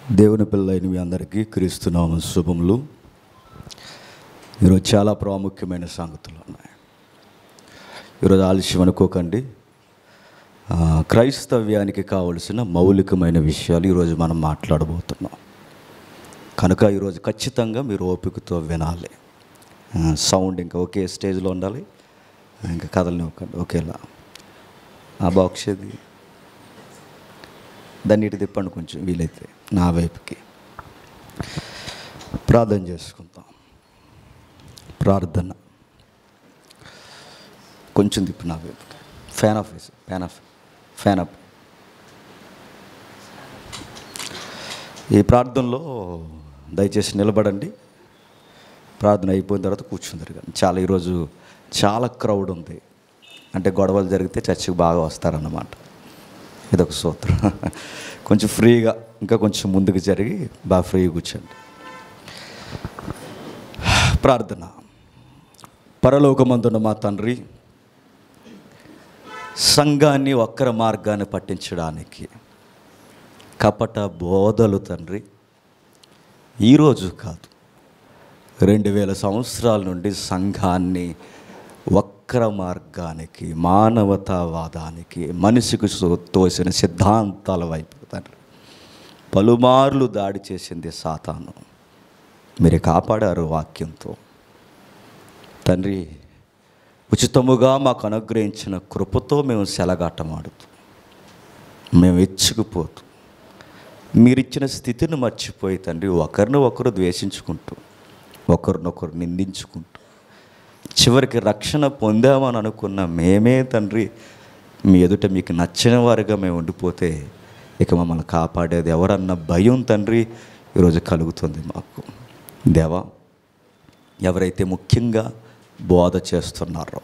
దేవుని పిల్లలైన మీ అందరికీ క్రీస్తునామ శుభములు ఈరోజు చాలా ప్రాముఖ్యమైన సంగతులు ఉన్నాయి ఈరోజు ఆలస్యం అనుకోకండి ఆ, క్రైస్తవ్యానికి కావలసిన మౌలికమైన విషయాలు ఈరోజు మనం మాట్లాడబోతున్నాం కనుక ఈరోజు ఖచ్చితంగా మీరు ఓపికతో వినాలి ఆ, సౌండ్ ఇంకా ఒకే స్టేజ్లో ఉండాలి ఇంకా కథల్ని ఒకండి ఒకేలా ఆ బాక్స్ ఏది దాన్ని ఇటు తిప్పండి కొంచెం వీలైతే నా వైపుకి ప్రార్థన చేసుకుందాం ప్రార్థన కొంచెం తిప్పు నా వైపుకి ఫ్యాన్ ఆఫ్ వేసి ఫ్యాన్ ఆఫ్ ఫ్యాన్ ఆఫ్ ఈ ప్రార్థనలో దయచేసి నిలబడండి ప్రార్థన అయిపోయిన తర్వాత కూర్చుందరు కానీ చాలా ఈరోజు చాలా క్రౌడ్ ఉంది అంటే గొడవలు జరిగితే చర్చికి బాగా వస్తారన్నమాట ఇదొక సూత్రం కొంచెం ఫ్రీగా ఇంకా కొంచెం ముందుకు జరిగి బాగా ఫ్రీగా కూర్చోండి ప్రార్థన పరలోకమందున్న మా తండ్రి సంఘాన్ని వక్ర మార్గాన్ని పట్టించడానికి కపట బోధలు తండ్రి ఈరోజు కాదు రెండు వేల సంవత్సరాల నుండి సంఘాన్ని వక్ర మార్గానికి మానవతావాదానికి మనిషికి సో- తోసిన సిద్ధాంతాల వైపు తండ్రి పలుమార్లు దాడి చేసింది సాతాను మీరు కాపాడారు వాక్యంతో తండ్రి ఉచితముగా మాకు అనుగ్రహించిన కృపతో మేము సెలగాటమాడుతూ మేము ఎచ్చుకుపోతూ మీరిచ్చిన స్థితిని మర్చిపోయి తండ్రి ఒకరిని ఒకరు ద్వేషించుకుంటూ ఒకరినొకరు నిందించుకుంటూ చివరికి రక్షణ పొందామని అనుకున్న మేమే తండ్రి మీ ఎదుట మీకు నచ్చిన వారిగా మేము ఉండిపోతే ఇక మమ్మల్ని కాపాడేది ఎవరన్న భయం తండ్రి ఈరోజు కలుగుతుంది మాకు దేవా ఎవరైతే ముఖ్యంగా బోధ చేస్తున్నారో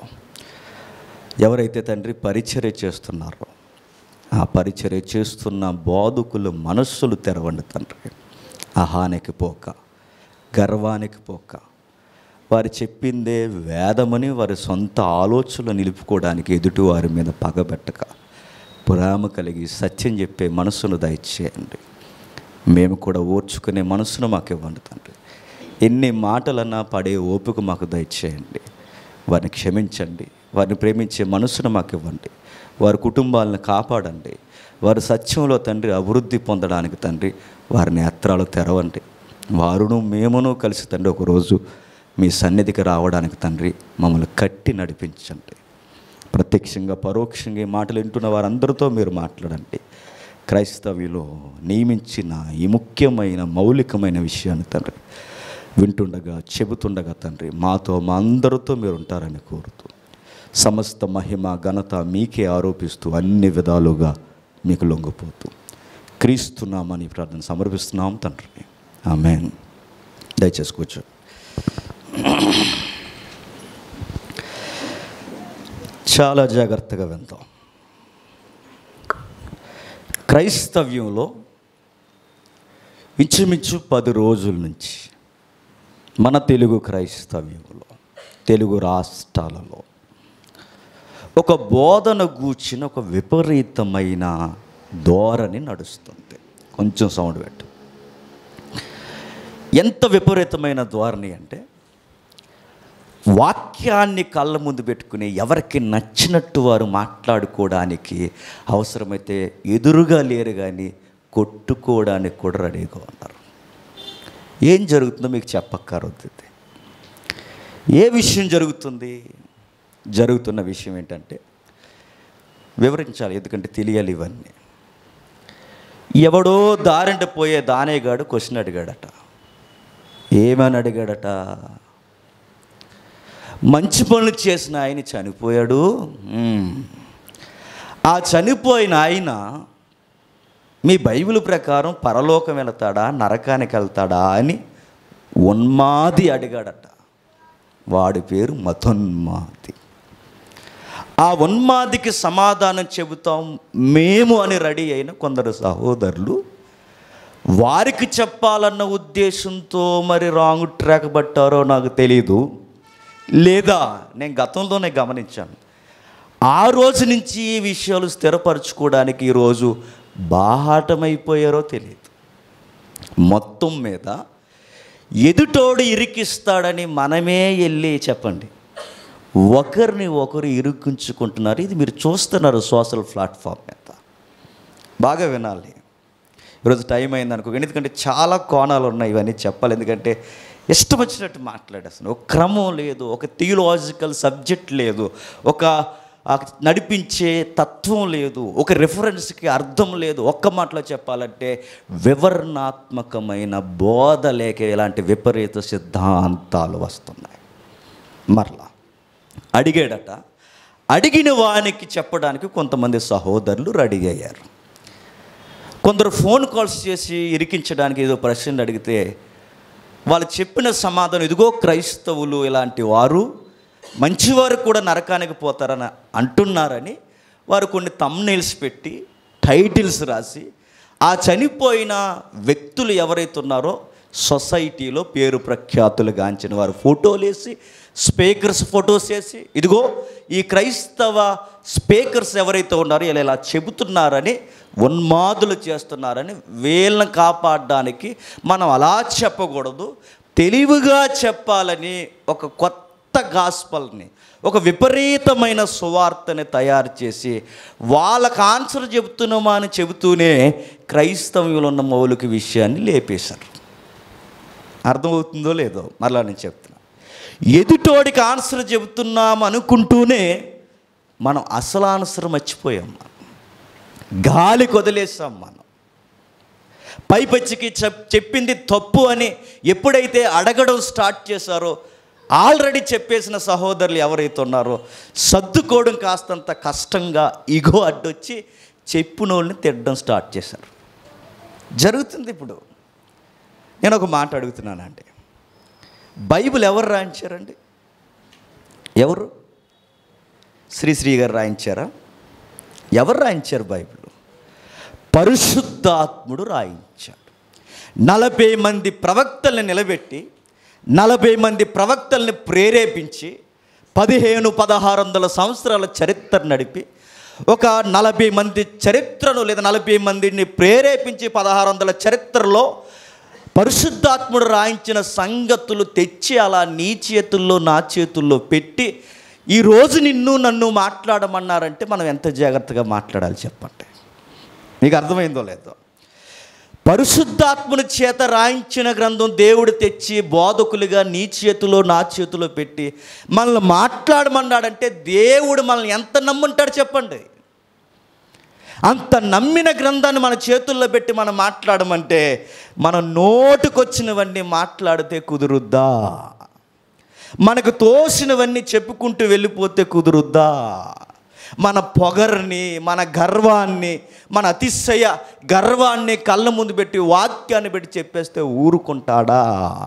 ఎవరైతే తండ్రి పరిచర్య చేస్తున్నారో ఆ పరిచర్య చేస్తున్న బోధకుల మనస్సులు తెరవండి తండ్రి అహానికి పోక గర్వానికి పోక వారు చెప్పిందే వేదమని వారి సొంత ఆలోచనలు నిలుపుకోవడానికి ఎదుటి వారి మీద పగబెట్టక ప్రేమ కలిగి సత్యం చెప్పే మనసును దయచేయండి మేము కూడా ఓర్చుకునే మనసును మాకు ఇవ్వండి తండ్రి ఎన్ని మాటలన్నా పడే ఓపిక మాకు దయచేయండి వారిని క్షమించండి వారిని ప్రేమించే మనసును మాకు ఇవ్వండి వారి కుటుంబాలను కాపాడండి వారి సత్యంలో తండ్రి అభివృద్ధి పొందడానికి తండ్రి వారి నేత్రాలు తెరవండి వారును మేమును కలిసి తండ్రి ఒకరోజు మీ సన్నిధికి రావడానికి తండ్రి మమ్మల్ని కట్టి నడిపించండి ప్రత్యక్షంగా పరోక్షంగా ఈ మాటలు వింటున్న వారందరితో మీరు మాట్లాడండి క్రైస్తవ్యులో నియమించిన ఈ ముఖ్యమైన మౌలికమైన విషయాన్ని తండ్రి వింటుండగా చెబుతుండగా తండ్రి మాతో మా అందరితో మీరు ఉంటారని కోరుతూ సమస్త మహిమ ఘనత మీకే ఆరోపిస్తూ అన్ని విధాలుగా మీకు లొంగిపోతూ క్రీస్తున్నామని ప్రార్థన సమర్పిస్తున్నాం తండ్రి ఆమెన్ దయచేసి కూర్చో చాలా జాగ్రత్తగా విందాం క్రైస్తవ్యంలో ఇంచుమించు పది రోజుల నుంచి మన తెలుగు క్రైస్తవ్యంలో తెలుగు రాష్ట్రాలలో ఒక బోధన గూర్చిన ఒక విపరీతమైన ధోరణి నడుస్తుంది కొంచెం సౌండ్ పెట్టు ఎంత విపరీతమైన ధోరణి అంటే వాక్యాన్ని కళ్ళ ముందు పెట్టుకుని ఎవరికి నచ్చినట్టు వారు మాట్లాడుకోవడానికి అవసరమైతే ఎదురుగా లేరు కానీ కొట్టుకోవడానికి కూడా రెడీగా ఉన్నారు ఏం జరుగుతుందో మీకు చెప్పక్కర్వద్దు ఏ విషయం జరుగుతుంది జరుగుతున్న విషయం ఏంటంటే వివరించాలి ఎందుకంటే తెలియాలి ఇవన్నీ ఎవడో దారింట పోయే దానేగాడు క్వశ్చన్ అడిగాడట ఏమని అడిగాడట మంచి పనులు చేసిన ఆయన చనిపోయాడు మ్మ్. ఆ చనిపోయిన ఆయన మీ బైబిల్ ప్రకారం పరలోకం వెళతాడా నరకానికి వెళ్తాడా అని ఉన్మాది అడిగాడట వాడి పేరు మతోన్మాది ఆ ఉన్మాదికి సమాధానం చెబుతాం మేము అని రెడీ అయిన కొందరు సహోదరులు వారికి చెప్పాలన్న ఉద్దేశంతో మరి రాంగ్ ట్రాక్ పట్టారో నాకు తెలీదు లేదా నేను గతంలోనే గమనించాను ఆ రోజు నుంచి ఈ విషయాలు స్థిరపరచుకోవడానికి ఈరోజు బాహాటమైపోయారో తెలియదు మొత్తం మీద ఎదుటోడు ఇరికిస్తాడని మనమే వెళ్ళి చెప్పండి ఒకరిని ఒకరు ఇరుక్కుంచుకుంటున్నారు ఇది మీరు చూస్తున్నారు సోషల్ ప్లాట్ఫామ్ మీద బాగా వినాలి ఈరోజు టైం అయింది అనుకో ఎందుకంటే చాలా కోణాలు ఉన్నాయి ఇవన్నీ చెప్పాలి ఎందుకంటే ఇష్టం వచ్చినట్టు మాట్లాడేస్తాను ఒక క్రమం లేదు ఒక థియోలాజికల్ సబ్జెక్ట్ లేదు ఒక ఆ నడిపించే తత్వం లేదు ఒక రెఫరెన్స్కి అర్థం లేదు ఒక్క మాటలో చెప్పాలంటే వివరణాత్మకమైన బోధ లేక ఇలాంటి విపరీత సిద్ధాంతాలు వస్తున్నాయి మరలా అడిగాడట అడిగిన వానికి చెప్పడానికి కొంతమంది సహోదరులు రెడీ అయ్యారు కొందరు ఫోన్ కాల్స్ చేసి ఇరికించడానికి ఏదో ప్రశ్నలు అడిగితే వాళ్ళు చెప్పిన సమాధానం ఇదిగో క్రైస్తవులు ఇలాంటి వారు మంచివారు కూడా నరకానికి పోతారని అంటున్నారని వారు కొన్ని తమ్నైల్స్ పెట్టి టైటిల్స్ రాసి ఆ చనిపోయిన వ్యక్తులు ఎవరైతే ఉన్నారో సొసైటీలో పేరు ప్రఖ్యాతులు గాంచిన వారు ఫోటోలు వేసి స్పీకర్స్ ఫొటోస్ వేసి ఇదిగో ఈ క్రైస్తవ స్పీకర్స్ ఎవరైతే ఉన్నారో ఇలా ఇలా చెబుతున్నారని ఉన్మాదులు చేస్తున్నారని వీళ్ళని కాపాడడానికి మనం అలా చెప్పకూడదు తెలివిగా చెప్పాలని ఒక కొత్త గాస్పల్ని ఒక విపరీతమైన సువార్తని తయారు చేసి వాళ్ళకి ఆన్సర్ చెబుతున్నామా అని చెబుతూనే క్రైస్తవ్యంలో ఉన్న మౌలిక విషయాన్ని లేపేశారు అర్థమవుతుందో లేదో మరలా నేను చెప్తున్నా ఎదుటోడికి ఆన్సర్ చెబుతున్నాం అనుకుంటూనే మనం అసలు ఆన్సర్ మర్చిపోయాం మనం గాలి కొదిలేసాం మనం పైపచ్చికి చెప్ చెప్పింది తప్పు అని ఎప్పుడైతే అడగడం స్టార్ట్ చేశారో ఆల్రెడీ చెప్పేసిన సహోదరులు ఎవరైతే ఉన్నారో సర్దుకోవడం కాస్తంత కష్టంగా ఇగో అడ్డొచ్చి చెప్పినోళ్ళని తిట్టడం స్టార్ట్ చేశారు జరుగుతుంది ఇప్పుడు నేను ఒక మాట అడుగుతున్నానండి బైబిల్ ఎవరు రాయించారండి ఎవరు శ్రీశ్రీ గారు రాయించారా ఎవరు రాయించారు బైబిల్ పరిశుద్ధాత్ముడు రాయించాడు నలభై మంది ప్రవక్తల్ని నిలబెట్టి నలభై మంది ప్రవక్తల్ని ప్రేరేపించి పదిహేను పదహారు వందల సంవత్సరాల చరిత్ర నడిపి ఒక నలభై మంది చరిత్రను లేదా నలభై మందిని ప్రేరేపించి పదహారు వందల చరిత్రలో పరిశుద్ధాత్ముడు రాయించిన సంగతులు తెచ్చి అలా నీ చేతుల్లో నా చేతుల్లో పెట్టి ఈరోజు నిన్ను నన్ను మాట్లాడమన్నారంటే మనం ఎంత జాగ్రత్తగా మాట్లాడాలి చెప్పండి మీకు అర్థమైందో లేదో పరిశుద్ధాత్ముని చేత రాయించిన గ్రంథం దేవుడు తెచ్చి బోధకులుగా నీ చేతిలో నా చేతిలో పెట్టి మనల్ని మాట్లాడమన్నాడంటే దేవుడు మనల్ని ఎంత నమ్ముంటాడు చెప్పండి అంత నమ్మిన గ్రంథాన్ని మన చేతుల్లో పెట్టి మనం మాట్లాడమంటే మన నోటుకొచ్చినవన్నీ మాట్లాడితే కుదురుద్దా మనకు తోసినవన్నీ చెప్పుకుంటూ వెళ్ళిపోతే కుదురుద్దా మన పొగర్ని మన గర్వాన్ని మన అతిశయ గర్వాన్ని కళ్ళ ముందు పెట్టి వాక్యాన్ని పెట్టి చెప్పేస్తే ఊరుకుంటాడా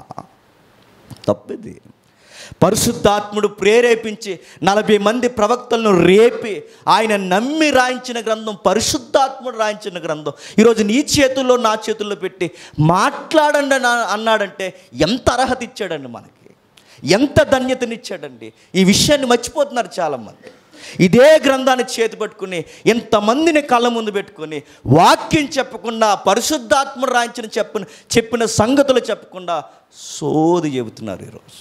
తప్పిది పరిశుద్ధాత్ముడు ప్రేరేపించి నలభై మంది ప్రవక్తలను రేపి ఆయన నమ్మి రాయించిన గ్రంథం పరిశుద్ధాత్ముడు రాయించిన గ్రంథం ఈరోజు నీ చేతుల్లో నా చేతుల్లో పెట్టి మాట్లాడండి అని అన్నాడంటే ఎంత అర్హత ఇచ్చాడండి మనకి ఎంత ధన్యతనిచ్చాడండి ఈ విషయాన్ని మర్చిపోతున్నారు చాలామంది ఇదే గ్రంథాన్ని చేతి పట్టుకుని ఎంతమందిని కళ్ళ ముందు పెట్టుకుని వాక్యం చెప్పకుండా పరిశుద్ధాత్ముడు రాయించిన చెప్పిన చెప్పిన సంగతులు చెప్పకుండా సోది చెబుతున్నారు ఈరోజు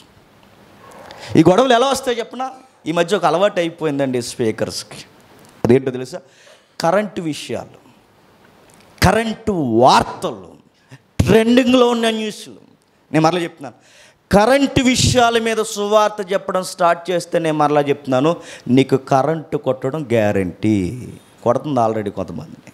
ఈ గొడవలు ఎలా వస్తాయి చెప్పనా ఈ మధ్య ఒక అలవాటు అయిపోయిందండి స్పీకర్స్కి అదేంటో తెలుసా కరెంటు విషయాలు కరెంటు వార్తలు ట్రెండింగ్లో ఉన్న న్యూస్లు నేను మరలా చెప్తున్నాను కరెంటు విషయాల మీద సువార్త చెప్పడం స్టార్ట్ చేస్తే నేను మరలా చెప్తున్నాను నీకు కరెంటు కొట్టడం గ్యారంటీ కొడుతుంది ఆల్రెడీ కొంతమందిని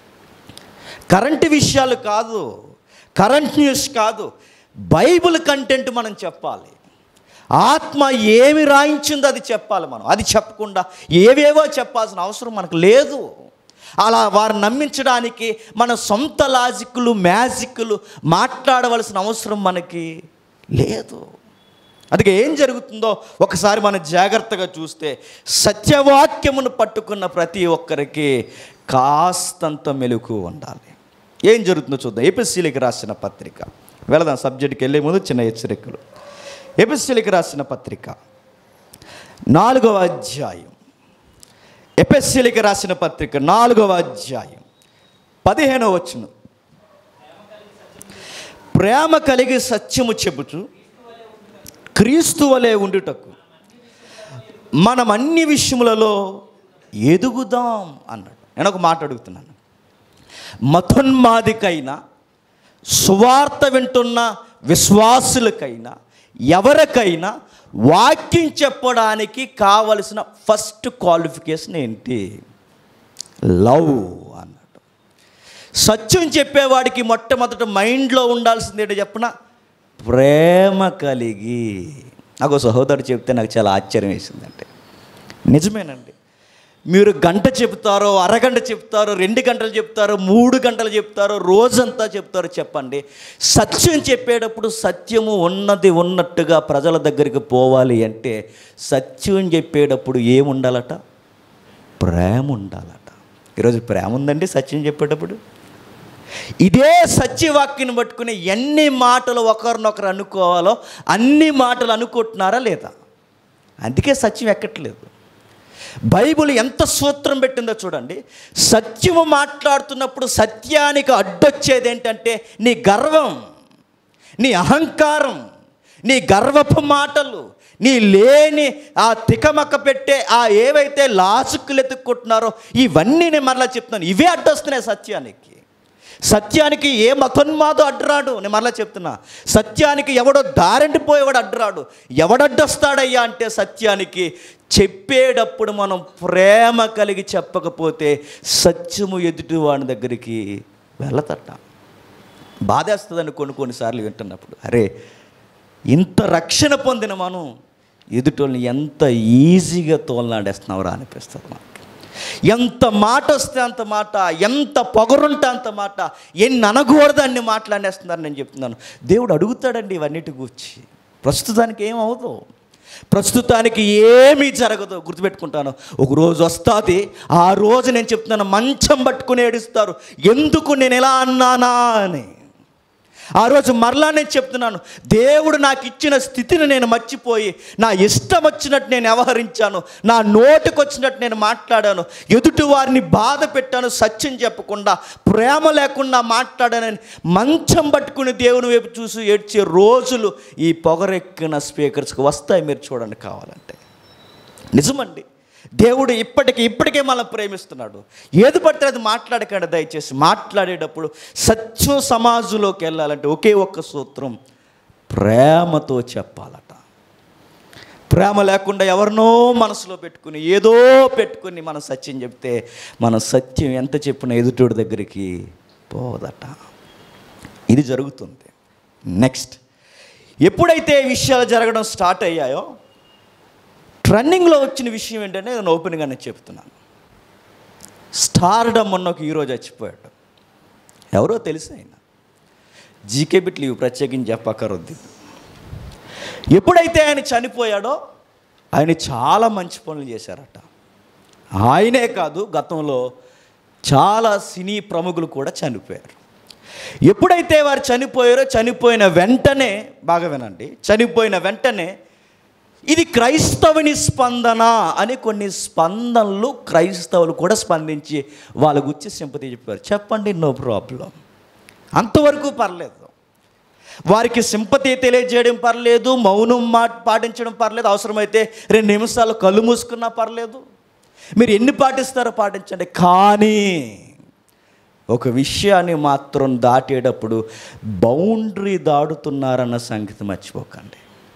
కరెంటు విషయాలు కాదు కరెంట్ న్యూస్ కాదు బైబిల్ కంటెంట్ మనం చెప్పాలి ఆత్మ ఏమి రాయించిందో అది చెప్పాలి మనం అది చెప్పకుండా ఏవేవో చెప్పాల్సిన అవసరం మనకు లేదు అలా వారు నమ్మించడానికి మన సొంత లాజిక్లు మ్యాజిక్లు మాట్లాడవలసిన అవసరం మనకి లేదు అందుకే ఏం జరుగుతుందో ఒకసారి మనం జాగ్రత్తగా చూస్తే సత్యవాక్యమును పట్టుకున్న ప్రతి ఒక్కరికి కాస్తంత మెలకు ఉండాలి ఏం జరుగుతుందో చూద్దాం ఏపీసీలకి రాసిన పత్రిక వెళదాం సబ్జెక్ట్కి వెళ్ళే ముందు చిన్న హెచ్చరికలు ఎపిస్సిలికి రాసిన పత్రిక నాలుగవ అధ్యాయం ఎపిస్సిలికి రాసిన పత్రిక నాలుగవ అధ్యాయం పదిహేనవ వచ్చును ప్రేమ కలిగి సత్యము చెబుతూ క్రీస్తు వలె ఉండుటకు మనం అన్ని విషయములలో ఎదుగుదాం అన్నాడు నేను ఒక మాట అడుగుతున్నాను మతోన్మాదికైనా సువార్త వింటున్న విశ్వాసులకైనా ఎవరికైనా వాక్యం చెప్పడానికి కావలసిన ఫస్ట్ క్వాలిఫికేషన్ ఏంటి లవ్ అన్నాడు సత్యం చెప్పేవాడికి మొట్టమొదట మైండ్లో ఉండాల్సింది ఏంటో చెప్పన ప్రేమ కలిగి నాకు ఒక సహోదరుడు చెప్తే నాకు చాలా ఆశ్చర్యం వేసిందంటే నిజమేనండి మీరు గంట చెప్తారో అరగంట చెప్తారో రెండు గంటలు చెప్తారో మూడు గంటలు చెప్తారో రోజంతా చెప్తారో చెప్పండి సత్యం చెప్పేటప్పుడు సత్యము ఉన్నది ఉన్నట్టుగా ప్రజల దగ్గరికి పోవాలి అంటే సత్యం చెప్పేటప్పుడు ఏముండాలట ప్రేమ ఉండాలట ఈరోజు ప్రేమ ఉందండి సత్యం చెప్పేటప్పుడు ఇదే సత్యవాక్యను పట్టుకుని ఎన్ని మాటలు ఒకరినొకరు అనుకోవాలో అన్ని మాటలు అనుకుంటున్నారా లేదా అందుకే సత్యం ఎక్కట్లేదు బైబిల్ ఎంత సూత్రం పెట్టిందో చూడండి సత్యము మాట్లాడుతున్నప్పుడు సత్యానికి అడ్డొచ్చేది ఏంటంటే నీ గర్వం నీ అహంకారం నీ గర్వపు మాటలు నీ లేని ఆ తికమక్క పెట్టే ఆ ఏవైతే లాసుకులు ఎత్తుక్కుంటున్నారో ఇవన్నీ నేను మరలా చెప్తున్నాను ఇవే అడ్డొస్తున్నాయి సత్యానికి సత్యానికి ఏ మతోన్మాదో అడ్డురాడు నేను మరలా చెప్తున్నా సత్యానికి ఎవడో దారింటిపోయేవాడు అడ్డురాడు ఎవడడ్డొస్తాడయ్యా అంటే సత్యానికి చెప్పేటప్పుడు మనం ప్రేమ కలిగి చెప్పకపోతే సత్యము ఎదుటి వాడి దగ్గరికి వెళ్ళతట బాధేస్తుందని కొన్ని కొన్నిసార్లు వింటున్నప్పుడు అరే ఇంత రక్షణ పొందిన మనం ఎదుటోళ్ళని ఎంత ఈజీగా తోలనాడేస్తున్నావురా అనిపిస్తుంది మనకి ఎంత మాట వస్తే అంత మాట ఎంత పొగరుంటే అంత మాట ఎన్ని అనకూడదు అన్ని మాట్లాడేస్తున్నారు నేను చెప్తున్నాను దేవుడు అడుగుతాడండి ఇవన్నిటి గురించి ప్రస్తుతానికి ఏమవుదు ప్రస్తుతానికి ఏమీ జరగదు గుర్తుపెట్టుకుంటాను ఒక రోజు వస్తుంది ఆ రోజు నేను చెప్తున్నాను మంచం పట్టుకుని ఏడుస్తారు ఎందుకు నేను ఎలా అన్నానా అని ఆ రోజు మరలా నేను చెప్తున్నాను దేవుడు నాకు ఇచ్చిన స్థితిని నేను మర్చిపోయి నా ఇష్టం వచ్చినట్టు నేను వ్యవహరించాను నా నోటికి వచ్చినట్టు నేను మాట్లాడాను ఎదుటి వారిని బాధ పెట్టాను సత్యం చెప్పకుండా ప్రేమ లేకుండా మాట్లాడానని మంచం పట్టుకుని దేవుని వైపు చూసి ఏడ్చే రోజులు ఈ పొగరెక్కిన స్పీకర్స్కి వస్తాయి మీరు చూడండి కావాలంటే నిజమండి దేవుడు ఇప్పటికి ఇప్పటికే మనం ప్రేమిస్తున్నాడు ఏది పడితే అది మాట్లాడకండి దయచేసి మాట్లాడేటప్పుడు సత్యం సమాజంలోకి వెళ్ళాలంటే ఒకే ఒక్క సూత్రం ప్రేమతో చెప్పాలట ప్రేమ లేకుండా ఎవరినో మనసులో పెట్టుకుని ఏదో పెట్టుకుని మనం సత్యం చెప్తే మన సత్యం ఎంత చెప్పినా ఎదుటోడి దగ్గరికి పోదట ఇది జరుగుతుంది నెక్స్ట్ ఎప్పుడైతే ఈ విషయాలు జరగడం స్టార్ట్ అయ్యాయో ట్రెండింగ్లో వచ్చిన విషయం ఏంటంటే నేను ఓపెన్గా నేను చెప్తున్నాను స్టార్డమ్ మొన్న ఒక హీరో చచ్చిపోయాడు ఎవరో తెలుసు ఆయన జీకే బిట్లు ఇవి ప్రత్యేకించి చెప్పక్కరొద్దు ఎప్పుడైతే ఆయన చనిపోయాడో ఆయన చాలా మంచి పనులు చేశారట ఆయనే కాదు గతంలో చాలా సినీ ప్రముఖులు కూడా చనిపోయారు ఎప్పుడైతే వారు చనిపోయారో చనిపోయిన వెంటనే బాగా వినండి చనిపోయిన వెంటనే ఇది క్రైస్తవుని స్పందన అని కొన్ని స్పందనలు క్రైస్తవులు కూడా స్పందించి వాళ్ళ గురించి సింపతి చెప్పారు చెప్పండి నో ప్రాబ్లం అంతవరకు పర్లేదు వారికి సింపతి తెలియజేయడం పర్లేదు మౌనం మా పాటించడం పర్లేదు అవసరమైతే రెండు నిమిషాలు కళ్ళు మూసుకున్నా పర్లేదు మీరు ఎన్ని పాటిస్తారో పాటించండి కానీ ఒక విషయాన్ని మాత్రం దాటేటప్పుడు బౌండరీ దాడుతున్నారన్న సంగతి మర్చిపోకండి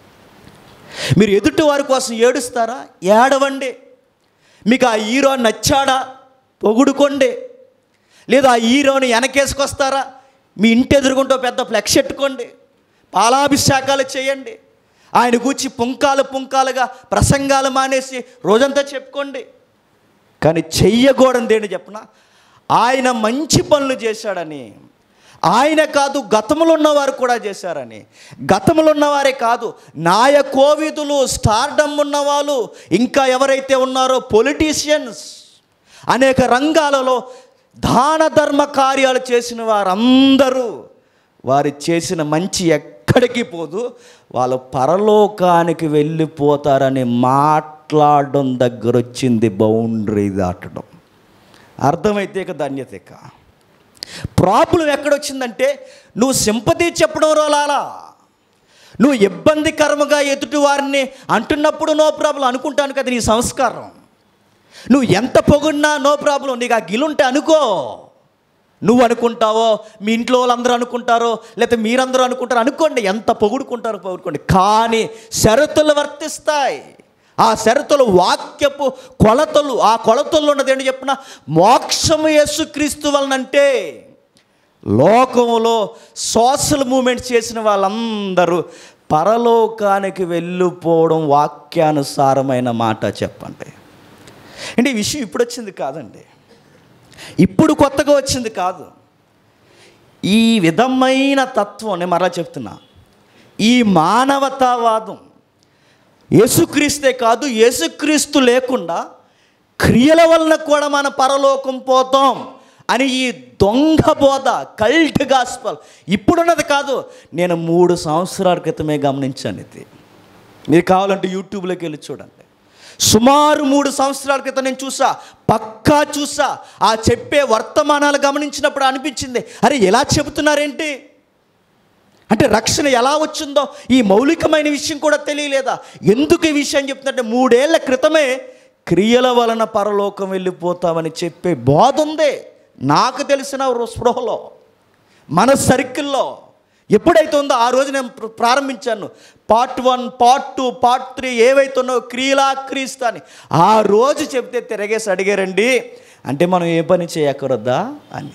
మీరు ఎదుటి వారి కోసం ఏడుస్తారా ఏడవండి మీకు ఆ హీరో నచ్చాడా పొగుడుకోండి లేదా ఆ హీరోని వెనకేసుకొస్తారా మీ ఇంటి ఎదురుగుంటూ పెద్ద ఫ్లెక్స్ పెట్టుకోండి పాలాభిషేకాలు చేయండి ఆయన గూర్చి పుంకాలు పుంకాలుగా ప్రసంగాలు మానేసి రోజంతా చెప్పుకోండి కానీ చెయ్యకూడదు ఏంటి చెప్పన ఆయన మంచి పనులు చేశాడని ఆయన కాదు గతంలో ఉన్నవారు కూడా చేశారని గతంలో ఉన్నవారే కాదు నాయకోవిదులు స్టార్డమ్ ఉన్నవాళ్ళు ఇంకా ఎవరైతే ఉన్నారో పొలిటీషియన్స్ అనేక రంగాలలో దాన ధర్మ కార్యాలు చేసిన వారందరూ వారు చేసిన మంచి ఎక్కడికి పోదు వాళ్ళు పరలోకానికి వెళ్ళిపోతారని మాట్లాడడం దగ్గర వచ్చింది బౌండరీ దాటడం అర్థమైతే ఇక ధన్యత ఇక ప్రాబ్లం ఎక్కడొచ్చిందంటే నువ్వు సింపతి చెప్పడం రోలాలా నువ్వు ఇబ్బందికరముగా ఎదుటి వారిని అంటున్నప్పుడు నో ప్రాబ్లం అనుకుంటాను కదా నీ సంస్కారం నువ్వు ఎంత పొగుడినా నో ప్రాబ్లం నీకు ఆ గిలుంటే అనుకో నువ్వు అనుకుంటావో మీ ఇంట్లో వాళ్ళందరూ అనుకుంటారో లేకపోతే మీరందరూ అనుకుంటారో అనుకోండి ఎంత పొగుడుకుంటారో పొగుడుకోండి కానీ షరతులు వర్తిస్తాయి ఆ షరతులు వాక్యపు కొలతలు ఆ కొలతల్లో ఉన్నది ఏంటి చెప్పిన మోక్షము యేసుక్రీస్తు వలనంటే లోకంలో సోషల్ మూమెంట్ చేసిన వాళ్ళందరూ పరలోకానికి వెళ్ళిపోవడం వాక్యానుసారమైన మాట చెప్పండి అంటే ఈ విషయం ఇప్పుడు వచ్చింది కాదండి ఇప్పుడు కొత్తగా వచ్చింది కాదు ఈ విధమైన తత్వం నేను మరలా చెప్తున్నా ఈ మానవతావాదం యేసుక్రీస్తే కాదు యేసుక్రీస్తు లేకుండా క్రియల వలన కూడా మన పరలోకం పోతాం అని ఈ దొంగ బోధ కల్ట్ గాస్పల్ ఇప్పుడున్నది కాదు నేను మూడు సంవత్సరాల క్రితమే గమనించాను ఇది మీరు కావాలంటే యూట్యూబ్లోకి వెళ్ళి చూడండి సుమారు మూడు సంవత్సరాల క్రితం నేను చూసా పక్కా చూసా ఆ చెప్పే వర్తమానాలు గమనించినప్పుడు అనిపించింది అరే ఎలా చెబుతున్నారేంటి అంటే రక్షణ ఎలా వచ్చిందో ఈ మౌలికమైన విషయం కూడా తెలియలేదా ఎందుకు ఈ విషయం చెప్తుందంటే మూడేళ్ల క్రితమే క్రియల వలన పరలోకం వెళ్ళిపోతామని చెప్పే బోధ ఉంది నాకు తెలిసిన స్పృహలో మన సర్కిల్లో ఎప్పుడైతే ఉందో ఆ రోజు నేను ప్ర- ప్రారంభించాను part one part two part three ఏవైతే ఉన్నాయో క్రియలా క్రీస్తు అని ఆ రోజు చెప్తే తిరగేసి అడిగారండి అంటే మనం ఏ పని చేయకూడదా అని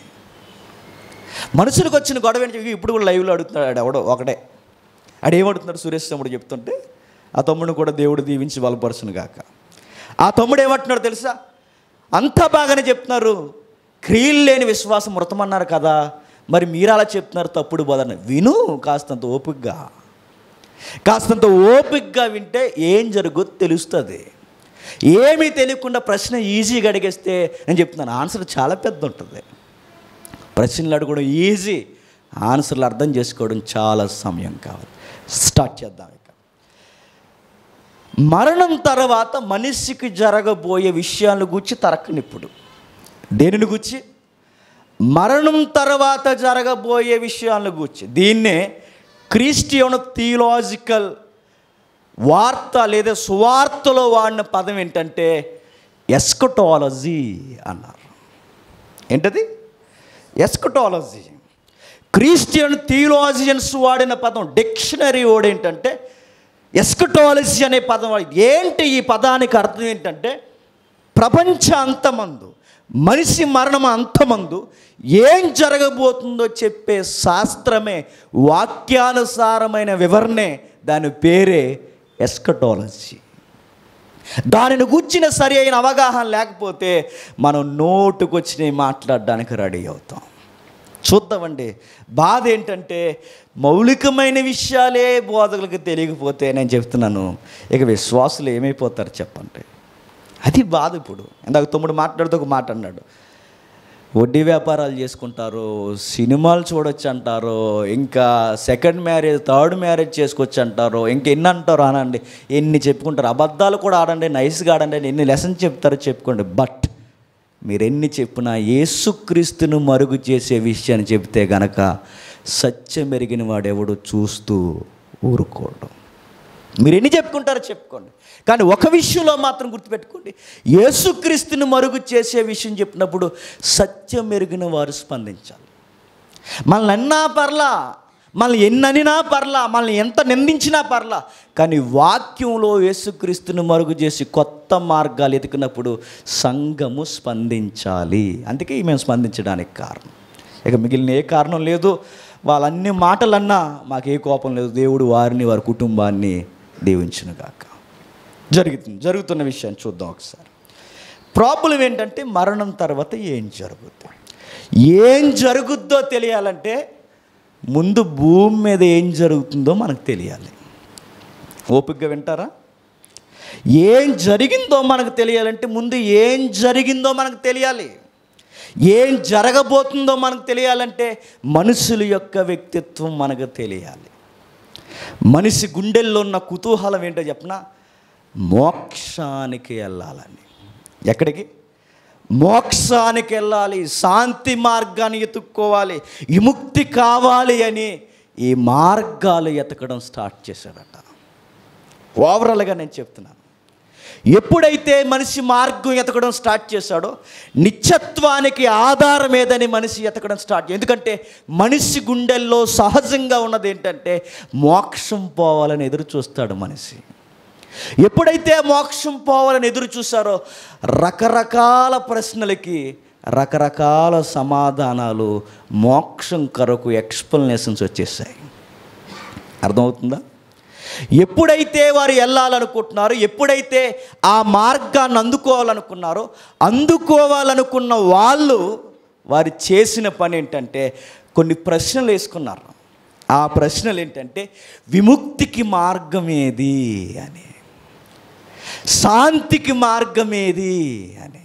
మనుషులకు వచ్చిన గొడవ ఏంటి ఇప్పుడు కూడా లైవ్లో అడుగుతున్నాడు ఎవడో ఒకటే ఆడు ఏమడుతున్నాడు సురేష్ తమ్ముడు చెప్తుంటే ఆ తమ్ముడు కూడా దేవుడు దీవించి బలపరచును గాక ఆ తమ్ముడు ఏమంటున్నాడు తెలుసా అంతా బాగానే చెప్తున్నారు క్రియలు లేని విశ్వాసం మృతమన్నారు కదా మరి మీరు అలా చెప్తున్నారు తప్పుడు బోధన విను కాస్తంత ఓపికగా కాస్తంత ఓపికగా వింటే ఏం జరుగుద్దో తెలుస్తుంది ఏమీ తెలియకుండా ప్రశ్న ఈజీగా అడిగేస్తే నేను చెప్తున్నాను ఆన్సర్ చాలా పెద్ద ఉంటుంది ప్రశ్నలు అడగడం ఈజీ ఆన్సర్లు అర్థం చేసుకోవడం చాలా సమయం కావాలి స్టార్ట్ చేద్దాం ఇక మరణం తర్వాత మనిషికి జరగబోయే విషయాలను గురించి తరక్కని ఇప్పుడు దేనిని గురించి మరణం తర్వాత జరగబోయే విషయాలను గురించి దీన్నే క్రిస్టియన్ థియలాజికల్ వార్త లేదా సువార్తలో వాడిన పదం ఏంటంటే ఎస్కటాలజీ అన్నారు ఏంటది ఎస్కటాలజీ క్రిస్టియన్ థియోలాజియన్స్ వాడిన పదం డిక్షనరీ వర్డ్ ఏంటంటే ఎస్కటాలజీ అనే పదం వాడి- ఏంటి ఈ పదానికి అర్థం ఏంటంటే ప్రపంచ అంతమందు మనిషి మరణం అంతమందు ఏం జరగబోతుందో చెప్పే శాస్త్రమే వాక్యానుసారమైన వివరణే దాని పేరే ఎస్కటాలజీ దానిని గుచ్చిన సరి అయిన అవగాహన లేకపోతే మనం నోటుకొచ్చినవి మాట్లాడడానికి రెడీ అవుతాం చూద్దామండి బాధ ఏంటంటే మౌలికమైన విషయాలే బోధకులకు తెలియకపోతే నేను చెప్తున్నాను ఇక విశ్వాసులు ఏమైపోతారు చెప్పండి అది బాధ ఇప్పుడు ఇందాక తమ్ముడు మాట్లాడుతూ ఒక మాట అన్నాడు వడ్డీ వ్యాపారాలు చేసుకుంటారు సినిమాలు చూడొచ్చు అంటారు ఇంకా సెకండ్ మ్యారేజ్ థర్డ్ మ్యారేజ్ చేసుకోవచ్చు అంటారు ఇంకా ఎన్ని అంటారు అనండి ఎన్ని చెప్పుకుంటారు అబద్ధాలు కూడా ఆడండి నైస్గా ఆడండి అని ఎన్ని లెసన్స్ చెప్తారో చెప్పుకోండి బట్ మీరు ఎన్ని చెప్పినా యేసుక్రీస్తును మరుగు చేసే విషయాన్ని చెప్తే గనక సత్యం ఎరిగిన వాడెవడు చూస్తూ ఊరుకోవడం మీరు ఎన్ని చెప్పుకుంటారో చెప్పుకోండి కానీ ఒక విషయంలో మాత్రం గుర్తుపెట్టుకోండి యేసుక్రీస్తుని మరుగు చేసే విషయం చెప్పినప్పుడు సత్యం మెరుగిన వారు స్పందించాలి మనల్ని అన్నా పర్లా మనల్ని ఎన్ననినా పర్లా మనల్ని ఎంత నిందించినా పర్లా కానీ వాక్యంలో యేసుక్రీస్తుని మరుగు చేసి కొత్త మార్గాలు ఎతికినప్పుడు సంఘము స్పందించాలి అందుకే మేము స్పందించడానికి కారణం ఇక మిగిలిన ఏ కారణం లేదు వాళ్ళన్ని మాటలన్నా మాకే కోపం లేదు దేవుడు వారిని వారి కుటుంబాన్ని దీవించునుగాక జరుగుతుంది జరుగుతున్న విషయాన్ని చూద్దాం ఒకసారి ప్రాబ్లం ఏంటంటే మరణం తర్వాత ఏం జరుగుతుంది ఏం జరుగుద్దో తెలియాలంటే ముందు భూమి మీద ఏం జరుగుతుందో మనకు తెలియాలి ఓపికగా వింటారా ఏం జరిగిందో మనకు తెలియాలంటే ముందు ఏం జరిగిందో మనకు తెలియాలి ఏం జరగబోతుందో మనకు తెలియాలంటే మనుషుల యొక్క వ్యక్తిత్వం మనకు తెలియాలి మనిషి గుండెల్లో ఉన్న కుతూహలం ఏంటో చెప్పనా మోక్షానికి వెళ్ళాలని ఎక్కడికి మోక్షానికి వెళ్ళాలి శాంతి మార్గాన్ని ఎత్తుక్కోవాలి విముక్తి కావాలి అని ఈ మార్గాలు ఎతకడం స్టార్ట్ చేశాడట ఓవరాల్గా నేను చెప్తున్నాను ఎప్పుడైతే మనిషి మార్గం ఎతకడం స్టార్ట్ చేశాడో నిత్యత్వానికి ఆధారం ఏదని మనిషి ఎతకడం స్టార్ట్ చేయ- ఎందుకంటే మనిషి గుండెల్లో సహజంగా ఉన్నది ఏంటంటే మోక్షం పోవాలని ఎదురు చూస్తాడు మనిషి ఎప్పుడైతే మోక్షం పోవాలని ఎదురు చూశారో రకరకాల ప్రశ్నలకి రకరకాల సమాధానాలు మోక్షం కొరకు ఎక్స్ప్లెనేషన్స్ వచ్చేసాయి అర్థమవుతుందా ఎప్పుడైతే వారు వెళ్ళాలనుకుంటున్నారో ఎప్పుడైతే ఆ మార్గాన్ని అందుకోవాలనుకున్నారో అందుకోవాలనుకున్న వాళ్ళు వారు చేసిన పని ఏంటంటే కొన్ని ప్రశ్నలు వేసుకున్నారు ఆ ప్రశ్నలు ఏంటంటే విముక్తికి మార్గం ఏది అని శాంతికి మార్గం ఏది అని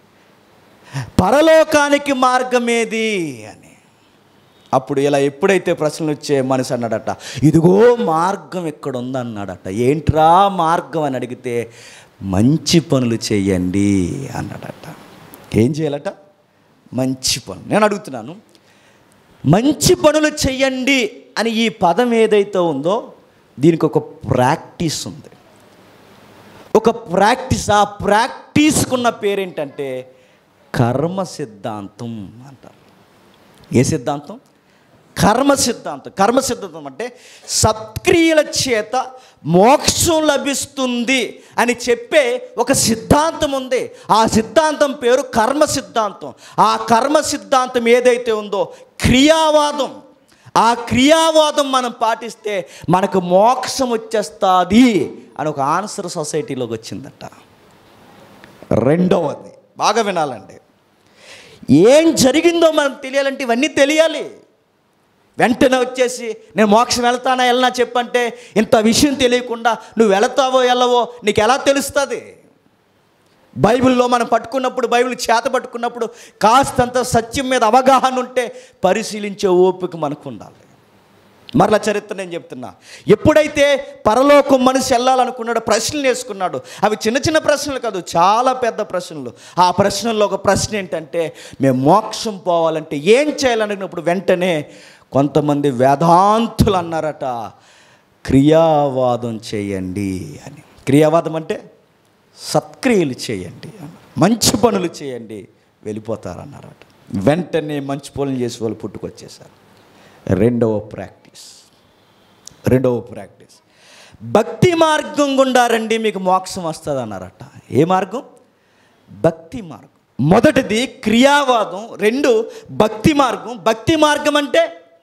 పరలోకానికి మార్గం ఏది అని అప్పుడు ఇలా ఎప్పుడైతే ప్రశ్నలు వచ్చే మనిషి అన్నాడట ఇదిగో మార్గం ఇక్కడ ఉందన్నాడట ఏంట్రా మార్గం అని అడిగితే మంచి పనులు చేయండి అన్నాడట ఏం చేయాలట మంచి పనులు నేను అడుగుతున్నాను మంచి పనులు చెయ్యండి అని ఈ పదం ఏదైతే ఉందో దీనికి ఒక ప్రాక్టీస్ ఉంది ఒక ప్రాక్టీస్ ఆ ప్రాక్టీస్కున్న పేరేంటంటే కర్మ సిద్ధాంతం అంటారు ఏ సిద్ధాంతం కర్మ సిద్ధాంతం కర్మ సిద్ధాంతం అంటే సత్క్రియల చేత మోక్షం లభిస్తుంది అని చెప్పే ఒక సిద్ధాంతం ఉంది ఆ సిద్ధాంతం పేరు కర్మ సిద్ధాంతం ఆ కర్మ సిద్ధాంతం ఏదైతే ఉందో క్రియావాదం ఆ క్రియావాదం మనం పాటిస్తే మనకు మోక్షం వచ్చేస్తుంది అని ఒక ఆన్సర్ సొసైటీలోకి వచ్చిందట రెండవది బాగా వినాలండి ఏం జరిగిందో మనకు తెలియాలంటే ఇవన్నీ తెలియాలి వెంటనే వచ్చేసి నేను మోక్షం వెళ్తానా వెళ్ళనా చెప్పంటే ఇంత విషయం తెలియకుండా నువ్వు వెళతావో వెళ్ళవో నీకు ఎలా తెలుస్తుంది బైబిల్లో మనం పట్టుకున్నప్పుడు బైబిల్ చేత పట్టుకున్నప్పుడు కాస్తంత సత్యం మీద అవగాహన ఉంటే పరిశీలించే ఓపిక మనకు ఉండాలి మరలా చరిత్ర నేను చెప్తున్నా ఎప్పుడైతే పరలోకం మనిషి వెళ్ళాలనుకున్నాడో ప్రశ్నలు వేసుకున్నాడు అవి చిన్న చిన్న ప్రశ్నలు కాదు చాలా పెద్ద ప్రశ్నలు ఆ ప్రశ్నల్లో ఒక ప్రశ్న ఏంటంటే మేము మోక్షం పోవాలంటే ఏం చేయాలనుకున్నప్పుడు వెంటనే కొంతమంది వేదాంతులు అన్నారట క్రియావాదం చేయండి అని క్రియావాదం అంటే సత్క్రియలు చేయండి అన్నారు. మంచి పనులు చేయండి వెళ్ళిపోతారన్నారట వెంటనే మంచి పనులు చేసి వాళ్ళు పుట్టుకొచ్చేసారు రెండవ ప్రాక్టీస్ రెండవ ప్రాక్టీస్ భక్తి మార్గం గుండా రండి మీకు మోక్షం వస్తుంది అన్నారట ఏ మార్గం భక్తి మార్గం మొదటిది క్రియావాదం రెండు భక్తి మార్గం భక్తి మార్గం అంటే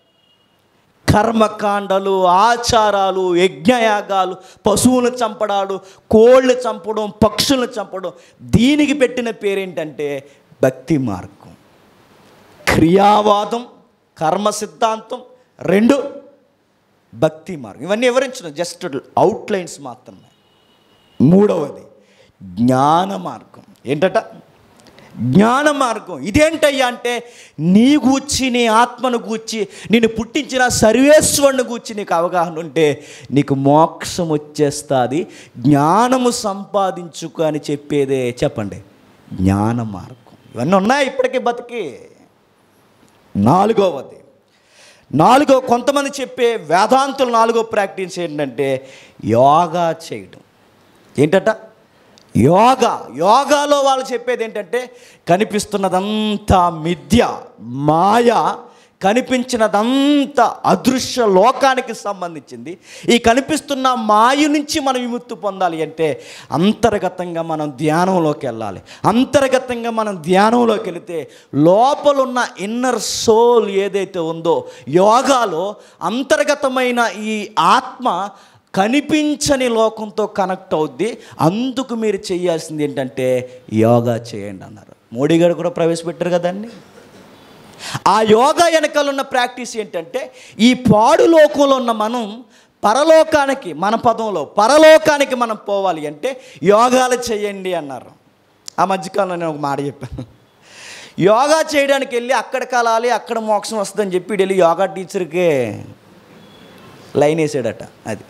కర్మకాండలు ఆచారాలు యజ్ఞయాగాలు పశువులు చంపడాలు కోళ్ళు చంపడం పక్షులను చంపడం దీనికి పెట్టిన పేరేంటంటే భక్తి మార్గం క్రియావాదం కర్మ సిద్ధాంతం రెండు భక్తి మార్గం ఇవన్నీ వివరించడం జస్ట్ అవుట్లైన్స్ మాత్రమే మూడవది జ్ఞాన మార్గం ఏంటట జ్ఞాన మార్గం ఇదేంటయ్యా అంటే నీ గూర్చి నీ ఆత్మను గూర్చి నేను పుట్టించిన సర్వేశ్వరుని గూర్చి నీకు అవగాహన ఉంటే నీకు మోక్షం వచ్చేస్తుంది జ్ఞానము సంపాదించుకు అని చెప్పేదే చెప్పండి జ్ఞాన మార్గం ఇవన్నీ ఉన్నాయి ఇప్పటికీ బతికి నాలుగవది నాలుగో కొంతమంది చెప్పే వేదాంతులు నాలుగో ప్రాక్టీస్ ఏంటంటే యోగా చేయడం ఏంటట యోగా యోగాలో వాళ్ళు చెప్పేది ఏంటంటే కనిపిస్తున్నదంతా మిథ్య మాయ కనిపించినదంతా అదృశ్య లోకానికి సంబంధించింది ఈ కనిపిస్తున్న మాయ నుంచి మనం విముక్తి పొందాలి అంటే అంతర్గతంగా మనం ధ్యానంలోకి వెళ్ళాలి అంతర్గతంగా మనం ధ్యానంలోకి వెళితే లోపలున్న ఇన్నర్ సోల్ ఏదైతే ఉందో యోగాలో అంతర్గతమైన ఈ ఆత్మ కనిపించని లోకంతో కనెక్ట్ అవుద్ది అందుకు మీరు చేయాల్సింది ఏంటంటే యోగా చేయండి అన్నారు మోడీ గారు కూడా ప్రవేశపెట్టారు కదండి ఆ యోగా వెనకాల ఉన్న ప్రాక్టీస్ ఏంటంటే ఈ పాడు లోకంలో ఉన్న మనం పరలోకానికి మన పదంలో పరలోకానికి మనం పోవాలి అంటే యోగాలు చేయండి అన్నారు ఆ మధ్యకాలంలో నేను ఒక మాట చెప్పాను యోగా చేయడానికి వెళ్ళి అక్కడ కలాలి అక్కడ మోక్షం వస్తుందని చెప్పి ఈడు వెళ్ళి యోగా టీచర్కే లైన్ వేసాడట అది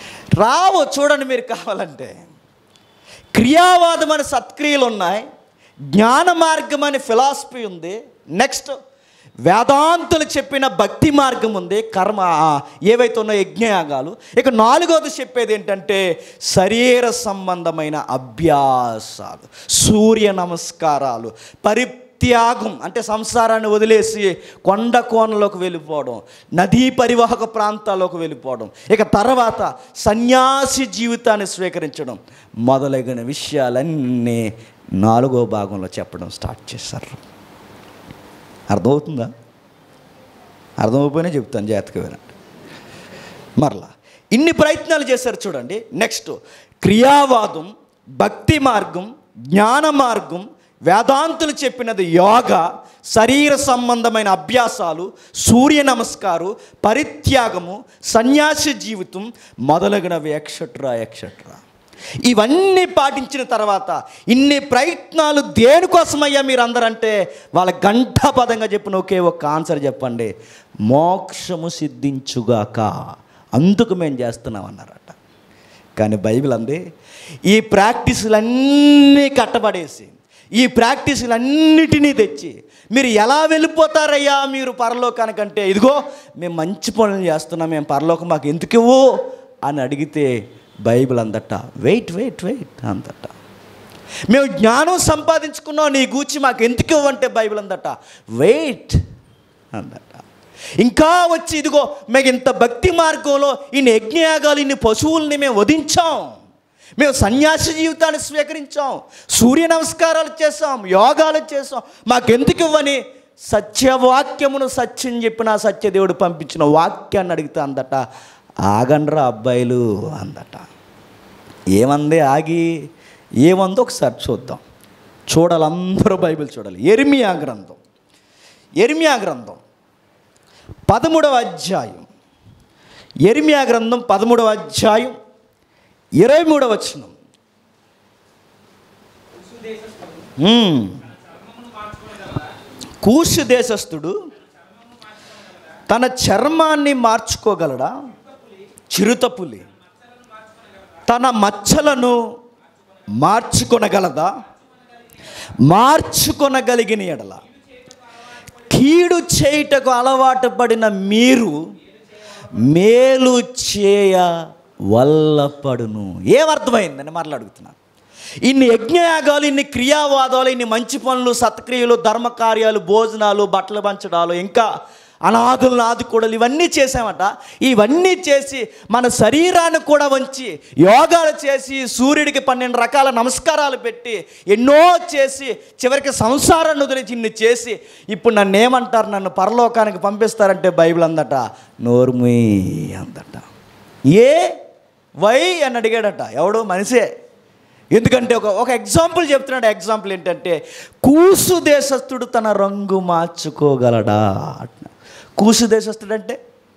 రావు చూడండి మీరు కావాలంటే క్రియావాదమైన సత్క్రియలు ఉన్నాయి జ్ఞాన మార్గం అనే ఫిలాసఫీ ఉంది నెక్స్ట్ వేదాంతులు చెప్పిన భక్తి మార్గం ఉంది కర్మ ఆ, ఏవైతే ఉన్నాయో యజ్ఞయాగాలు ఇక నాలుగోది చెప్పేది ఏంటంటే శరీర సంబంధమైన అభ్యాసాలు సూర్య నమస్కారాలు పరిత్యాగం అంటే సంసారాన్ని వదిలేసి కొండ కోనలోకి వెళ్ళిపోవడం నదీ పరివాహక ప్రాంతాల్లోకి వెళ్ళిపోవడం ఇక తర్వాత సన్యాసి జీవితాన్ని స్వీకరించడం మొదలగిన విషయాలన్నీ నాలుగో భాగంలో చెప్పడం స్టార్ట్ చేశారు అర్థమవుతుందా అర్థమైపోయినా చెప్తాను జాగ్రత్తగా వినండి మరలా ఇన్ని ప్రయత్నాలు చేశారు చూడండి నెక్స్ట్ క్రియావాదం భక్తి మార్గం జ్ఞాన మార్గం వేదాంతులు చెప్పినది యోగా శరీర సంబంధమైన అభ్యాసాలు సూర్య నమస్కారు పరిత్యాగము సన్యాసి జీవితం మొదలగునవి ఎక్సెట్రా ఎక్సెట్రా ఇవన్నీ పాటించిన తర్వాత ఇన్ని ప్రయత్నాలు దేనికోసమయ్యా మీరు అందరంటే వాళ్ళ గంటాపదంగా చెప్పిన ఒకే ఒక ఆన్సర్ చెప్పండి మోక్షము సిద్ధించుగాక అందుకు మేము చేస్తున్నాం అన్నారట కానీ బైబిల్ అంది ఈ ప్రాక్టీసులన్నీ కట్టబడేసి ఈ ప్రాక్టీసులన్నిటినీ తెచ్చి మీరు ఎలా వెళ్ళిపోతారయ్యా మీరు పరలోకానికంటే ఇదిగో మేము మంచి పనులు చేస్తున్నాం మేము పరలోకం మాకు ఎందుకు ఇవ్వు అని అడిగితే బైబిల్ అందట వెయిట్ వెయిట్ వెయిట్ అందట మేము జ్ఞానం సంపాదించుకున్నాం నీ గూర్చి మాకు ఎందుకు ఇవ్వంటే బైబిల్ అందట వెయిట్ అందట ఇంకా వచ్చి ఇదిగో మేము ఇంత భక్తి మార్గంలో ఇన్ని యజ్ఞయాగాలు ఇన్ని పశువుల్ని మేము వధించాం మేము సన్యాసి జీవితాన్ని స్వీకరించాం సూర్య నమస్కారాలు చేసాం యోగాలు చేసాం మాకెందుకు ఇవ్వని సత్యవాక్యమును సత్యం చెప్పిన సత్యదేవుడు పంపించిన వాక్యాన్ని అడిగితే అందట ఆగండ్రా అబ్బాయిలు అందట ఏమంది ఆగి ఏమందో ఒకసారి చూద్దాం చూడాలి అందరూ బైబిల్ చూడాలి ఎర్మియా గ్రంథం ఎర్మియా గ్రంథం పదమూడవ అధ్యాయం ఎర్మియా గ్రంథం పదమూడవ అధ్యాయం ఇరవై మూడవ వచనం మ్మ్. కూషు దేశస్థుడు తన చర్మాన్ని మార్చుకోగలడా చిరుతపులి తన మచ్చలను మార్చుకొనగలదా మార్చుకొనగలిగిన ఎడల కీడు చేయుటకు అలవాటు పడిన మీరు మేలు చేయ వల్లపడును ఏమర్థమైందని మాట్లాడుతున్నాను ఇన్ని యజ్ఞయాగాలు ఇన్ని క్రియావాదాలు ఇన్ని మంచి పనులు సత్క్రియలు ధర్మకార్యాలు భోజనాలు బట్టలు పంచడాలు ఇంకా అనాథులను ఆదుకోవడాలు ఇవన్నీ చేసామట ఇవన్నీ చేసి మన శరీరాన్ని కూడా వంచి యోగాలు చేసి సూర్యుడికి పన్నెండు రకాల నమస్కారాలు పెట్టి ఎన్నో చేసి చివరికి సంసారాన్ని వదిలేసి ఇన్ని చేసి ఇప్పుడు నన్ను ఏమంటారు నన్ను పరలోకానికి పంపిస్తారంటే బైబిల్ అందట నోర్మీ అందట ఏ వై అని అడిగాడట ఎవడు మనిషే ఎందుకంటే ఒక ఒక ఎగ్జాంపుల్ చెప్తున్నాడు ఎగ్జాంపుల్ ఏంటంటే కూసు దేశస్థుడు తన రంగు మార్చుకోగలడా అంటున్నాడు. కూసు దేశస్థుడు అంటే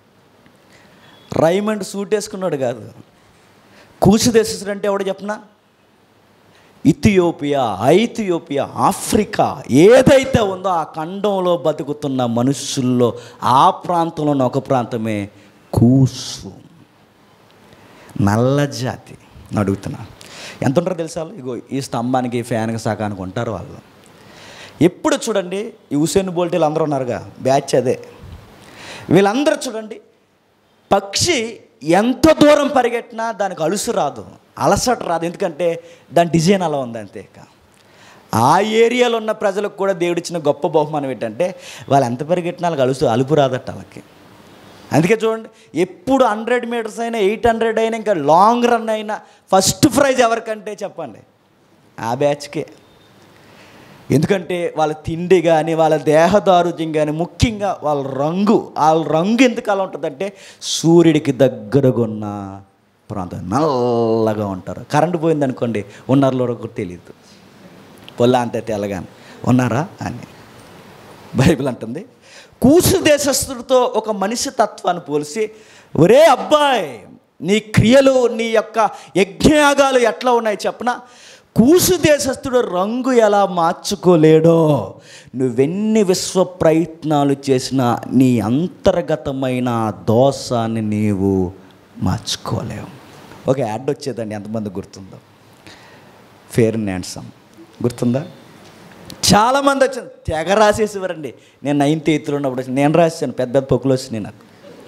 రైమండ్ సూట్ వేసుకున్నాడు కాదు కూసు దేశస్థుడు అంటే ఎవడు చెప్పనా ఇథియోపియా ఐథియోపియా ఆఫ్రికా ఏదైతే ఉందో ఆ ఖండంలో బతుకుతున్న మనుషుల్లో ఆ ప్రాంతంలో ఉన్న ఒక ప్రాంతమే కూసు నల్ల జాతి అడుగుతున్నా ఎంత ఉంటారో తెలుసా వాళ్ళు? ఇగో ఈ స్తంభానికి ఈ ఫ్యాన్కి సగానికి ఉంటారు వాళ్ళు ఎప్పుడు చూడండి ఈ హుసేన్ బోల్ట్ వీళ్ళందరూ ఉన్నారుగా బ్యాచ్ అదే వీళ్ళందరూ చూడండి పక్షి ఎంత దూరం పరిగెట్టినా దానికి అలుసు రాదు అలసట రాదు ఎందుకంటే దాని డిజైన్ అలా ఉంది అంతే ఇక ఆ ఏరియాలో ఉన్న ప్రజలకు కూడా దేవుడిచ్చిన గొప్ప బహుమానం ఏంటంటే వాళ్ళు ఎంత పరిగెట్టినా వాళ్ళకి అలుసు అలుపు రాదట వాళ్ళకి అందుకే చూడండి ఎప్పుడు హండ్రెడ్ మీటర్స్ అయినా ఎయిట్ హండ్రెడ్ అయినా ఇంకా లాంగ్ రన్ అయినా ఫస్ట్ ప్రైజ్ ఎవరికంటే చెప్పండి ఆ బ్యాచ్కే ఎందుకంటే వాళ్ళ తిండి కానీ వాళ్ళ దేహదారుజ్యం కానీ ముఖ్యంగా వాళ్ళ రంగు వాళ్ళ రంగు ఎందుకు అలా ఉంటుందంటే సూర్యుడికి దగ్గరగా ఉన్న ప్రాంతం నల్లగా ఉంటారు కరెంటు పోయింది అనుకోండి ఉన్నారో కూడా తెలియదు పొల్ల అంతే తెల్లగాని ఉన్నారా అని బైబిల్ అంటుంది కూసు దేశస్థుడితో ఒక మనిషి తత్వాన్ని పోలిసి ఒరే అబ్బాయి నీ క్రియలు నీ యొక్క యజ్ఞయాగాలు ఎట్లా ఉన్నాయి చెప్పనా కూసు దేశస్థుడు రంగు ఎలా మార్చుకోలేడో నువ్వెన్ని విశ్వ ప్రయత్నాలు చేసినా నీ అంతర్గతమైన ఆ దోషాన్ని నీవు మార్చుకోలేవు ఒక యాడ్ వచ్చేదండి ఎంతమంది గుర్తుందో ఫేర్ అండ్ హ్యాండ్సమ్ గుర్తుందా చాలామంది వచ్చారు తెగ రాసేసేవారండి నేను నైన్త్ ఎయిత్లో ఉన్నప్పుడు వచ్చి నేను రాసాను పెద్ద పెద్ద పొక్కులు వచ్చినాయి నాకు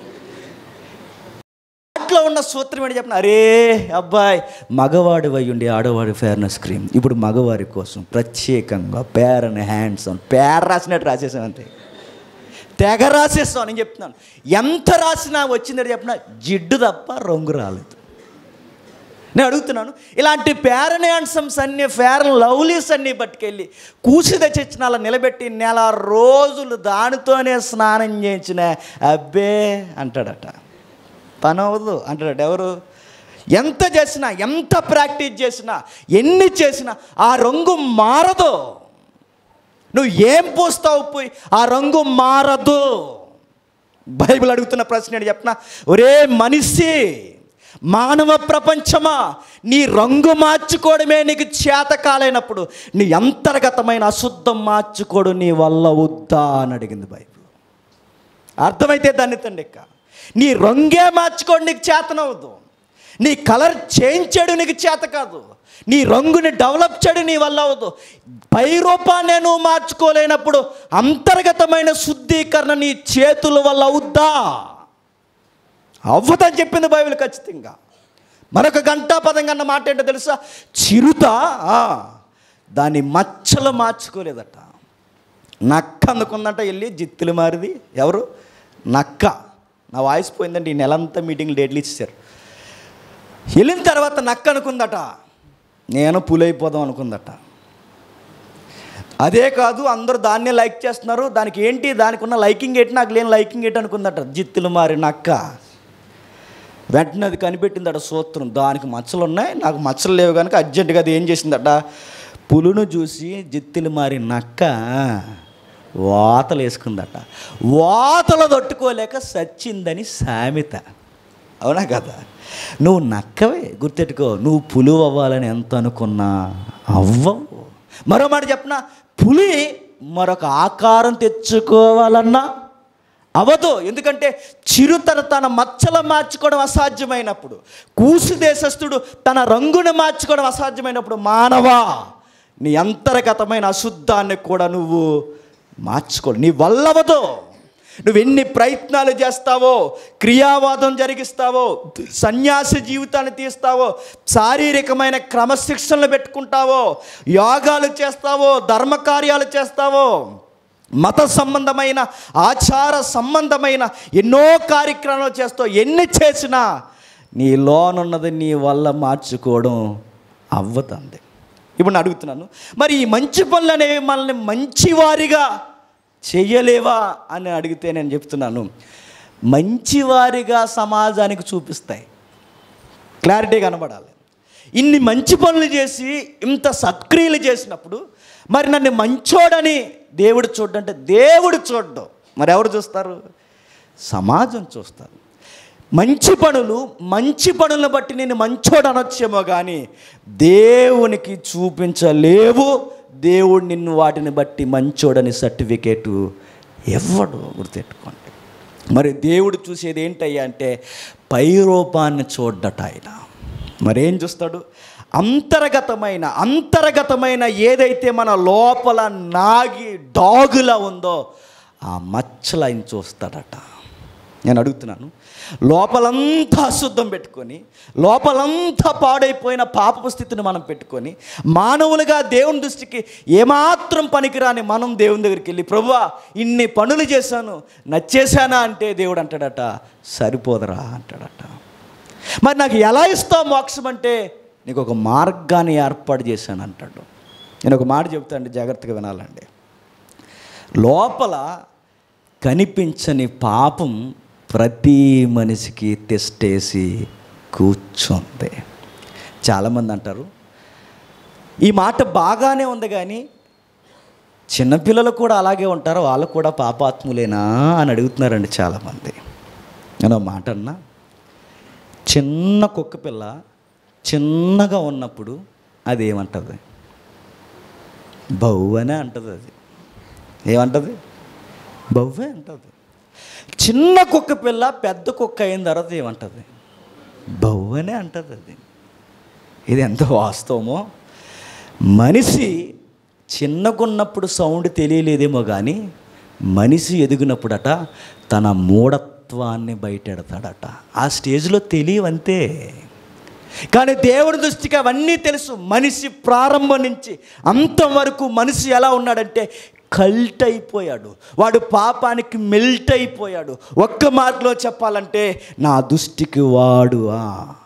దాంట్లో ఉన్న సూత్రం ఏంటి చెప్పిన అరే అబ్బాయి మగవాడి ఉండి ఆడవాడి ఫేర్నెస్ క్రీమ్ ఇప్పుడు మగవారి కోసం ప్రత్యేకంగా pair and hands on pair రాసినట్టు రాసేసాను అంతే తెగ రాసేస్తాను నేను చెప్తున్నాను ఎంత రాసినా వచ్చిందని చెప్పిన జిడ్డు తప్ప రంగు రాలేదు నేను అడుగుతున్నాను ఇలాంటి పేరన్ హ్యాండ్సమ్స్ అన్ని ఫేరన్ లవ్లీస్ అన్ని పట్టుకెళ్ళి కూసి తెచ్చిన అలా నిలబెట్టి నెల రోజులు దానితోనే స్నానం చేయించిన అబ్బే అంటాడట పని అవ్వదు అంటాడట ఎవరు ఎంత చేసినా ఎంత ప్రాక్టీస్ చేసినా ఎన్ని చేసినా ఆ రంగు మారదు నువ్వు ఏం పూస్తావు పోయి ఆ రంగు మారదు బైబిల్ అడుగుతున్న ప్రశ్న ఏంటి చెప్పనా ఒరే మనిషి మానవ ప్రపంచమా నీ రంగు మార్చుకోవడమే నీకు చేత కాలేనప్పుడు నీ అంతర్గతమైన అశుద్ధం మార్చుకోవడం నీ వల్ల వద్దా అని అడిగింది బైబిల్ అర్థమైతే దాన్ని తండ్రిక్క నీ రంగే మార్చుకోవడం నీకు చేతనవద్దు నీ కలర్ చేంజ్ చేయడం నీకు చేత కాదు నీ రంగుని డెవలప్ చేయడం నీ వల్ల అవ్వదు పై రూపాన్ని నువ్వు మార్చుకోలేనప్పుడు అంతర్గతమైన శుద్ధీకరణ నీ చేతుల వల్ల అవుద్దా అవ్వదని చెప్పింది బైబిల్ ఖచ్చితంగా మరొక గంటా పదం కన్న మాట ఏంటో తెలుసా చిరుత ఆ, దాని మచ్చలు మార్చుకోలేదట నక్క అందుకుందంట వెళ్ళి జిత్తులు మారిది ఎవరు నక్క నా వాయిస్ పోయిందండి ఈ నెలంతా మీటింగ్లు డేట్లు ఇచ్చారు వెళ్ళిన తర్వాత నక్క అనుకుందట నేను పులైపోదాం అనుకుందట అదే కాదు అందరూ దాన్నే లైక్ చేస్తున్నారు దానికి ఏంటి దానికి ఉన్న లైకింగ్ ఏంటి నాకు లేని లైకింగ్ ఏంటి అనుకుందట జిత్తులు మారి నక్క వెంటనే అది కనిపెట్టిందట సూత్రం దానికి మచ్చలు ఉన్నాయి నాకు మచ్చలు లేవు కనుక అర్జెంటుగా అది ఏం చేసిందట పులును చూసి జిత్తులు మారి నక్క వాతలు వేసుకుందట వాతలు తట్టుకోలేక సచ్చిందని సామెత అవునా కదా నువ్వు నక్కవే గుర్తెట్టుకో నువ్వు పులువు అవ్వాలని ఎంత అనుకున్నా అవ్వవు మరో మాట చెప్పనా పులి మరొక ఆకారం తెచ్చుకోవాలన్నా అవదు ఎందుకంటే చిరుతన తన మచ్చల మార్చుకోవడం అసాధ్యమైనప్పుడు కూసు దేశస్థుడు తన రంగును మార్చుకోవడం అసాధ్యమైనప్పుడు మానవా నీ అంతర్గతమైన అశుద్ధాన్ని కూడా నువ్వు మార్చుకో నీ వల్లవదు నువ్వు ఎన్ని ప్రయత్నాలు చేస్తావో క్రియావాదం జరిగిస్తావో సన్యాసి జీవితాన్ని తీస్తావో శారీరకమైన క్రమశిక్షణలు పెట్టుకుంటావో యోగాలు చేస్తావో ధర్మకార్యాలు చేస్తావో మత సంబంధమైన ఆచార సంబంధమైన ఎన్నో కార్యక్రమాలు చేస్తావు ఎన్ని చేసినా నీ లోనున్నది నీ వల్ల మార్చుకోవడం అవ్వదండి ఇప్పుడు నేను అడుగుతున్నాను మరి ఈ మంచి పనులు అనేవి మనల్ని మంచివారిగా చెయ్యలేవా అని అడిగితే నేను చెప్తున్నాను మంచివారిగా సమాజానికి చూపిస్తాయి క్లారిటీ కనబడాలి ఇన్ని మంచి పనులు చేసి ఇంత సత్క్రియలు చేసినప్పుడు మరి నన్ను మంచోడని దేవుడు చూడంటే దేవుడు చూడడం మరి ఎవరు చూస్తారు సమాజం చూస్తారు మంచి పనులు మంచి పనులను బట్టి నేను మంచోడు అనొచ్చేమో కానీ దేవునికి చూపించలేవు దేవుడు నిన్ను వాటిని బట్టి మంచోడని సర్టిఫికేటు ఇవ్వడు గుర్తెట్టుకోండి మరి దేవుడు చూసేది ఏంటయ్యా అంటే పై రూపాన్ని చూడ్డట ఆయన మరేం చూస్తాడు అంతర్గతమైన అంతర్గతమైన ఏదైతే మన లోపల నాగి డాగులా ఉందో ఆ మచ్చలు ఆయన చూస్తాడట నేను అడుగుతున్నాను లోపలంతా అశుద్ధం పెట్టుకొని లోపలంతా పాడైపోయిన పాపపు స్థితిని మనం పెట్టుకొని మానవులుగా దేవుని దృష్టికి ఏమాత్రం పనికిరాని మనం దేవుని దగ్గరికి వెళ్ళి ప్రభువా ఇన్ని పనులు చేశాను నచ్చేశానా అంటే దేవుడు అంటాడట సరిపోదరా అంటాడట మరి నాకు ఎలా ఇస్తావు మోక్షం అంటే నీకు ఒక మార్గాన్ని ఏర్పాటు చేశాను అంటాడు నేను ఒక మాట చెప్తానండి జాగ్రత్తగా వినాలండి లోపల కనిపించని పాపం ప్రతి మనిషికి తెస్టేసి కూర్చుంది చాలామంది అంటారు ఈ మాట బాగానే ఉంది కానీ చిన్నపిల్లలు కూడా అలాగే ఉంటారు వాళ్ళు కూడా పాపాత్ములేనా అని అడుగుతున్నారండి చాలామంది నేను ఒక మాట అన్నా చిన్న కుక్క పిల్ల చిన్నగా ఉన్నప్పుడు అది ఏమంటుంది బవ్వనే అంటుంది అది ఏమంటుంది బవ్వే అంటుంది చిన్న కుక్క పిల్ల పెద్ద కుక్క అయిన తర్వాత ఏమంటుంది బవ్వనే అంటుంది అది ఇది ఎంత వాస్తవమో మనిషి చిన్నగున్నప్పుడు సౌండ్ తెలియలేదేమో కానీ మనిషి ఎదిగినప్పుడట తన మూఢత్వాన్ని బయటెడతాడట ఆ స్టేజ్లో తెలియవంతే కానీ దేవుని దృష్టికి అవన్నీ తెలుసు మనిషి ప్రారంభం నుంచి అంతం వరకు మనిషి ఎలా ఉన్నాడంటే కల్ట్ అయిపోయాడు వాడు పాపానికి మెల్ట్ అయిపోయాడు ఒక్క మాటలో చెప్పాలంటే నా దృష్టికి వాడు ఆ,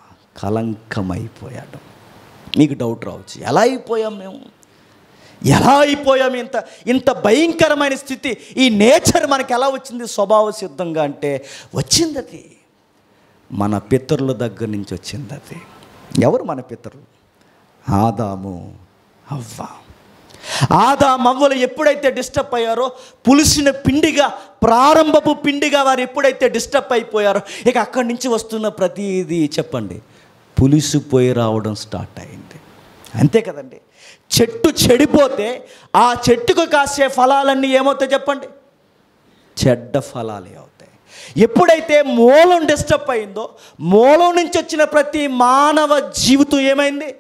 కలంకమైపోయాడు మీకు డౌట్ రావచ్చు ఎలా అయిపోయాం మేము ఎలా అయిపోయాం ఇంత ఇంత భయంకరమైన స్థితి ఈ నేచర్ మనకి ఎలా వచ్చింది స్వభావ సిద్ధంగా అంటే వచ్చింది అది మన పితరుల దగ్గర నుంచి వచ్చింది అది ఎవరు మన పితరులు ఆదాము అవ్వ ఆదాం అవ్వలు ఎప్పుడైతే డిస్టర్బ్ అయ్యారో పులిసిన పిండిగా ప్రారంభపు పిండిగా వారు ఎప్పుడైతే డిస్టర్బ్ అయిపోయారో ఇక అక్కడి నుంచి వస్తున్న ప్రతిదీ చెప్పండి పులిసిపోయి రావడం స్టార్ట్ అయింది అంతే కదండి చెట్టు చెడిపోతే ఆ చెట్టుకు కాసే ఫలాలన్నీ ఏమవుతాయి చెప్పండి చెడ్డ ఫలాలే అవుతాయి ఎప్పుడైతే మూలం డిస్టర్బ్ అయిందో మూలం నుంచి వచ్చిన ప్రతి మానవ జీవితం ఏమైంది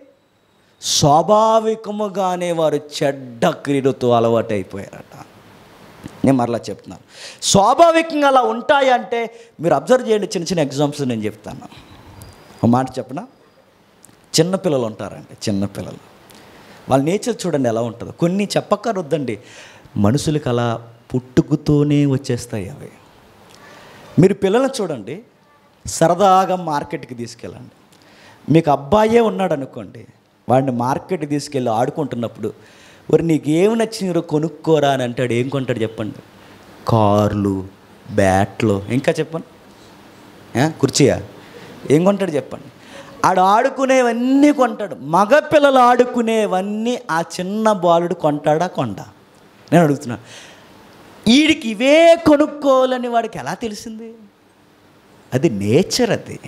స్వాభావికముగానే వారు చెడ్డ క్రీడతో అలవాటైపోయారట నేను మరలా చెప్తున్నాను స్వాభావికంగా అలా ఉంటాయంటే మీరు అబ్జర్వ్ చేయండి చిన్న చిన్న ఎగ్జామ్స్ నేను చెప్తాను ఒక మాట చెప్పనా చిన్నపిల్లలు ఉంటారండి చిన్నపిల్లలు వాళ్ళ నేచర్ చూడండి ఎలా ఉంటుందో కొన్ని చెప్పక్కరొద్దండి మనుషులకు అలా పుట్టుకుతూనే వచ్చేస్తాయి అవి మీరు పిల్లలను చూడండి సరదాగా మార్కెట్కి తీసుకెళ్ళండి మీకు అబ్బాయే ఉన్నాడు అనుకోండి వాడిని మార్కెట్కి తీసుకెళ్ళి ఆడుకుంటున్నప్పుడు మరి నీకు ఏమి నచ్చినారో కొనుక్కోరా అని అంటాడు ఏం కొంటాడు చెప్పండి కార్లు బ్యాట్లు ఇంకా చెప్పండి ఏ? కుర్చీయా ఏం కొంటాడు చెప్పండి ఆడు ఆడుకునేవన్నీ కొంటాడు మగపిల్లలు ఆడుకునేవన్నీ ఆ చిన్న బాలుడు కొంటాడా కొండా నేను అడుగుతున్నా వీడికి ఇవే కొనుక్కోవాలని వాడికి ఎలా తెలిసింది అది నేచర్ అది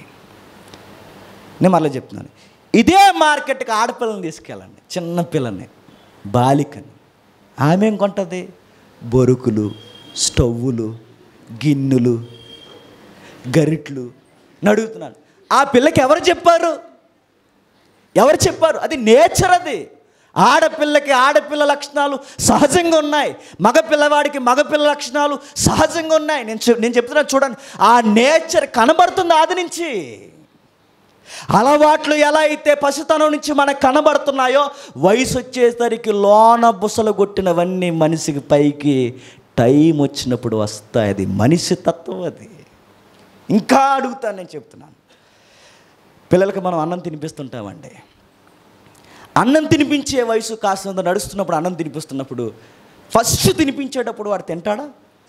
నేను మళ్ళీ చెప్తున్నాను ఇదే మార్కెట్కి ఆడపిల్లని తీసుకెళ్ళండి చిన్న పిల్లని బాలికని ఆమె ఏం కొంటుంది బొరుకులు స్టవ్వులు గిన్నెలు గరిట్లు నడుగుతున్నాను ఆ పిల్లకి ఎవరు చెప్పారు ఎవరు చెప్పారు అది నేచర్ అది ఆడపిల్లకి ఆడపిల్ల లక్షణాలు సహజంగా ఉన్నాయి మగపిల్లవాడికి మగపిల్ల లక్షణాలు సహజంగా ఉన్నాయి నేను చెప్- నేను చెప్తున్నాను చూడండి ఆ నేచర్ కనబడుతుంది ఆది నుంచి అలవాట్లు ఎలా అయితే పసితనం నుంచి మనకు కనబడుతున్నాయో వయసు వచ్చేసరికి లోన బుసలు కొట్టినవన్నీ మనిషికి పైకి టైం వచ్చినప్పుడు వస్తాయి అది మనిషి తత్వం అది ఇంకా అడుగుతాను నేను చెప్తున్నాను పిల్లలకి మనం అన్నం తినిపిస్తుంటామండి అన్నం తినిపించే వయసు కాస్తంత నడుస్తున్నప్పుడు అన్నం తినిపిస్తున్నప్పుడు ఫస్ట్ తినిపించేటప్పుడు వాడు తింటాడా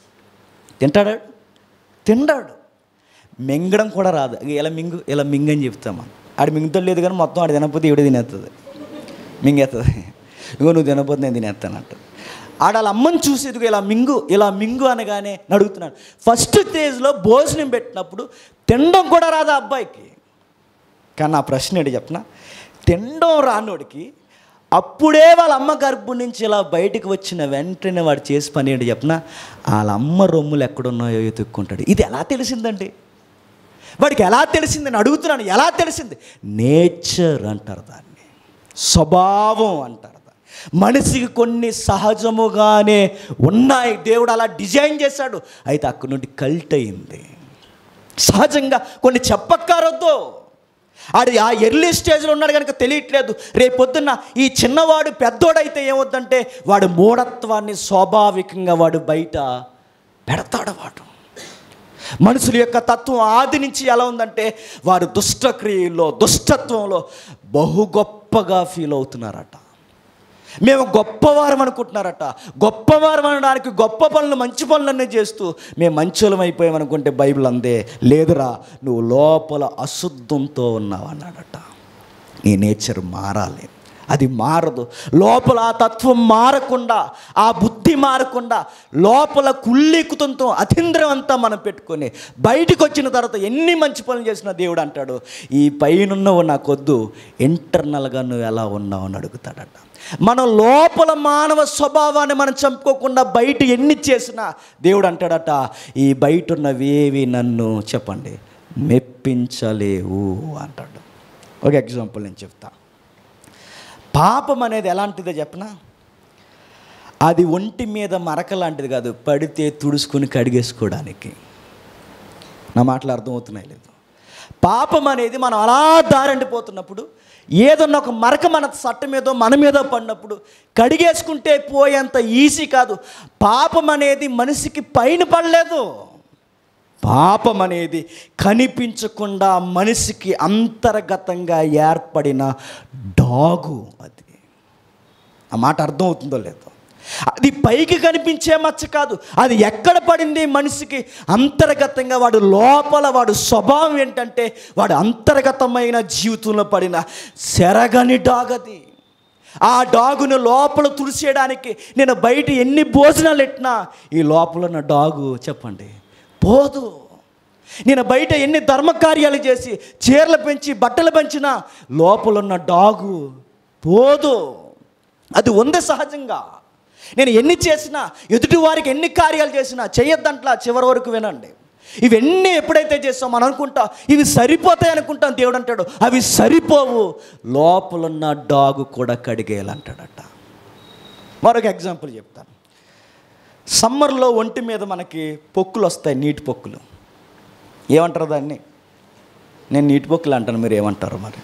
తింటాడా తిండాడు మింగడం కూడా రాదు ఇక ఇలా మింగు ఇలా మింగు అని చెప్తామా ఆడు మింగుతాడు లేదు కానీ మొత్తం ఆడు తినకపోతే ఈవిడ తినేస్తుంది మింగేస్తుంది ఇగో నువ్వు తినకపోతే నేను తినేస్తానంట ఆడ వాళ్ళ అమ్మని చూసి ఇదిగో ఇలా మింగు ఇలా మింగు అనగానే అడుగుతున్నాను ఫస్ట్ స్టేజ్లో భోజనం పెట్టినప్పుడు తినడం కూడా రాదు ఆ అబ్బాయికి కానీ నా ప్రశ్న ఏంటి చెప్పనా తినడం రానోడికి అప్పుడే వాళ్ళ అమ్మ గర్భం నుంచి ఇలా బయటికి వచ్చిన వెంటనే వాడు చేసి పని ఏంటి చెప్పనా వాళ్ళ అమ్మ రొమ్ములు ఎక్కడున్నాయో ఎత్తుక్కుంటాడు ఇది ఎలా తెలిసిందండి వాడికి ఎలా తెలిసిందని అడుగుతున్నాను ఎలా తెలిసింది నేచర్ అంటారు దాన్ని స్వభావం అంటారు దాన్ని మనిషికి కొన్ని సహజముగానే ఉన్నాయి దేవుడు అలా డిజైన్ చేశాడు అయితే అక్కడి నుండి కల్ట్ అయింది సహజంగా కొన్ని చెప్పక్కరొద్దు ఆడు ఆ ఎర్లీ స్టేజ్లో ఉన్నాడు కనుక తెలియట్లేదు రేపు పొద్దున్న ఈ చిన్నవాడు పెద్దోడైతే ఏమవుద్దంటే వాడు మూఢత్వాన్ని స్వాభావికంగా వాడు బయట పెడతాడు వాడు మనుషుల యొక్క తత్వం ఆది నుంచి ఎలా ఉందంటే వారు దుష్టక్రియల్లో దుష్టత్వంలో బహు గొప్పగా ఫీల్ అవుతున్నారట మేము గొప్పవారం అనుకుంటున్నారట గొప్పవారం అనడానికి గొప్ప పనులు మంచి పనులన్నీ చేస్తూ మేము మంచులం అయిపోయాం అనుకుంటే బైబిల్ అందే లేదురా నువ్వు లోపల అశుద్ధంతో ఉన్నావు అన్నాడట నీ నేచర్ మారాలి అది మారదు లోపల ఆ తత్వం మారకుండా ఆ బుద్ధి మారకుండా లోపల కుళ్ళీకుతంతో అతీంద్రం అంతా మనం పెట్టుకొని బయటికి వచ్చిన తర్వాత ఎన్ని మంచి పనులు చేసిన దేవుడు అంటాడు ఈ పైనున్నవు నాకొద్దు ఇంటర్నల్గా నువ్వు ఎలా ఉన్నావు అని అడుగుతాడట మనం లోపల మానవ స్వభావాన్ని మనం చంపుకోకుండా బయట ఎన్ని చేసినా దేవుడు అంటాడట ఈ బయట ఉన్నవేవి నన్ను చెప్పండి మెప్పించలేవు అంటాడు ఒక ఎగ్జాంపుల్ నేను చెప్తా పాపం అనేది ఎలాంటిదో చెప్పనా అది ఒంటి మీద మరక లాంటిది కాదు పడితే తుడుచుకుని కడిగేసుకోవడానికి నా మాటలు అర్థమవుతున్నాయి లేదు పాపం అనేది మనం అలా దారండిపోతున్నప్పుడు ఏదన్నా ఒక మరక మన సట్ట మీదో మన మీద పడినప్పుడు కడిగేసుకుంటే పోయేంత ఈజీ కాదు పాపం అనేది మనిషికి పైన పడలేదు పాపం అనేది కనిపించకుండా మనిషికి అంతర్గతంగా ఏర్పడిన డాగు అది ఆ మాట అర్థమవుతుందో లేదో అది పైకి కనిపించే మచ్చ కాదు అది ఎక్కడ పడింది మనిషికి అంతర్గతంగా వాడు లోపల వాడు స్వభావం ఏంటంటే వాడు అంతర్గతమైన జీవితంలో పడిన సెరగని డాగ్ అది ఆ డాగును లోపల తుడిసేయడానికి నేను బయట ఎన్ని భోజనాలు ఎట్టినా ఈ లోపల ఉన్న డాగు చెప్పండి పోదు నేను బయట ఎన్ని ధర్మకార్యాలు చేసి చీరలు పెంచి బట్టలు పెంచినా లోపల ఉన్న డాగు పోదు అది ఉంది సహజంగా నేను ఎన్ని చేసినా ఎదుటి వారికి ఎన్ని కార్యాలు చేసినా చేయొద్దంట్లా చివరి వరకు వినండి ఇవన్నీ ఎప్పుడైతే చేస్తాం మనం అనుకుంటాం ఇవి సరిపోతాయి అనుకుంటాం దేవుడు అంటాడు అవి సరిపోవు లోపలున్న డాగు కూడా కడిగేయాలంటాడట మరొక ఎగ్జాంపుల్ చెప్తాను సమ్మర్లో ఒంటి మీద మనకి పొక్కులు వస్తాయి నీటి పొక్కులు ఏమంటారు దాన్ని నేను నీటి పొక్కులు అంటాను మీరు ఏమంటారు మరి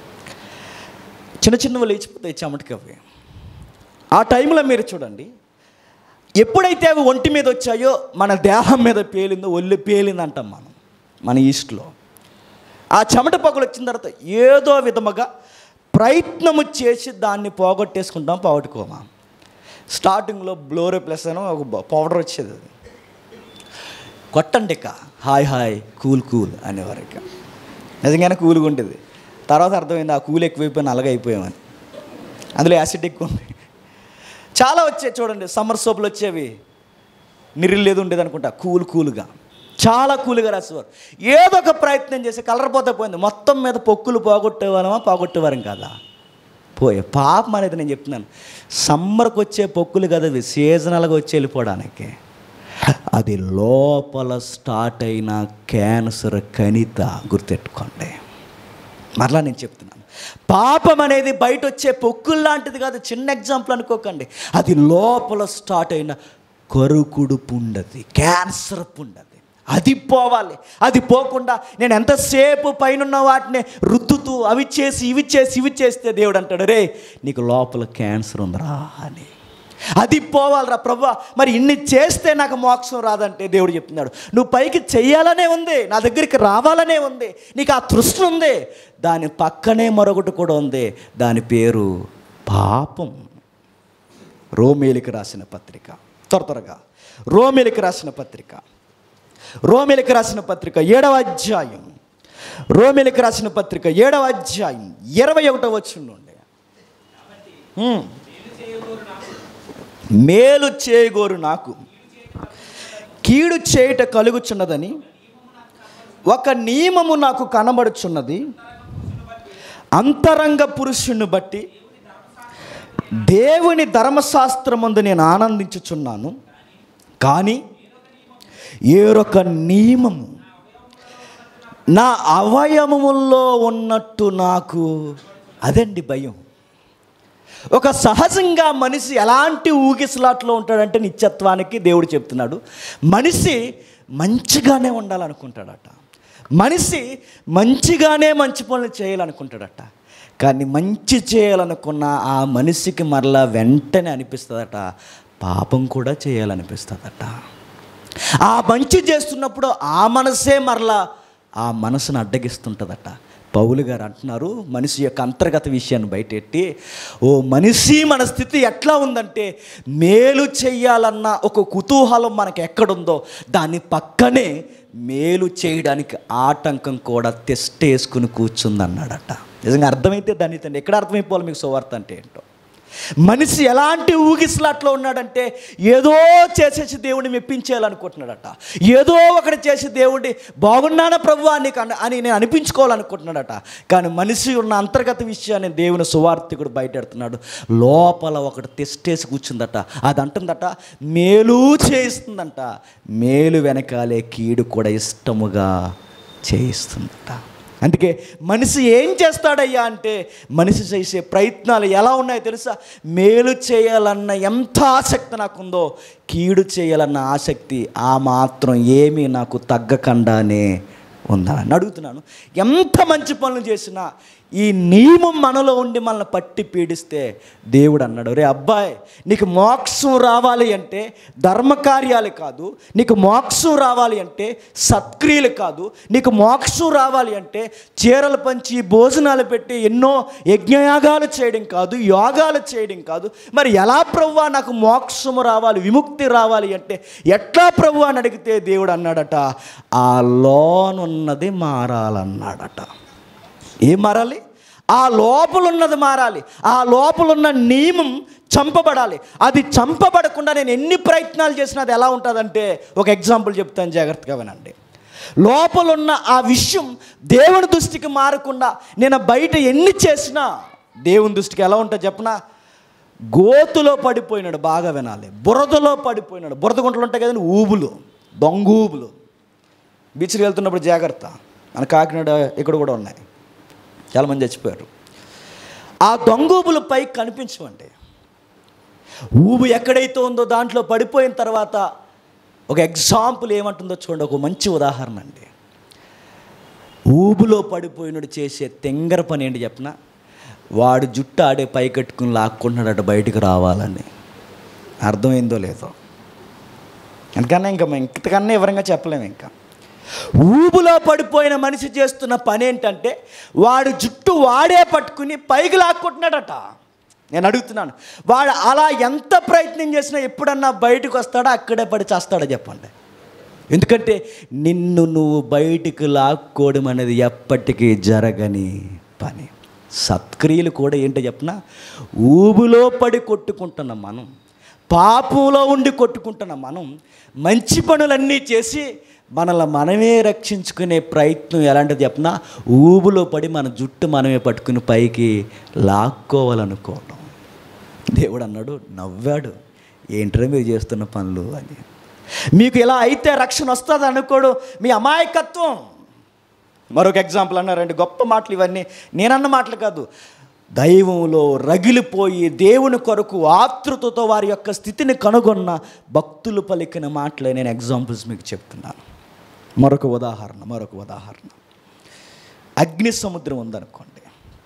చిన్న చిన్నవి లేచిపోతాయి చెమటకి అవి ఆ టైంలో మీరు చూడండి ఎప్పుడైతే అవి ఒంటి మీద వచ్చాయో మన దేహం మీద పేలిందో ఒళ్ళు పేలింది అంటాం మనం మన ఈస్ట్లో ఆ చెమట పొగలు వచ్చిన తర్వాత ఏదో విధముగా ప్రయత్నము చేసి దాన్ని పోగొట్టేసుకుంటాం పోగొట్టుకోమా స్టార్టింగ్లో బ్లోరో ప్లస్ అని ఒక పౌడర్ వచ్చేది అది కొట్టండి ఇక హాయ్ హాయ్ కూల్ కూల్ అనేవారు ఇక నిజంగానే కూల్గా ఉండేది తర్వాత అర్థమైంది ఆ కూల్ ఎక్కువైపోయిన అలాగే అయిపోయామని అందులో యాసిడ్ ఎక్కువ ఉంది చాలా వచ్చాయి చూడండి సమ్మర్ సోపులు వచ్చేవి నిరిల్ లేదు ఉండేది అనుకుంటా కూల్ కూల్గా చాలా కూల్గా రాసేవారు ఏదో ఒక ప్రయత్నం చేసి కలర్ పోతే పోయింది మొత్తం మీద పొక్కులు పోగొట్టేవారమా పోగొట్టేవారం కదా పోయే పాపం అనేది నేను చెప్తున్నాను సమ్మర్కి వచ్చే పొక్కులు కదా అవి సీజనల్గా వచ్చి వెళ్ళిపోవడానికి అది లోపల స్టార్ట్ అయిన క్యాన్సర్ కణిత గుర్తెట్టుకోండి మరలా నేను చెప్తున్నాను పాపం అనేది బయట వచ్చే పొక్కులు లాంటిది కాదు చిన్న ఎగ్జాంపుల్ అనుకోకండి అది లోపల స్టార్ట్ అయిన కరుకుడు పుండది క్యాన్సర్ పుండది అది పోవాలి అది పోకుండా నేను ఎంతసేపు పైన వాటిని రుద్దుతూ అవి చేసి ఇవి చేసి ఇవి చేస్తే దేవుడు అంటాడు రే నీకు లోపల క్యాన్సర్ ఉందిరా అని అది పోవాలిరా ప్రభా మరి ఇన్ని చేస్తే నాకు మోక్షం రాదంటే దేవుడు చెప్తున్నాడు నువ్వు పైకి చెయ్యాలనే ఉంది నా దగ్గరికి రావాలనే ఉంది నీకు ఆ తృష్టి ఉంది దాని పక్కనే మరొకటి కూడా ఉంది దాని పేరు పాపం రోమేలికి రాసిన పత్రిక త్వర త్వరగా రోమేలికి రాసిన పత్రిక రోమేలికి రాసిన పత్రిక ఏడవ అధ్యాయం రోమేలికి రాసిన పత్రిక ఏడవ అధ్యాయం ఇరవై ఒకటో వచ్చి నుండి హ్మ్. మేలు చేయగోరు నాకు కీడు చేయుట కలుగుచున్నదని ఒక నియమము నాకు కనబడుచున్నది అంతరంగ పురుషుని బట్టి దేవుని ధర్మశాస్త్రమందు నేను ఆనందించుచున్నాను కానీ ఏరొక నియమము నా అవయవముల్లో ఉన్నట్టు నాకు అదండి భయం ఒక సహజంగా మనిషి ఎలాంటి ఊగిసలాట్లో ఉంటాడంటే నిత్యత్వానికి దేవుడు చెప్తున్నాడు మనిషి మంచిగానే ఉండాలనుకుంటాడట మనిషి మంచిగానే మంచి పనులు చేయాలనుకుంటాడట కానీ మంచి చేయాలనుకున్న ఆ మనిషికి మరలా వెంటనే అనిపిస్తుందట పాపం కూడా చేయాలనిపిస్తుందట ఆ మంచి చేస్తున్నప్పుడు ఆ మనసే మరలా ఆ మనసును అడ్డగిస్తుంటుందట పౌలు గారు అంటున్నారు మనిషి యొక్క అంతర్గత విషయాన్ని బయటెట్టి ఓ మనిషి మన స్థితి ఎట్లా ఉందంటే మేలు చెయ్యాలన్న ఒక కుతూహలం మనకు ఎక్కడుందో దాని పక్కనే మేలు చేయడానికి ఆటంకం కూడా తెస్టేసుకుని కూర్చుందన్నాడట నిజంగా అర్థమైతే దాని తండ్రి ఎక్కడ అర్థమైపోవాలి మీకు సువార్త అంటే ఏంటో మనిషి ఎలాంటి ఊగిసలాట్లో ఉన్నాడంటే ఏదో చేసేసి దేవుడిని మెప్పించేయాలనుకుంటున్నాడట ఏదో ఒకటి చేసి దేవుడి బాగున్నానా ప్రభు అని కన్- అని నేను అనిపించుకోవాలనుకుంటున్నాడట కానీ మనిషి ఉన్న అంతర్గత విషయాన్ని దేవుని సువార్థికుడు బయటెడుతున్నాడు లోపల ఒకటి తెస్టేసి కూర్చుందట అది అంటుందట మేలు చేయిస్తుందంట మేలు వెనకాలే కీడు కూడా ఇష్టముగా చేయిస్తుందట అందుకే మనిషి ఏం చేస్తాడయ్యా అంటే మనిషి చేసే ప్రయత్నాలు ఎలా ఉన్నాయో తెలుసా మేలు చేయాలన్న ఎంత ఆసక్తి నాకుందో కీడు చేయాలన్న ఆసక్తి ఆ మాత్రం ఏమీ నాకు తగ్గకుండానే ఉందని అడుగుతున్నాను ఎంత మంచి పనులు చేసినా ఈ నియమం మనలో ఉండి మనల్ని పట్టి పీడిస్తే దేవుడు అన్నాడు రే అబ్బాయి నీకు మోక్షం రావాలి అంటే ధర్మకార్యాలు కాదు నీకు మోక్షం రావాలి అంటే సత్క్రియలు కాదు నీకు మోక్షం రావాలి అంటే చీరలు పంచి భోజనాలు పెట్టి ఎన్నో యజ్ఞయాగాలు చేయడం కాదు యోగాలు చేయడం కాదు మరి ఎలా ప్రవ్వా నాకు మోక్షము రావాలి విముక్తి రావాలి అంటే ఎట్లా ప్రభు అని అడిగితే దేవుడు అన్నాడట ఆ లోనున్నది మారాలన్నాడట ఏం మారాలి ఆ లోపలున్నది మారాలి ఆ లోపలున్న నియమం చంపబడాలి అది చంపబడకుండా నేను ఎన్ని ప్రయత్నాలు చేసినా అది ఎలా ఉంటుందంటే ఒక ఎగ్జాంపుల్ చెప్తాను జాగ్రత్తగా వినండి లోపలున్న ఆ విషయం దేవుని దృష్టికి మారకుండా నేను బయట ఎన్ని చేసినా దేవుని దృష్టికి ఎలా ఉంటుంది చెప్పనా గోతులో పడిపోయినాడు బాగా వినాలి బురదలో పడిపోయినాడు బురద గుంటలు ఉంటాయి కదండి ఊబులు దొంగూబులు బీచ్కి వెళ్తున్నప్పుడు జాగ్రత్త మన కాకినాడ ఇక్కడ కూడా ఉన్నాయి చాలామంది చచ్చిపోయారు ఆ దొంగూబులు పైకి కనిపించవండి ఊబు ఎక్కడైతే ఉందో దాంట్లో పడిపోయిన తర్వాత ఒక ఎగ్జాంపుల్ ఏమంటుందో చూడండి ఒక మంచి ఉదాహరణ అండి ఊబులో పడిపోయినడు చేసే తెంగర పని ఏంటి చెప్పనా వాడు జుట్టు ఆడే పైకట్టుకుని లాక్కుంటున్నాడట బయటికి రావాలని అర్థమైందో లేదో ఎందుకన్నా ఇంకా మేము ఇంతకన్నా వివరంగా చెప్పలేము ఇంకా ఊబులో పడిపోయిన మనిషి చేస్తున్న పని ఏంటంటే వాడు జుట్టు వాడే పట్టుకుని పైకి లాక్కుంటున్నాడట నేను అడుగుతున్నాను వాడు అలా ఎంత ప్రయత్నం చేసినా ఎప్పుడన్నా బయటకు వస్తాడో అక్కడే పడి చేస్తాడో చెప్పండి ఎందుకంటే నిన్ను నువ్వు బయటికి లాక్కోవడం అనేది ఎప్పటికీ జరగని పని సత్క్రియలు కూడా ఏంటో చెప్పిన ఊబులో పడి కొట్టుకుంటున్న మనం పాపంలో ఉండి కొట్టుకుంటున్న మనం మంచి పనులన్నీ చేసి మనల్ని మనమే రక్షించుకునే ప్రయత్నం ఎలాంటిది చెప్పినా ఊబులో పడి మన జుట్టు మనమే పట్టుకుని పైకి లాక్కోవాలనుకోవడం దేవుడు అన్నాడు నవ్వాడు ఏంటో మీరు చేస్తున్న పనులు అని మీకు ఇలా అయితే రక్షణ వస్తుంది అనుకోడు మీ అమాయకత్వం మరొక ఎగ్జాంపుల్ అన్నారండి గొప్ప మాటలు ఇవన్నీ నేనన్న మాటలు కాదు దైవంలో రగిలిపోయి దేవుని కొరకు ఆతృతతో వారి యొక్క స్థితిని కనుగొన్న భక్తులు పలికిన మాటలే నేను ఎగ్జాంపుల్స్ మీకు చెప్తున్నాను మరొక ఉదాహరణ మరొక ఉదాహరణ అగ్ని సముద్రం ఉందనుకోండి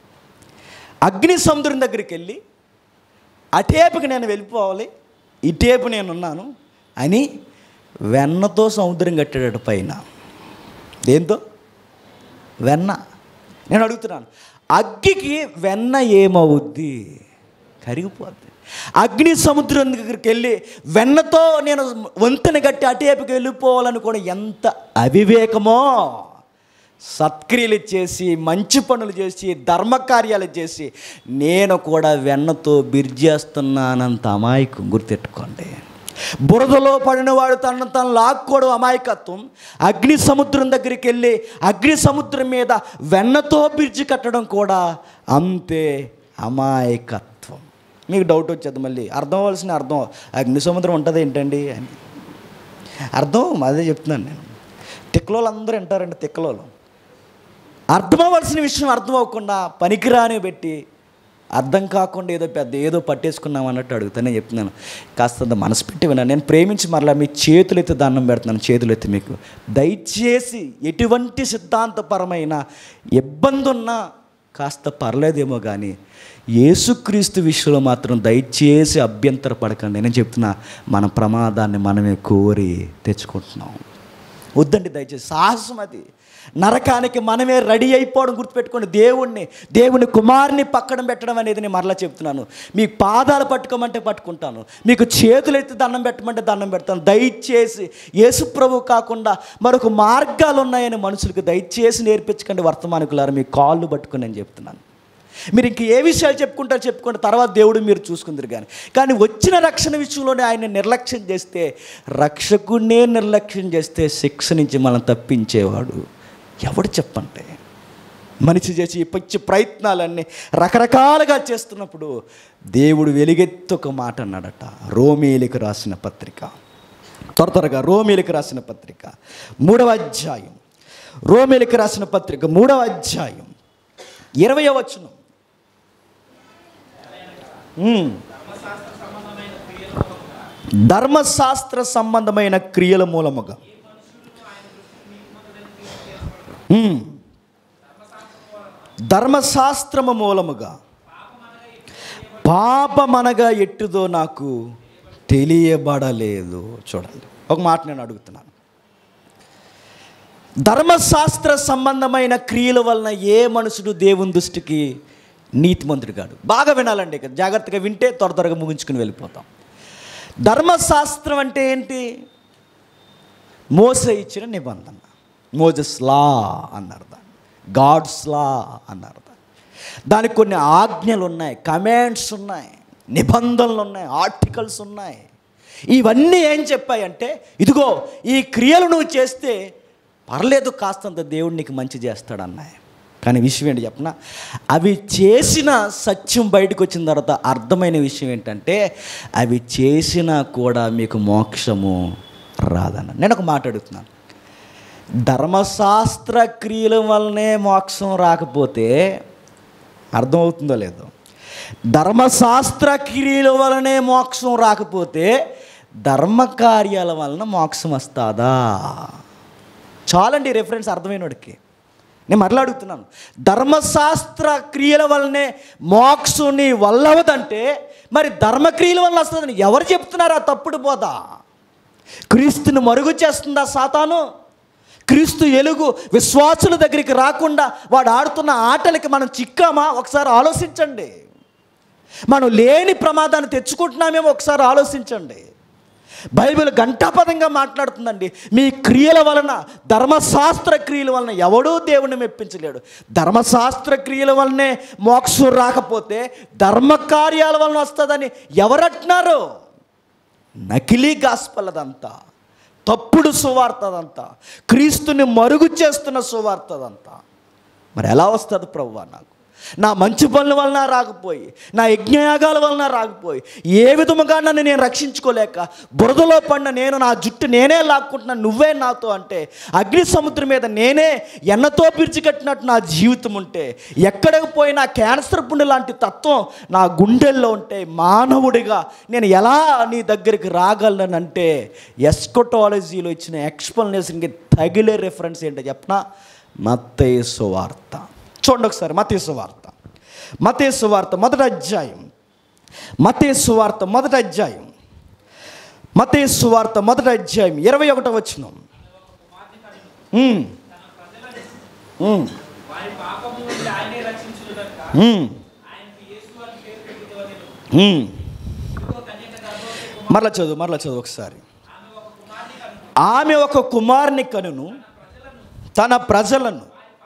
అగ్ని సముద్రం దగ్గరికి వెళ్ళి అటేపుకి నేను వెళ్ళిపోవాలి ఇటేపు నేనున్నాను అని వెన్నతో సముద్రం కట్టాడట పైన దేంతో వెన్న నేను అడుగుతున్నాను అగ్గికి వెన్న ఏమవుద్ది కరిగిపోద్ది అగ్ని సముద్రం దగ్గరికి వెళ్ళి వెన్నతో నేను వంతెన కట్టి అటేపుకి వెళ్ళిపోవాలనుకోవడం ఎంత అవివేకమో సత్క్రియలు చేసి మంచి పనులు చేసి ధర్మకార్యాలు చేసి నేను కూడా వెన్నతో బిర్జేస్తున్నానంత అమాయకం గుర్తెట్టుకోండి బురదలో పడిన వాడు తనను తను లాక్కోవడం అమాయకత్వం అగ్ని సముద్రం దగ్గరికి వెళ్ళి అగ్ని సముద్రం మీద వెన్నతో బిర్జి కట్టడం కూడా అంతే అమాయకత్వం మీకు డౌట్ వచ్చేది మళ్ళీ అర్థం అవ్వాల్సిన అర్థం అగ్ని సముద్రం ఉంటుంది ఏంటండి అని అర్థం అదే చెప్తున్నాను నేను తిక్కలోళ్ళు అందరూ వింటారండి తిక్కలోళ్ళు అర్థం అవ్వాల్సిన విషయం అర్థం అవ్వకుండా పనికిరాని పెట్టి అర్థం కాకుండా ఏదో పెద్ద ఏదో పట్టేసుకున్నాం అన్నట్టు అడుగుతానే చెప్తున్నాను కాస్తంత మనసు పెట్టి విన్నాను నేను ప్రేమించి మరలా మీ చేతులు ఎత్తి దండం పెడుతున్నాను చేతులు ఎత్తి మీకు దయచేసి ఎటువంటి సిద్ధాంతపరమైన ఇబ్బంది ఉన్నా కాస్త పర్లేదేమో కానీ యేసుక్రీస్తు విషయంలో మాత్రం దయచేసి అభ్యంతర పడకండి నేను చెప్తున్నా మన ప్రమాదాన్ని మనమే కోరి తెచ్చుకుంటున్నాం వద్దండి దయచేసి సాహసం అది నరకానికి మనమే రెడీ అయిపోవడం గుర్తుపెట్టుకోండి దేవుణ్ణి దేవుని కుమారుని పక్కన పెట్టడం అనేది నేను మరలా చెప్తున్నాను మీ పాదాలు పట్టుకోమంటే పట్టుకుంటాను మీకు చేతులు ఎత్తి దండం పెట్టమంటే దండం పెడతాను దయచేసి యేసు ప్రభు కాకుండా మరొక మార్గాలు ఉన్నాయని మనుషులకు దయచేసి నేర్పించకండి వర్తమానికులారా మీ కాళ్ళు పట్టుకుని నేను చెప్తున్నాను మీరు ఇంక ఏ విషయాలు చెప్పుకుంటారో చెప్పుకుంటే తర్వాత దేవుడు మీరు చూసుకుందరు కానీ కానీ వచ్చిన రక్షణ విషయంలోనే ఆయన నిర్లక్ష్యం చేస్తే రక్షకుడినే నిర్లక్ష్యం చేస్తే శిక్ష నుంచి మనం తప్పించేవాడు ఎవడు చెప్పండి మనిషి చేసి ఈ పిచ్చి ప్రయత్నాలన్నీ రకరకాలుగా చేస్తున్నప్పుడు దేవుడు వెలుగెత్తి ఒక మాట అన్నాడట రోమేలికి రాసిన పత్రిక త్వర త్వరగా రోమేలికి రాసిన పత్రిక మూడవ అధ్యాయం రోమిలికి రాసిన పత్రిక మూడవ అధ్యాయం ఇరవయో వచనం ఉమ్. ధర్మశాస్త్ర సంబంధమైన క్రియల మూలముగా ఉమ్. ధర్మశాస్త్రము మూలముగా పాపమనగా ఎట్టుదో నాకు తెలియబడలేదు చూడండి ఒక మాట నేను అడుగుతున్నాను ధర్మశాస్త్ర సంబంధమైన క్రియల వలన ఏ మనుషుడు దేవుని దృష్టికి నీతిమంతుడు కాడు బాగా వినాలండి ఇక జాగ్రత్తగా వింటే త్వర త్వరగా ముగించుకుని వెళ్ళిపోతాం ధర్మశాస్త్రం అంటే ఏంటి మోస ఇచ్చిన నిబంధన మోజస్ లా అన్నారు దాన్ని గాడ్స్ లా అన్నారు దాన్ని దానికి కొన్ని ఆజ్ఞలు ఉన్నాయి కమాండ్స్ ఉన్నాయి నిబంధనలు ఉన్నాయి ఆర్టికల్స్ ఉన్నాయి ఇవన్నీ ఏం చెప్పాయంటే ఇదిగో ఈ క్రియలు నువ్వు చేస్తే పర్లేదు కాస్తంత దేవుడు నీకు మంచి చేస్తాడన్నాయి కానీ విషయం ఏంటి చెప్పనా అవి చేసిన సత్యం బయటకు వచ్చిన తర్వాత అర్థమైన విషయం ఏంటంటే అవి చేసినా కూడా మీకు మోక్షము రాదన్న నేను ఒక మాట అడుగుతున్నాను ధర్మశాస్త్ర క్రియల వల్లనే మోక్షం రాకపోతే అర్థమవుతుందో లేదో ధర్మశాస్త్ర క్రియల వలనే మోక్షం రాకపోతే ధర్మ కార్యాల వలన మోక్షం వస్తుందా చాలండి రెఫరెన్స్ అర్థమైనోడికి నేను మరలా అడుగుతున్నాను ధర్మశాస్త్ర క్రియల వల్లనే మోక్షం నీ వల్లవదంటే మరి ధర్మక్రియల వల్ల వస్తుందని ఎవరు చెప్తున్నారు ఆ తప్పుడు బోధ క్రీస్తుని మరుగు చేస్తుందా సాతాను క్రీస్తు ఎలుగు విశ్వాసుల దగ్గరికి రాకుండా వాడు ఆడుతున్న ఆటలకి మనం చిక్కామా ఒకసారి ఆలోచించండి మనం లేని ప్రమాదాన్ని తెచ్చుకుంటున్నామేమో ఒకసారి ఆలోచించండి బైబిల్ ఘంటాపదంగా మాట్లాడుతుందండి మీ క్రియల వలన ధర్మశాస్త్ర క్రియల వలన ఎవడూ దేవుణ్ణి మెప్పించలేడు ధర్మశాస్త్ర క్రియల వలనే మోక్షం రాకపోతే ధర్మ కార్యాల వలన వస్తుందని ఎవరంటున్నారు నకిలీ గాస్పల్ అదంతా తప్పుడు సువార్త అదంతా క్రీస్తుని మరుగు చేస్తున్న సువార్త అదంతా మరి ఎలా వస్తుంది ప్రభువా నాకు నా మంచి పనుల వలన రాకపోయి నా యజ్ఞయాగాల వలన రాకపోయి ఏ విధముగా నన్ను నేను రక్షించుకోలేక బురదలో పడిన నేను నా జుట్టు నేనే లాక్కుంటున్నా నువ్వే నాతో అంటే అగ్ని సముద్రం మీద నేనే ఎన్నతో పిరిచికట్టినట్టు నా జీవితం ఉంటే ఎక్కడికి పోయినా క్యాన్సర్ పుండు లాంటి తత్వం నా గుండెల్లో ఉంటే మానవుడిగా నేను ఎలా నీ దగ్గరికి రాగలనంటే ఎస్కొటాలజీలో ఇచ్చిన ఎక్స్ప్లెనేషన్కి తగిలే రెఫరెన్స్ ఏంటో చెప్పనా మత్తేసు వార్త చూడండి ఒకసారి మతేసు వార్త మతేసు వార్త మొదటి అధ్యాయం మతేసు వార్త మొదటి అధ్యాయం మతేసు వార్త మొదటి అధ్యాయం ఇరవై ఒకటో వచ్చిన మరలా చదువు మరలా చదువు ఒకసారి ఆమె ఒక కుమారుని కనును తన ప్రజలను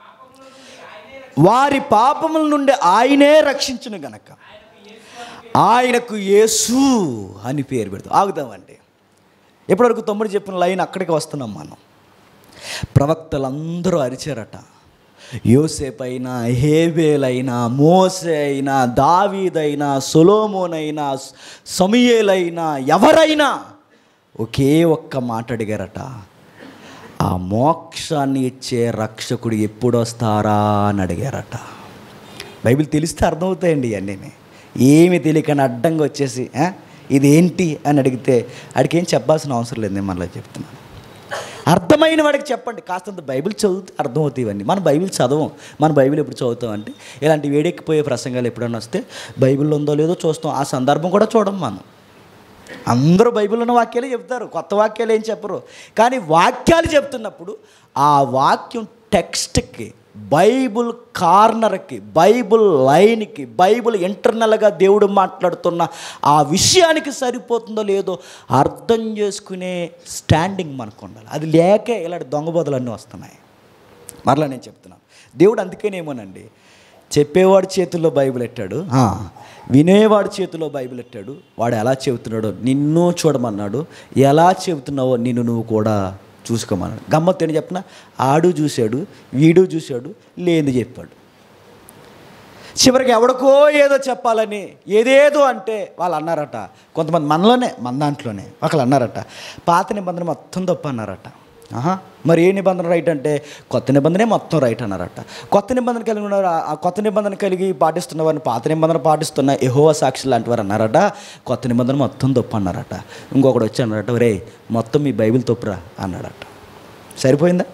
వారి పాపముల నుండి ఆయనే రక్షించును గనక ఆయనకు యేసు అని పేరు పెడతాం ఆగుదామండి ఎప్పటివరకు తమ్ముడు చెప్పిన లైన్ అక్కడికి వస్తున్నాం మనం ప్రవక్తలందరూ అరిచారట యోసేపైనా హేబేలైనా మోసే అయినా దావీదైనా సొలోమోనైనా సమయేలైనా ఎవరైనా ఒకే ఒక్క మాట అడిగారట ఆ మోక్షాన్ని ఇచ్చే రక్షకుడు ఎప్పుడు వస్తారా అని అడిగారట బైబిల్ తెలిస్తే అర్థమవుతాయండి ఇవన్నీ ఏమి తెలియకని అడ్డంగా వచ్చేసి "ఆ, ఇదేంటి అని అడిగితే ఆడికి ఏం చెప్పాల్సిన అవసరం లేదు నేను మళ్ళీ చెప్తున్నాను అర్థమైన వాడికి చెప్పండి కాస్తంత బైబిల్ చదివితే అర్థమవుతాయి ఇవన్నీ మన బైబిల్ చదవం మన బైబిల్ ఎప్పుడు చదువుతాం అంటే ఇలాంటి వేడెక్కిపోయే ప్రసంగాలు ఎప్పుడైనా వస్తే బైబిల్లో ఉందో లేదో చూస్తాం ఆ సందర్భం కూడా చూడం మనం అందరూ బైబిల్ ఉన్న వాక్యాలే చెప్తారు కొత్త వాక్యాలు ఏం చెప్పరు కానీ వాక్యాలు చెప్తున్నప్పుడు ఆ వాక్యం టెక్స్ట్కి బైబుల్ కార్నర్కి బైబుల్ లైన్కి బైబుల్ ఇంటర్నల్గా దేవుడు మాట్లాడుతున్న ఆ విషయానికి సరిపోతుందో లేదో అర్థం చేసుకునే స్టాండింగ్ మనకు ఉండాలి అది లేకే ఇలాంటి దొంగబోదలన్నీ వస్తున్నాయి మరలా నేను చెప్తున్నాను దేవుడు అందుకేనేమోనండి చెప్పేవాడి చేతుల్లో బైబిల్ ఎట్టాడు ఆ, వినేవాడి చేతిలో బైబిల్ ఎట్టాడు వాడు ఎలా చెబుతున్నాడో నిన్ను చూడమన్నాడు ఎలా చెబుతున్నావో నిన్ను నువ్వు కూడా చూసుకోమన్నాడు గమ్మత్తు ఏంటి చెప్పిన ఆడు చూశాడు వీడు చూశాడు లేని చెప్పాడు చివరికి ఎవడికో ఏదో చెప్పాలని ఏదేదో అంటే వాళ్ళు అన్నారట కొంతమంది మనలోనే మన దాంట్లోనే ఒకళ్ళు అన్నారట పాత నిబంధన మొత్తం తప్పు అన్నారట ఆహా మరి ఏ నిబంధన రైట్ అంటే కొత్త నిబంధనే మొత్తం రైట్ అన్నారట కొత్త నిబంధన కలిగి ఉన్నారు ఆ కొత్త నిబంధన కలిగి పాటిస్తున్న వారిని పాత నిబంధన పాటిస్తున్న ఎహోవ సాక్షి లాంటి వారు అన్నారట కొత్త నిబంధన మొత్తం తప్పు అన్నారట ఇంకొకడు వచ్చి అన్నారట ఒరే మొత్తం మీ బైబిల్ తప్పురా అన్నాడట సరిపోయిందా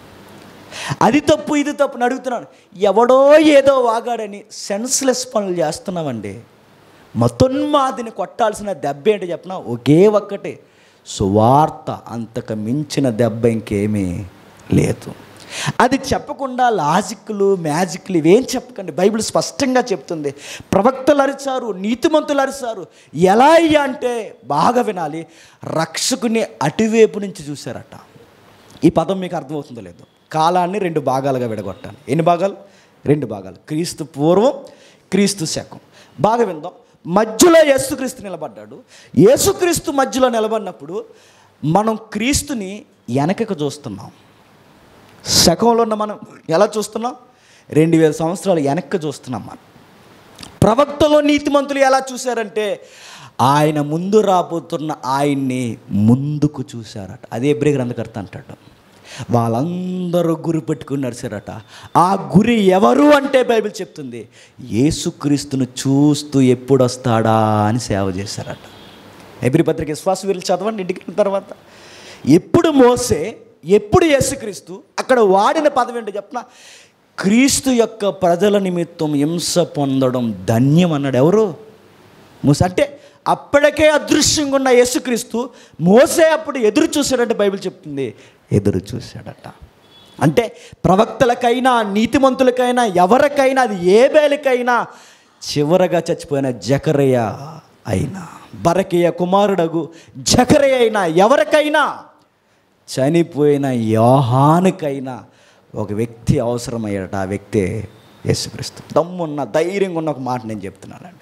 అది తప్పు ఇది తప్పు అని అడుగుతున్నాను ఎవడో ఏదో వాగాడని సెన్స్లెస్ పనులు చేస్తున్నామండి మతోన్మాదిని కొట్టాల్సిన దెబ్బ ఏంటో చెప్పిన ఒకే ఒక్కటే సువార్త అంతకు మించిన దెబ్బ ఇంకేమీ లేదు అది చెప్పకుండా లాజిక్లు మ్యాజిక్లు ఇవేం చెప్పకండి బైబిల్ స్పష్టంగా చెప్తుంది ప్రవక్తలు అరిచారు నీతిమంతులు అరిచారు ఎలా అయ్యా అంటే బాగా వినాలి రక్షకుని అటువైపు నుంచి చూశారట ఈ పదం మీకు అర్థమవుతుందో లేదు కాలాన్ని రెండు భాగాలుగా విడగొట్టాను ఎన్ని భాగాలు రెండు భాగాలు క్రీస్తు పూర్వం క్రీస్తు శకం బాగా విందాం మధ్యలో యేసుక్రీస్తు నిలబడ్డాడు యేసుక్రీస్తు మధ్యలో నిలబడినప్పుడు మనం క్రీస్తుని వెనకకు చూస్తున్నాం శకంలో ఉన్న మనం ఎలా చూస్తున్నాం రెండు వేల సంవత్సరాలు వెనక్కి చూస్తున్నాం మనం ప్రవక్తలో నీతిమంతులు ఎలా చూశారంటే ఆయన ముందు రాబోతున్న ఆయన్ని ముందుకు చూశారట అదే బ్రే గ్రంథకర్త అంటాడు వాళ్ళందరూ గురి పెట్టుకుని నడిచారట ఆ గురి ఎవరు అంటే బైబిల్ చెప్తుంది యేసుక్రీస్తును చూస్తూ ఎప్పుడు వస్తాడా అని సేవ చేశారట ఎబ్రి పత్రిక విశ్వాస వీరులు చదవండి ఇంటికి వెళ్ళిన తర్వాత ఎప్పుడు మోసే ఎప్పుడు యేసుక్రీస్తు అక్కడ వాడిన పదం ఏంటో చెప్పిన క్రీస్తు యొక్క ప్రజల నిమిత్తం హింస పొందడం ధన్యం అన్నాడు ఎవరు మోస అంటే అప్పటికే అదృశ్యంగా ఉన్న యేసుక్రీస్తు మోసే అప్పుడు ఎదురు చూశాడంటే బైబిల్ చెప్తుంది ఎదురు చూశాడట అంటే ప్రవక్తలకైనా నీతిమంతులకైనా ఎవరికైనా అది ఏ బేలికైనా చివరగా చచ్చిపోయిన జకరయ్య అయినా బరకయ్య కుమారుడగు జకరయ్య అయినా ఎవరికైనా చనిపోయిన యోహానుకైనా ఒక వ్యక్తి అవసరమయ్యాడట ఆ వ్యక్తే యేసుక్రీస్తు దమ్మున్న ధైర్యంగా ఉన్న ఒక మాట నేను చెప్తున్నానండి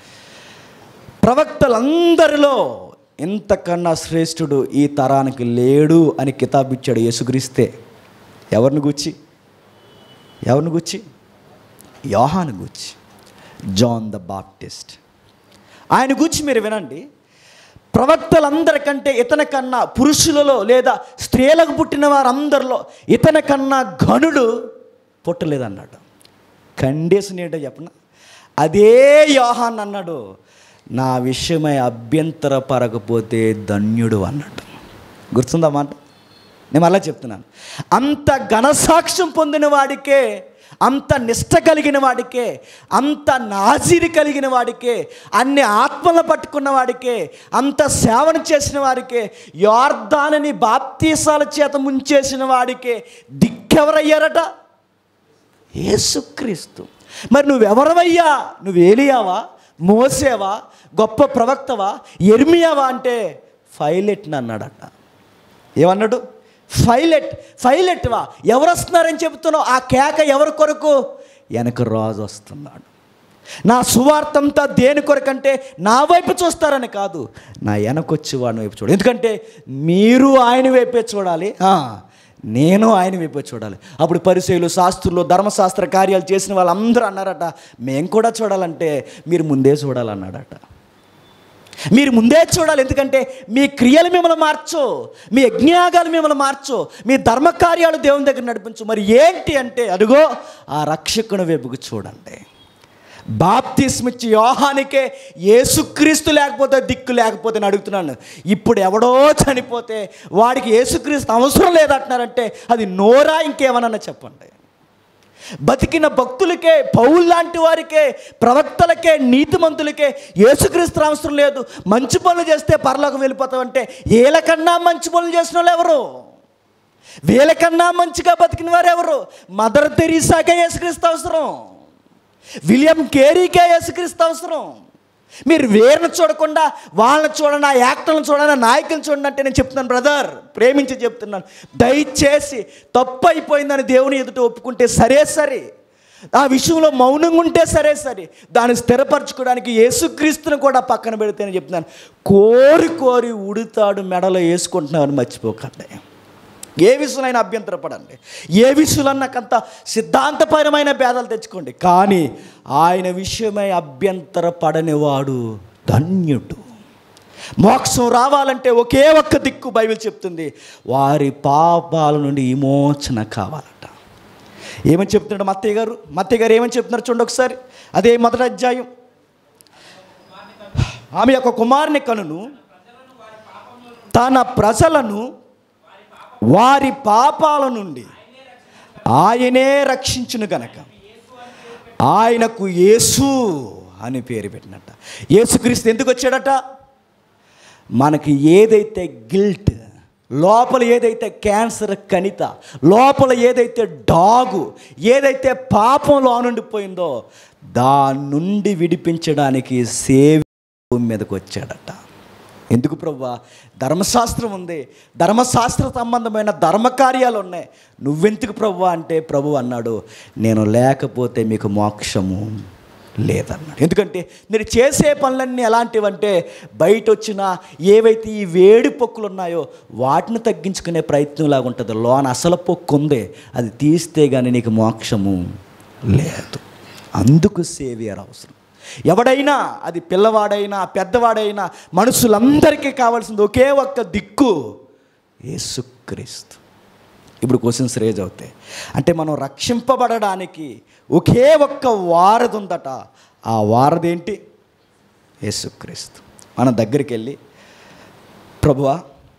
ప్రవక్తలందరిలో ఇంతకన్నా శ్రేష్ఠుడు ఈ తరానికి లేడు అని కితాబిచ్చాడు యేసుక్రీస్తే ఎవరిని గుచ్చి ఎవరిని గుచ్చి యోహాను గుచ్చి జాన్ ద బాప్టిస్ట్ ఆయన గురించి మీరు వినండి ప్రవక్తలందరికంటే ఇతని కన్నా పురుషులలో లేదా స్త్రీలకు పుట్టిన వారందరిలో ఇతని కన్నా ఘనుడు పుట్టలేదన్నాడు కండిషన్ ఏంటో చెప్పన అదే యోహాన్ అన్నాడు నా విషయమై అభ్యంతర పరకపోతే ధన్యుడు అన్నాడు గుర్తుందా మాట నేను అలా చెప్తున్నాను అంత ఘనసాక్ష్యం పొందిన వాడికే అంత నిష్ట కలిగిన వాడికే అంత నాజీరి కలిగిన వాడికే అన్ని ఆత్మలను పట్టుకున్న వాడికే అంత సేవన చేసిన వాడికే యోర్ధానని బాప్తీసాల చేత ముంచేసిన వాడికే దిక్కెవరయ్యారట యేసుక్రీస్తు మరి నువ్వెవరవయ్యా నువ్వు ఏలియావా మోసేవా గొప్ప ప్రవక్తవా ఎర్మియావా అంటే ఫైలెట్ని అన్నాడట ఏమన్నాడు ఫైలెట్ ఫైలెట్వా ఎవరు వస్తున్నారని చెబుతున్నావు ఆ కేక ఎవరి కొరకు వెనక రాజు వస్తున్నాడు నా సువార్తంతా దేని కొరకంటే నా వైపు చూస్తారని కాదు నా వెనకొచ్చి వాడిని వైపు చూడాలి ఎందుకంటే మీరు ఆయన వైపే చూడాలి ఆ, నేను ఆయన వైపే చూడాలి అప్పుడు పరిచయులు శాస్త్రులు ధర్మశాస్త్ర కార్యాలు చేసిన వాళ్ళందరూ అన్నారట మేము కూడా చూడాలంటే మీరు ముందే చూడాలన్నాడట మీరు ముందే చూడాలి ఎందుకంటే మీ క్రియలు మిమ్మల్ని మార్చు మీ యజ్ఞాగాలు మిమ్మల్ని మార్చు మీ ధర్మకార్యాలు దేవుని దగ్గర నడిపించు మరి ఏంటి అంటే అదిగో ఆ రక్షకుని వైపుకు చూడండి బాప్తిస్మిచ్చి యోహానికే యేసుక్రీస్తు లేకపోతే దిక్కు లేకపోతే అని అడుగుతున్నాను ఇప్పుడు ఎవడో చనిపోతే వాడికి యేసుక్రీస్తు అవసరం లేదంటున్నారంటే అది నోరా ఇంకేమన్నా చెప్పండి బతికిన భక్తులకే పౌల్ లాంటి వారికే ప్రవక్తలకే నీతిమంతులకే యేసుక్రీస్తు అవసరం లేదు మంచి పనులు చేస్తే పరలోకం వెళ్ళిపోతామంటే ఏలకన్నా మంచి పనులు చేసిన వాళ్ళు ఎవరు వీళ్ళకన్నా మంచిగా బతికిన వారు ఎవరు మదర్ తెరీసాకే యేసుక్రీస్తు అవసరం విలియం కేరీకే యేసుక్రీస్తు అవసరం మీరు వేరును చూడకుండా వాళ్ళని చూడండి ఆ యాక్టర్లను చూడండి ఆ నాయకులను చూడండి అంటే నేను చెప్తున్నాను బ్రదర్ ప్రేమించి చెప్తున్నాను దయచేసి తప్పు అయిపోయిందని దేవుని ఎదుట ఒప్పుకుంటే సరే సరే ఆ విషయంలో మౌనంగా ఉంటే సరే సరే దాన్ని స్థిరపరచుకోవడానికి యేసుక్రీస్తుని కూడా పక్కన పెడితేనే చెప్తున్నాను కోరి కోరి ఉడుతాడు మెడలో వేసుకుంటున్నామని మర్చిపోకండి ఏ విషయంలో అభ్యంతరపడండి ఏ విషయంలో నాకంత సిద్ధాంతపరమైన భేదాలు తెచ్చుకోండి కానీ ఆయన విషయమై అభ్యంతరపడని వాడు ధన్యుడు మోక్షం రావాలంటే ఒకే ఒక్క దిక్కు బైబిల్ చెప్తుంది వారి పాపాల నుండి విమోచన కావాలట ఏమని చెప్తున్నాడు మత్తయ్య గారు మత్తయ్య గారు ఏమని చెప్తున్నారు చూడండి ఒకసారి అదే మొదటి అధ్యాయం ఆమె యొక్క కుమారుని కనును తన ప్రజలను వారి పాపాల నుండి ఆయనే రక్షించును గనక ఆయనకు యేసు అని పేరు పెట్టినట్ట యేసుక్రీస్తు ఎందుకు వచ్చాడట మనకి ఏదైతే గిల్ట్ లోపల ఏదైతే క్యాన్సర్ కణిత లోపల ఏదైతే డాగు ఏదైతే పాపంలో ఆనుండిపోయిందో దాని నుండి విడిపించడానికి సేవ భూమి మీదకి వచ్చాడట ఎందుకు ప్రవ్వా ధర్మశాస్త్రం ఉంది ధర్మశాస్త్ర సంబంధమైన ధర్మకార్యాలు ఉన్నాయి నువ్వెందుకు ప్రవ్వా అంటే ప్రభు అన్నాడు నేను లేకపోతే మీకు మోక్షము లేదన్నాడు ఎందుకంటే మీరు చేసే పనులన్నీ ఎలాంటివంటే బయట వచ్చిన ఏవైతే ఈ వేడి పొక్కులు ఉన్నాయో వాటిని తగ్గించుకునే ప్రయత్నం లాగా ఉంటుంది లోన అసలు పొక్కు ఉంది అది తీస్తే కానీ నీకు మోక్షము లేదు అందుకు సేవియర్ అవసరం ఎవడైనా అది పిల్లవాడైనా పెద్దవాడైనా మనుషులందరికీ కావాల్సింది ఒకే ఒక్క దిక్కు యేసుక్రీస్తు ఇప్పుడు క్వశ్చన్స్ రేజ్ అవుతాయి అంటే మనం రక్షింపబడడానికి ఒకే ఒక్క వారధి ఉందట ఆ వారధి ఏంటి యేసుక్రీస్తు మన దగ్గరికి వెళ్ళి ప్రభువా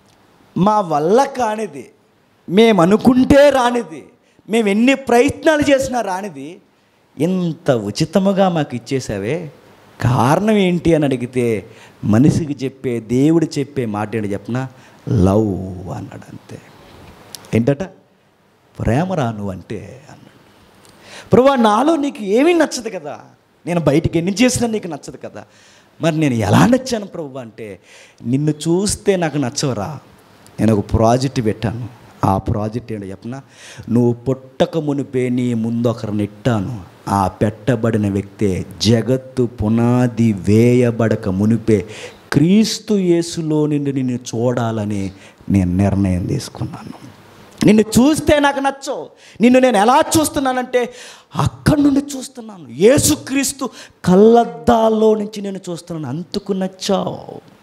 మా వల్ల కానిది మేము అనుకుంటే రానిది మేము ఎన్ని ప్రయత్నాలు చేసినా రానిది ఇంత ఉచితముగా మాకు ఇచ్చేసావే కారణం ఏంటి అని అడిగితే మనిషికి చెప్పే దేవుడు చెప్పే మాట ఏంటి చెప్పిన లవ్ అన్నాడు అంతే ఏంటట ప్రేమరా నువ్వు అంటే అన్నాడు ప్రభా నాలో నీకు ఏమీ నచ్చదు కదా నేను బయటికి ఎన్ని చేసినా నీకు నచ్చదు కదా మరి నేను ఎలా నచ్చాను ప్రభు అంటే నిన్ను చూస్తే నాకు నచ్చవరా నేను ఒక ప్రాజెక్ట్ పెట్టాను ఆ ప్రాజెక్ట్ ఏంటో చెప్పనా నువ్వు పుట్టక మునిపే నీ ముందు ఒకరిని ఇట్టాను ఆ పెట్టబడిన వ్యక్తే జగత్తు పునాది వేయబడక మునిపే క్రీస్తు యేసులో నిన్ను నిన్ను చూడాలని నేను నిర్ణయం తీసుకున్నాను నిన్ను చూస్తే నాకు నచ్చవు నిన్ను నేను ఎలా చూస్తున్నానంటే అక్కడి నుండి చూస్తున్నాను యేసుక్రీస్తు కళ్ళద్దాల్లో నుంచి నేను చూస్తున్నాను అంతకు నచ్చావు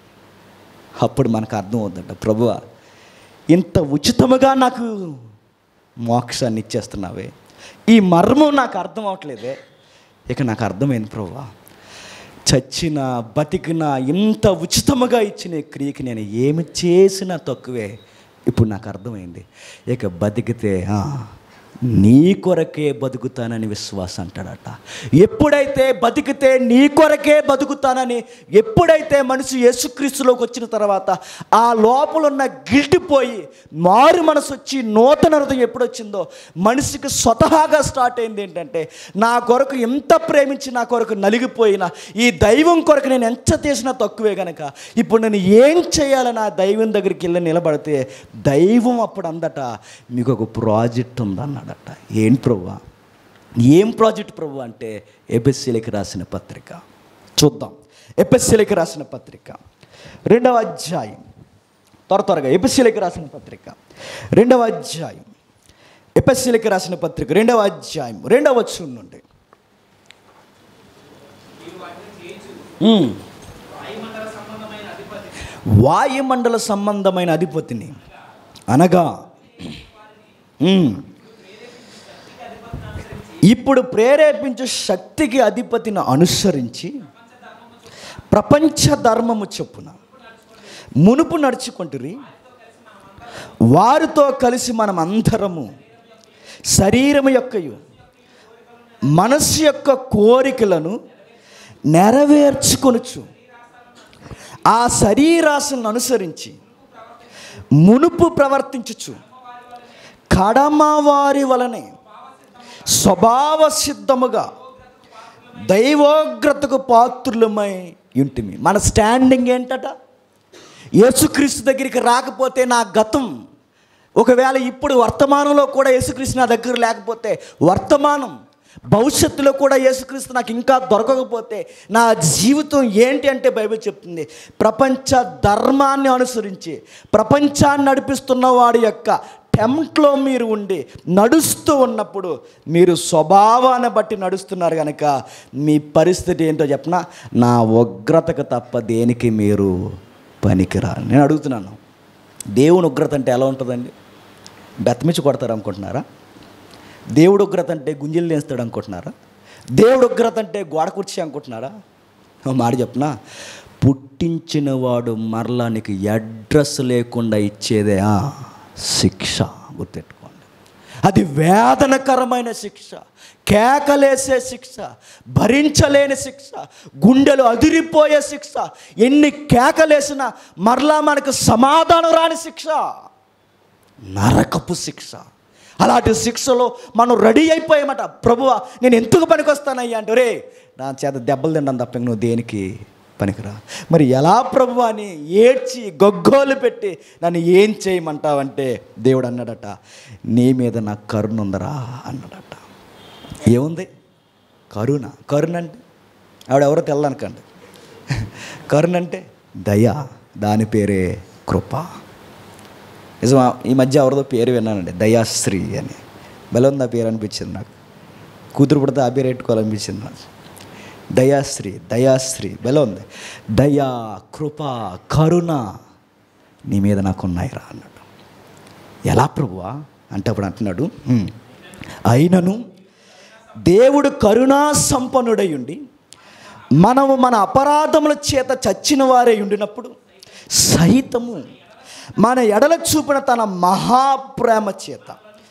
అప్పుడు మనకు అర్థం అవుతుంట ప్రభువా ఇంత ఉచితముగా నాకు మోక్షాన్ని ఇచ్చేస్తున్నావే ఈ మర్మం నాకు అర్థం అవట్లేదే ఇక నాకు అర్థమైంది ప్రభువా చచ్చిన బతికిన ఇంత ఉచితముగా ఇచ్చిన ఈ క్రియకి నేను ఏమి చేసినా తక్కువే ఇప్పుడు నాకు అర్థమైంది ఇక బతికితే ఆ, నీ కొరకే బతుకుతానని విశ్వాసం అంటాడట ఎప్పుడైతే బతికితే నీ కొరకే బతుకుతానని ఎప్పుడైతే మనిషి యేసుక్రీస్తులోకి వచ్చిన తర్వాత ఆ లోపల ఉన్న గిల్ట్ పోయి మారు మనసు వచ్చి నూతన హృదయం ఎప్పుడు వచ్చిందో మనిషికి స్వతహాగా స్టార్ట్ అయింది ఏంటంటే నా కొరకు ఎంత ప్రేమించి నా కొరకు నలిగిపోయిన ఈ దైవం కొరకు నేను ఎంత చేసినా తక్కువే గనక ఇప్పుడు నేను ఏం చేయాలని ఆ దైవం దగ్గరికి వెళ్ళి నిలబడితే దైవం అప్పుడు అందట మీకు ఒక ప్రాజెక్ట్ ఉందన్నాడట ఏం ప్రభు ఏం ప్రాజెక్ట్ ప్రభు అంటే ఎబెస్సీలకి రాసిన పత్రిక చూద్దాం ఎపిస్సీలకి రాసిన పత్రిక రెండవ అధ్యాయం త్వర త్వరగా ఎపిస్సీలకి రాసిన పత్రిక రెండవ అధ్యాయం ఎపిస్సీలకి రాసిన పత్రిక రెండవ అధ్యాయం రెండవ వచ్చి నుండి ఉమ్. వాయుమండల సంబంధమైన అధిపతిని అనగా ఉమ్. ఇప్పుడు ప్రేరేపించు శక్తికి అధిపతిని అనుసరించి ప్రపంచ ధర్మము చొప్పున మునుపు నడుచుకుంటురి వారితో కలిసి మనం అందరము శరీరము యొక్కయు మనస్సు యొక్క కోరికలను నెరవేర్చుకొనుచు ఆ శరీరాశలను అనుసరించి మునుపు ప్రవర్తించుచు కడమవారి వలనే స్వభావ సిద్ధముగా దైవోగ్రతకు పాత్రులమై ఉంటిమి మన స్టాండింగ్ ఏంటట యేసుక్రీస్తు దగ్గరికి రాకపోతే నా గతం ఒకవేళ ఇప్పుడు వర్తమానంలో కూడా యేసుక్రీస్తు నా దగ్గర లేకపోతే వర్తమానం భవిష్యత్తులో కూడా యేసుక్రీస్తు నాకు ఇంకా దొరకకపోతే నా జీవితం ఏంటి అంటే బైబిల్ చెప్తుంది ప్రపంచ ధర్మాన్ని అనుసరించి ప్రపంచాన్ని నడిపిస్తున్న వాడి యొక్క టెంట్లో మీరు ఉండి నడుస్తూ ఉన్నప్పుడు మీరు స్వభావాన్ని బట్టి నడుస్తున్నారు కనుక మీ పరిస్థితి ఏంటో చెప్పనా నా ఉగ్రతకు తప్ప దేనికి మీరు పనికిరా నేను అడుగుతున్నాను దేవుని ఉగ్రత అంటే ఎలా ఉంటుందండి బెత్తమిచ్చి కొడతారు అనుకుంటున్నారా దేవుడు ఉగ్రత అంటే గుంజలు లేస్తాడు అనుకుంటున్నారా దేవుడు ఉగ్రత అంటే గోడ కుర్చీ అనుకుంటున్నారా ఓ మాట చెప్పనా పుట్టించిన వాడు మరలా నీకు అడ్రస్ లేకుండా ఇచ్చేదే ఆ శిక్ష గుర్తెట్టుకోండి అది వేదనకరమైన శిక్ష కేకలేసే శిక్ష భరించలేని శిక్ష గుండెలు అదిరిపోయే శిక్ష ఎన్ని కేకలేసినా మరలా మనకు సమాధానం రాని శిక్ష నరకపు శిక్ష అలాంటి శిక్షలో మనం రెడీ అయిపోయామట ప్రభువా నేను ఎందుకు పనికొస్తానయ్యా అంటే రే నా చేత దెబ్బలు తినడం తప్ప ఇంక నువ్వు దేనికి పనికిరా మరి ఎలా ప్రభువా అని ఏడ్చి గొగ్గోలు పెట్టి నన్ను ఏం చేయమంటావంటే దేవుడు అన్నాడట నీ మీద నా కరుణ ఉందరా అన్నాడట ఏముంది కరుణ కరుణ అంటే ఆవిడెవరో తెల్లనకండి కరుణ అంటే దయ దాని పేరే కృప నిజమా ఈ మధ్య ఎవరిదో పేరు విన్నానండి దయాశ్రీ అని బలం ఆ పేరు అనిపించింది నాకు కూతురు పుడితే ఆ పేరు పెట్టుకోవాలనిపించింది నాకు దయాశ్రీ దయాశ్రీ బలం ఉంది దయా కృప కరుణ నీ మీద నాకు ఉన్నాయిరా అన్నాడు ఎలా ప్రభువా అంటే అప్పుడు అంటున్నాడు "హ్మ్. అయినను దేవుడు కరుణా సంపన్నుడై ఉండి మనము మన అపరాధముల చేత చచ్చిన వారే ఉండినప్పుడు సహితము మన ఎడల చూపిన తన మహాప్రేమ చేత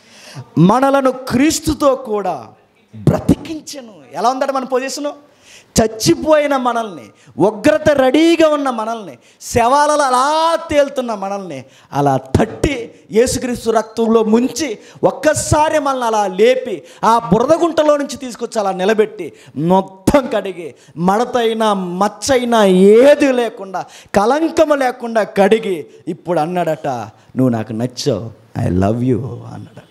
మనలను క్రీస్తుతో కూడా బ్రతికించను ఎలా ఉందట మన పొజిషను చచ్చిపోయిన మనల్ని ఉగ్రత రెడీగా ఉన్న మనల్ని శవాలలో అలా తేలుతున్న మనల్ని అలా తట్టి యేసుక్రీస్తు రక్తంలో ముంచి ఒక్కసారి మనల్ని అలా లేపి ఆ బురదగుంటలో నుంచి తీసుకొచ్చి అలా నిలబెట్టి మొత్తం కడిగి మడతైనా మచ్చైనా ఏది లేకుండా కలంకము లేకుండా కడిగి ఇప్పుడు అన్నాడట నువ్వు నాకు నచ్చావు ఐ లవ్ యూ అన్నాడట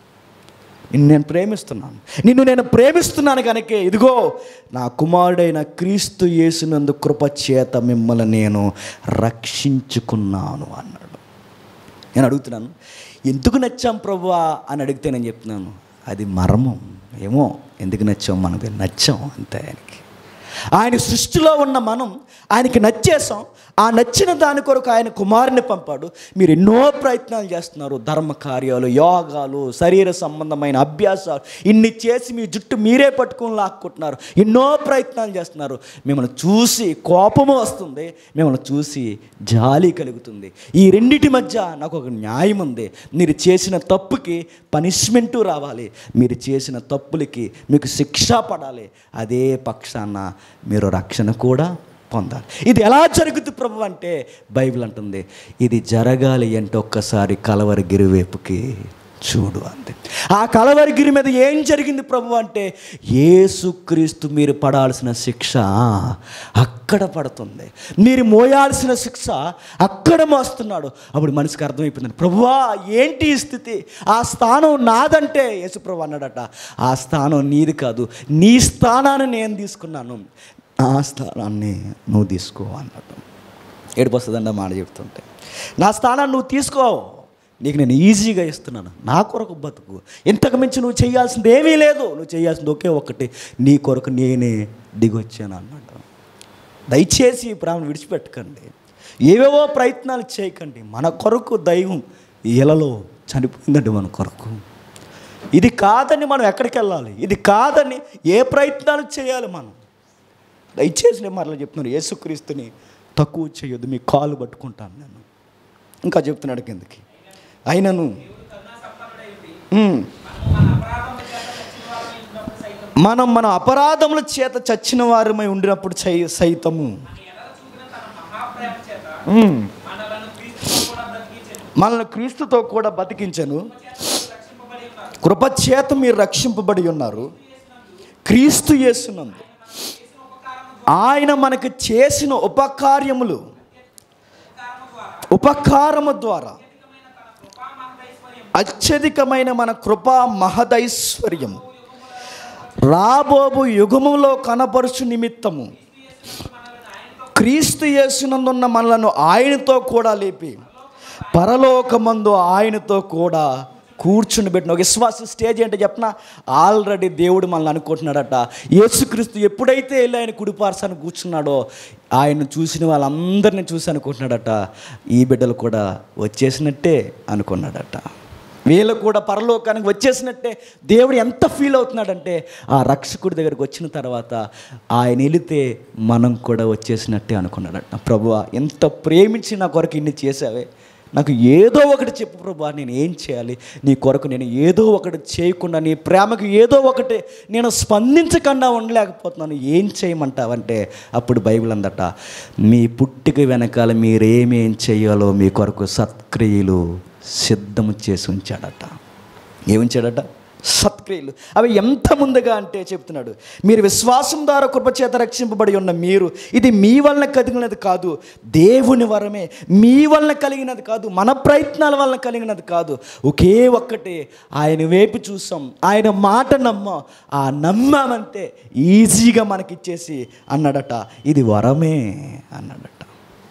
నిన్ను నేను ప్రేమిస్తున్నాను నిన్ను నేను ప్రేమిస్తున్నాను కనుక ఇదిగో నా కుమారుడైన క్రీస్తు యేసునందు కృప చేత మిమ్మల్ని నేను రక్షించుకున్నాను అన్నాడు నేను అడుగుతున్నాను ఎందుకు నచ్చాం ప్రభువా అని అడిగితే నేను చెప్తున్నాను అది మర్మం ఏమో ఎందుకు నచ్చాం మనకి నచ్చాం అంతే ఆయనకి ఆయన సృష్టిలో ఉన్న మనం ఆయనకి నచ్చేసాం ఆ నచ్చిన దాని కొరకు ఆయన కుమారుని పంపాడు మీరు ఎన్నో ప్రయత్నాలు చేస్తున్నారు ధర్మ కార్యాలు యోగాలు శరీర సంబంధమైన అభ్యాసాలు ఇన్ని చేసి మీ జుట్టు మీరే పట్టుకొని లాక్కుంటున్నారు ఎన్నో ప్రయత్నాలు చేస్తున్నారు మిమ్మల్ని చూసి కోపము వస్తుంది మిమ్మల్ని చూసి జాలి కలుగుతుంది ఈ రెండిటి మధ్య నాకు ఒక న్యాయం ఉంది మీరు చేసిన తప్పుకి పనిష్మెంటు రావాలి మీరు చేసిన తప్పులకి మీకు శిక్ష పడాలి అదే పక్షాన మీరు రక్షణ కూడా పొందాలి ఇది ఎలా జరుగుతుంది ప్రభు అంటే బైబిల్ అంటుంది ఇది జరగాలి అంటే ఒక్కసారి కలవరి వైపుకి చూడు అంతే ఆ కలవరిగిరి మీద ఏం జరిగింది ప్రభు అంటే యేసుక్రీస్తు మీరు పడాల్సిన శిక్ష అక్కడ పడుతుంది మీరు మోయాల్సిన శిక్ష అక్కడ మోస్తున్నాడు అప్పుడు మనిషికి అర్థమైపోయింది ప్రభువా ఏంటి ఈ స్థితి ఆ స్థానం నాదంటే యేసుప్రభు అన్నాడట ఆ స్థానం నీది కాదు నీ స్థానాన్ని నేను తీసుకున్నాను ఆ స్థానాన్ని నువ్వు తీసుకో అన్నట్టు ఏడుపు వస్తుందండి ఆ మాట చెప్తుంటే నా స్థానాన్ని నువ్వు తీసుకో నీకు నేను ఈజీగా ఇస్తున్నాను నా కొరకు బతుకు ఇంతకు మించి నువ్వు చేయాల్సింది ఏమీ లేదు నువ్వు చేయాల్సింది ఒకే ఒక్కటి నీ కొరకు నేనే దిగొచ్చాను అన్నట్టు దయచేసి ఈ ప్రాణం విడిచిపెట్టకండి ఏవేవో ప్రయత్నాలు చేయకండి మన కొరకు దైవం ఇలలో చనిపోయిందండి మన కొరకు ఇది కాదని మనం ఎక్కడికి వెళ్ళాలి ఇది కాదని ఏ ప్రయత్నాలు చేయాలి మనం దయచేసి నేను మరలా చెప్తున్నాను యేసుక్రీస్తుని తక్కువ చేయొద్దు మీ కాలు పట్టుకుంటాను నేను ఇంకా చెప్తున్నాడు కిందకి అయినను ఉమ్. మనం మన అపరాధముల చేత చచ్చిన వారమై ఉండినప్పుడు చై- సైతము ఉమ్. మనల్ని క్రీస్తుతో కూడా బతికించను కృపచేత మీరు రక్షింపబడి ఉన్నారు క్రీస్తు యేసునందు ఆయన మనకు చేసిన ఉపకార్యములు ఉపకారము ద్వారా అత్యధికమైన మన కృపా మహదైశ్వర్యం రాబోబు యుగములో కనపరుచు నిమిత్తము క్రీస్తు యేసునందున్న మనలను ఆయనతో కూడా లేపి పరలోకమందు ఆయనతో కూడా కూర్చుని పెట్టిన ఒక విశ్వాస స్టేజ్ ఏంటో చెప్పిన ఆల్రెడీ దేవుడు మనల్ని అనుకుంటున్నాడట యేసుక్రీస్తు ఎప్పుడైతే వెళ్ళి ఆయన కుడిపార్సాన్ని కూర్చున్నాడో ఆయన చూసిన వాళ్ళందరినీ చూసి అనుకుంటున్నాడట ఈ బిడ్డలు కూడా వచ్చేసినట్టే అనుకున్నాడట వీళ్ళు కూడా పరలోకానికి వచ్చేసినట్టే దేవుడు ఎంత ఫీల్ అవుతున్నాడంటే ఆ రక్షకుడి దగ్గరికి వచ్చిన తర్వాత ఆయన వెళితే మనం కూడా వచ్చేసినట్టే అనుకున్నాడట ప్రభువా ఎంత ప్రేమించి నా కొరకు ఇన్ని చేసావే నాకు ఏదో ఒకటి చెప్పు ప్రభా నేను ఏం చేయాలి నీ కొరకు నేను ఏదో ఒకటి చేయకుండా నీ ప్రేమకు ఏదో ఒకటి నేను స్పందించకుండా ఉండలేకపోతున్నాను ఏం చేయమంటావంటే అప్పుడు బైబిల్ అందట మీ పుట్టిక వెనకాల మీరేమేం చేయాలో మీ కొరకు సత్క్రియలు సిద్ధము చేసి ఉంచాడట ఏముంచాడట సత్క్రియలు అవి ఎంత ముందుగా అంటే చెప్తున్నాడు మీరు విశ్వాసం ద్వారా కృపచేత రక్షింపబడి ఉన్న మీరు ఇది మీ వలన కలిగినది కాదు దేవుని వరమే మీ వలన కలిగినది కాదు మన ప్రయత్నాల వలన కలిగినది కాదు ఒకే ఒక్కటే ఆయన వైపు చూసాం ఆయన మాట నమ్మాం ఆ నమ్మామంతే ఈజీగా మనకిచ్చేసి అన్నాడట ఇది వరమే అన్నాడట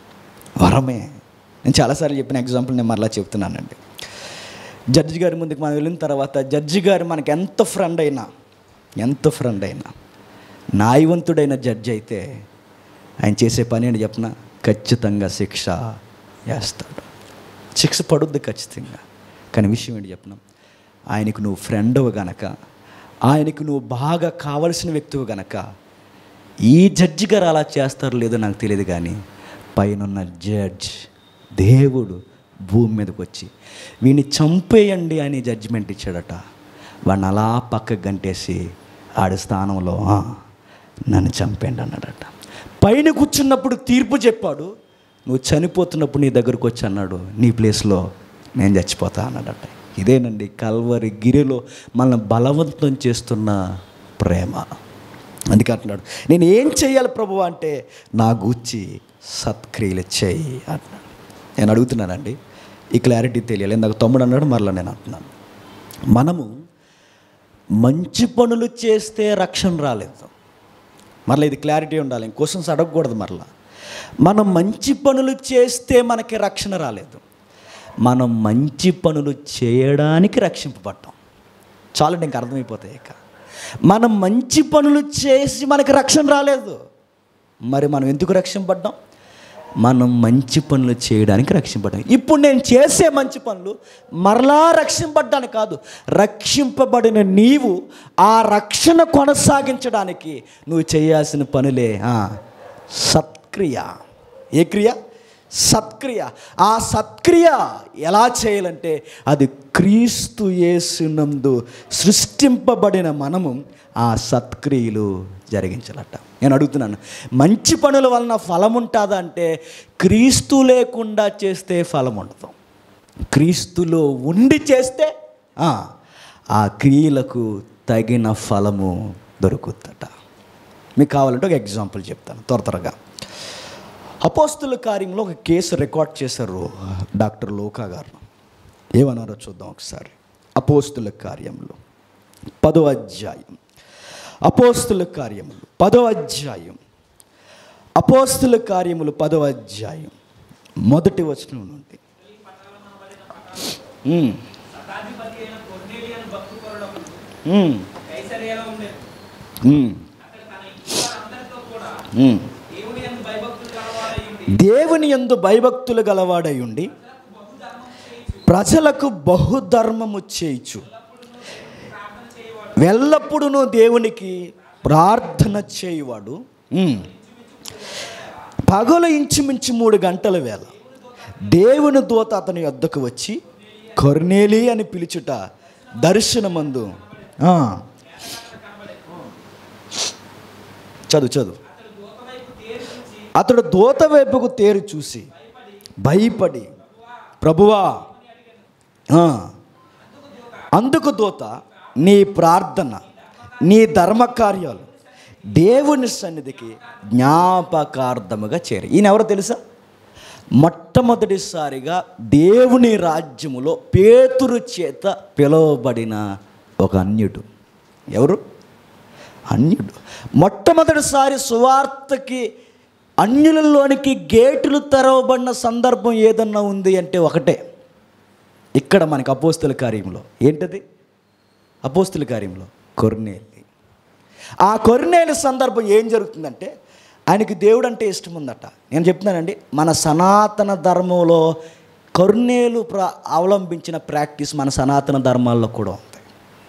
వరమే నేను చాలాసార్లు చెప్పిన ఎగ్జాంపుల్ నేను మరలా చెప్తున్నానండి జడ్జి గారి ముందుకు మనం వెళ్ళిన తర్వాత జడ్జి గారు మనకి ఎంత ఫ్రెండ్ అయినా ఎంత ఫ్రెండ్ అయినా న్యాయవంతుడైన జడ్జి అయితే ఆయన చేసే పని అని చెప్పిన ఖచ్చితంగా శిక్ష వేస్తాడు శిక్ష పడుద్ది ఖచ్చితంగా కానీ విషయం ఏంటి చెప్పిన ఆయనకు నువ్వు ఫ్రెండ్వు గనక ఆయనకు నువ్వు బాగా కావలసిన వ్యక్తివి గనక ఈ జడ్జి గారు అలా చేస్తారో లేదో నాకు తెలియదు కానీ పైనున్న జడ్జ్ దేవుడు భూమి మీదకి వచ్చి వీడిని చంపేయండి అని జడ్జిమెంట్ ఇచ్చాడట వాడిని అలా పక్కకు గంటేసి ఆడి స్థానంలో "ఆ, నన్ను చంపేయండి అన్నాడట పైన కూర్చున్నప్పుడు తీర్పు చెప్పాడు నువ్వు చనిపోతున్నప్పుడు నీ దగ్గరకు వచ్చి అన్నాడు నీ ప్లేస్లో నేను చచ్చిపోతా అన్నాడట ఇదేనండి కల్వరి గిరిలో మనల్ని బలవంతం చేస్తున్న ప్రేమ అందుకే అంటున్నాడు నేను ఏం చేయాలి ప్రభు అంటే నా గూర్చి సత్క్రియలు చేయి అంటున్నాడు నేను అడుగుతున్నానండి ఈ క్లారిటీ తెలియాలి ఇందాక తమ్ముడు అన్నాడు మరలా నేను అంటున్నాను మనము మంచి పనులు చేస్తే రక్షణ రాలేదు మరలా ఇది క్లారిటీ ఉండాలి క్వశ్చన్స్ అడగకూడదు మరలా మనం మంచి పనులు చేస్తే మనకి రక్షణ రాలేదు మనం మంచి పనులు చేయడానికి రక్షింపబడ్డాం చాలండి ఇంక అర్థమైపోతాయి ఇక మనం మంచి పనులు చేసి మనకి రక్షణ రాలేదు మరి మనం ఎందుకు రక్షింపడ్డాం మనం మంచి పనులు చేయడానికి రక్షింపడ్డాం ఇప్పుడు నేను చేసే మంచి పనులు మరలా రక్షింపడ్డానికి కాదు రక్షింపబడిన నీవు ఆ రక్షణ కొనసాగించడానికి నువ్వు చేయాల్సిన పనులే ఆ, సత్క్రియ ఏ క్రియ సత్క్రియ ఆ సత్క్రియ ఎలా చేయాలంటే అది క్రీస్తు యేసునందు సృష్టింపబడిన మనము ఆ సత్క్రియలు జరిగించాలట నేను అడుగుతున్నాను మంచి పనుల వలన ఫలం ఉంటుందా అంటే క్రీస్తు లేకుండా చేస్తే ఫలం ఉండదు క్రీస్తులో ఉండి చేస్తే ఆ, ఆ క్రియలకు తగిన ఫలము దొరుకుతుందట మీకు కావాలంటే ఒక ఎగ్జాంపుల్ చెప్తాను త్వర త్వరగా అపోస్తుల కార్యంలో ఒక కేసు రికార్డ్ చేశారు డాక్టర్ లోకా గారు ఏమన్నారో చూద్దాం ఒకసారి అపోస్తుల కార్యంలో పదో అధ్యాయం అపోస్తుల కార్యములు పదో అధ్యాయం అపోస్తుల కార్యములు పదో అధ్యాయం మొదటి వచనం నుండి ఉమ్. ఉమ్. ఉమ్. ఉమ్. దేవుని యందు భయభక్తులు గలవాడై ఉండి ప్రజలకు బహుధర్మము చేయిచు ఎల్లప్పుడూ దేవునికి ప్రార్థన చేయువాడు ఉమ్. పగలు ఇంచుమించు మూడు గంటల వేళ దేవుని దూత అతని వద్దకు వచ్చి కొర్నేలి అని పిలుచుట దర్శనమందు ఆ. చదువు చదువు అతడు దూత వైపుకు తేరి చూసి భయపడి ప్రభువా ఆ, అందుకు దూత నీ ప్రార్థన నీ ధర్మకార్యాలు దేవుని సన్నిధికి జ్ఞాపకార్థముగా చేరి ఈయన ఎవరో తెలుసా మొట్టమొదటిసారిగా దేవుని రాజ్యములో పేతురు చేత పిలువబడిన ఒక అన్యుడు ఎవరు అన్యుడు మొట్టమొదటిసారి సువార్తకి అన్యులలోనికి గేటులు తెరవబడిన సందర్భం ఏదన్నా ఉంది అంటే ఒకటే ఇక్కడ మనకి అపోస్తుల కార్యంలో ఏంటది అపోస్తుల కార్యంలో కొర్నేలి ఆ కొర్నేలు సందర్భం ఏం జరుగుతుందంటే ఆయనకి దేవుడు అంటే ఇష్టం ఉందట నేను చెప్తున్నానండి మన సనాతన ధర్మంలో కొర్నేలు ప్ర అవలంబించిన ప్రాక్టీస్ మన సనాతన ధర్మాల్లో కూడా ఉంది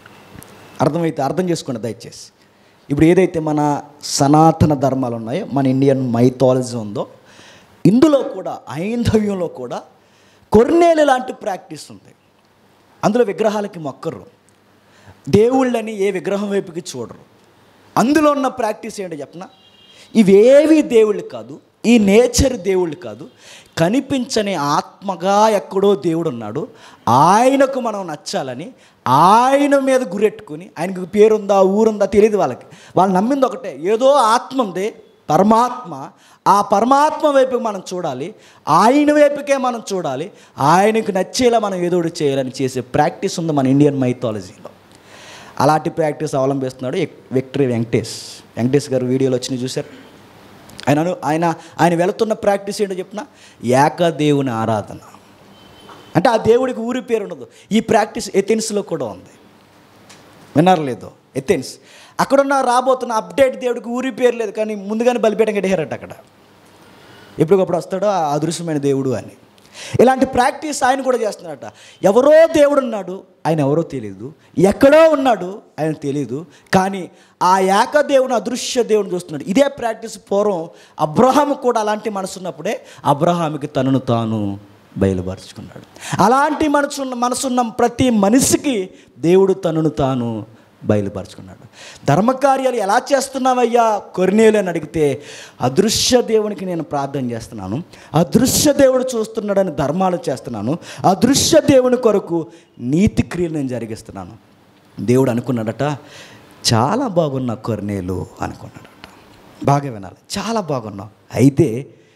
అర్థమైతే అర్థం చేసుకోండి దయచేసి ఇప్పుడు ఏదైతే మన సనాతన ధర్మాలు ఉన్నాయో మన ఇండియన్ మైథాలజీ ఉందో ఇందులో కూడా ఐంధవ్యంలో కూడా కొర్నేలు లాంటి ప్రాక్టీస్ ఉంది అందులో విగ్రహాలకి మొక్కరు దేవుళ్ళని ఏ విగ్రహం వైపుకి చూడరు అందులో ఉన్న ప్రాక్టీస్ ఏంటో చెప్పనా ఇవేవి దేవుళ్ళు కాదు ఈ నేచర్ దేవుళ్ళు కాదు కనిపించని ఆత్మగా ఎక్కడో దేవుడు ఉన్నాడు ఆయనకు మనం నచ్చాలని ఆయన మీద గురెట్టుకుని ఆయనకు పేరుందా ఊరుందా తెలియదు వాళ్ళకి వాళ్ళు నమ్మింది ఒకటే ఏదో ఆత్మ ఉంది పరమాత్మ ఆ పరమాత్మ వైపుకి మనం చూడాలి ఆయన వైపుకే మనం చూడాలి ఆయనకు నచ్చేలా మనం ఏదో ఒకటి చేయాలని చేసే ప్రాక్టీస్ ఉంది మన ఇండియన్ మైథాలజీలో అలాంటి ప్రాక్టీస్ అవలంబిస్తున్నాడు ఎక్- విక్టరీ వెంకటేష్ వెంకటేష్ గారు వీడియోలో వచ్చినాయి చూశారు ఆయన అను- ఆయన ఆయన వెళుతున్న ప్రాక్టీస్ ఏంటో చెప్పిన ఏకదేవుని ఆరాధన అంటే ఆ దేవుడికి ఊరి పేరు ఉండదు ఈ ప్రాక్టీస్ ఎథెన్స్లో కూడా ఉంది విన్నారు లేదు ఎథెన్స్ అక్కడున్న రాబోతున్న అప్డేట్ దేవుడికి ఊరి పేరు లేదు కానీ ముందుగానే బలిపీఠం కట్టేశారట అక్కడ ఎప్పటికప్పుడు వస్తాడో ఆ అదృశ్యమైన దేవుడు అని ఇలాంటి ప్రాక్టీస్ ఆయన కూడా చేస్తున్నాడట ఎవరో దేవుడు ఉన్నాడు ఆయన ఎవరో తెలియదు ఎక్కడో ఉన్నాడు ఆయన తెలియదు కానీ ఆ ఏకదేవుని అదృశ్య దేవుని చూస్తున్నాడు ఇదే ప్రాక్టీస్ పూర్వం అబ్రహాము కూడా అలాంటి మనసు ఉన్నప్పుడే అబ్రహాముకి తనను తాను బయలుపరుచుకున్నాడు అలాంటి మనసున్న మనసున్న ప్రతి మనిషికి దేవుడు తనను తాను బయలుపరుచుకున్నాడు ధర్మకార్యాలు ఎలా చేస్తున్నావయ్యా కొరినేలు అని అడిగితే అదృశ్య దేవునికి నేను ప్రార్థన చేస్తున్నాను అదృశ్య దేవుడు చూస్తున్నాడని ధర్మాలు చేస్తున్నాను అదృశ్య దేవుని కొరకు నీతి క్రియలు నేను జరిగిస్తున్నాను దేవుడు అనుకున్నాడట చాలా బాగున్నా కొరినేలు అనుకున్నాడట బాగా వినాలి చాలా బాగున్నావు అయితే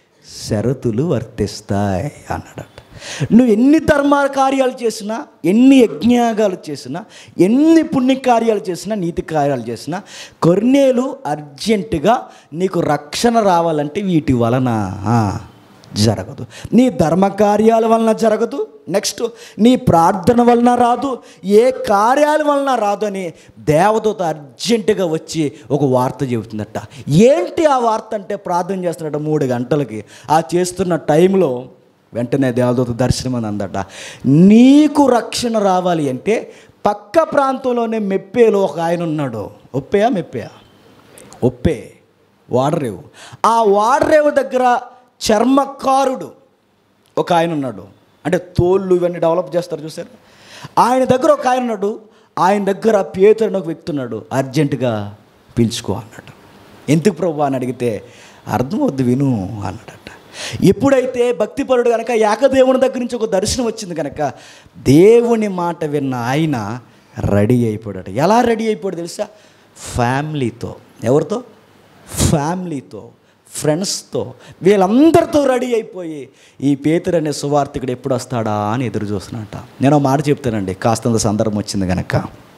షరతులు వర్తిస్తాయి అన్నాడట నువ్వు ఎన్ని ధర్మ కార్యాలు చేసినా ఎన్ని యజ్ఞాగాలు చేసినా ఎన్ని పుణ్యకార్యాలు చేసినా నీతి కార్యాలు చేసినా కొన్నేలు అర్జెంటుగా నీకు రక్షణ రావాలంటే వీటి వలన ఆ, జరగదు నీ ధర్మ కార్యాల వలన జరగదు నెక్స్ట్ నీ ప్రార్థన వలన రాదు ఏ కార్యాల వలన రాదు అని దేవదూత అర్జెంటుగా వచ్చి ఒక వార్త చెబుతుందట ఏంటి ఆ వార్త అంటే ప్రార్థన చేస్తున్నట్ట మూడు గంటలకి ఆ చేస్తున్న టైంలో వెంటనే దేవదూత దర్శనం అని అందట నీకు రక్షణ రావాలి అంటే పక్క ప్రాంతంలోనే మెప్పేలో ఒక ఆయన ఉన్నాడు ఒప్పేయా మెప్పేయా ఒప్పే వాడరేవు ఆ వాడరేవు దగ్గర చర్మకారుడు ఒక ఆయన ఉన్నాడు అంటే తోళ్ళు ఇవన్నీ డెవలప్ చేస్తారు చూసారు ఆయన దగ్గర ఒక ఆయన ఉన్నాడు ఆయన దగ్గర పేతురు ఒక వ్యక్తి ఉన్నాడు అర్జెంటుగా పిలుచుకో అన్నాడు ఎందుకు ప్రభు అని అడిగితే అర్థం వద్దు విను అన్నాడట ఎప్పుడైతే భక్తిపరుడు కనుక ఏకదేవుని దగ్గర నుంచి ఒక దర్శనం వచ్చింది కనుక దేవుని మాట విన్న ఆయన రెడీ అయిపోయాడట ఎలా రెడీ అయిపోయాడు తెలుసా ఫ్యామిలీతో ఎవరితో ఫ్యామిలీతో ఫ్రెండ్స్తో వీళ్ళందరితో రెడీ అయిపోయి ఈ పేతురు అనే సువార్థికుడు ఎప్పుడు వస్తాడా అని ఎదురు చూస్తున్నట్ట నేను ఒక మాట చెప్తానండి కాస్తంత సందర్భం వచ్చింది కనుక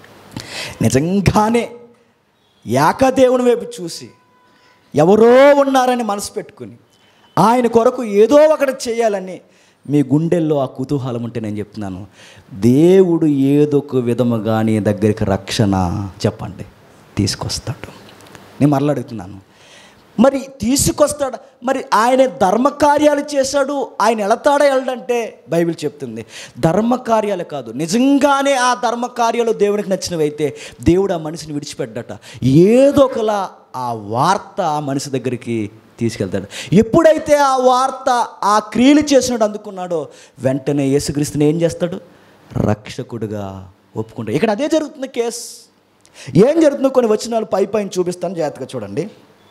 నిజంగానే ఏకదేవుని వైపు చూసి ఎవరో ఉన్నారని మనసు పెట్టుకుని ఆయన కొరకు ఏదో ఒకటి చేయాలని మీ గుండెల్లో ఆ కుతూహలం ఉంటే నేను చెప్తున్నాను దేవుడు ఏదో ఒక విధముగా నీ దగ్గరికి రక్షణ చెప్పండి తీసుకొస్తాడు నేను మరలా అడుగుతున్నాను మరి తీసుకొస్తాడు మరి ఆయన ధర్మకార్యాలు చేశాడు ఆయన వెళతాడా వెళ్ళడంటే బైబిల్ చెప్తుంది ధర్మకార్యాలు కాదు నిజంగానే ఆ ధర్మకార్యాలు దేవునికి నచ్చినవి అయితే దేవుడు ఆ మనిషిని విడిచిపెట్టట ఏదో ఒకలా ఆ వార్త ఆ మనిషి దగ్గరికి తీసుకెళ్తాడు ఎప్పుడైతే ఆ వార్త ఆ క్రియలు చేసినాడు అందుకున్నాడో వెంటనే యేసుక్రీస్తుని ఏం చేస్తాడు రక్షకుడుగా ఒప్పుకుంటాడు ఇక్కడ అదే జరుగుతుంది కేస్ ఏం జరుగుతుందో కొన్ని వచనాలు పై పైన చూపిస్తాను జాగ్రత్తగా చూడండి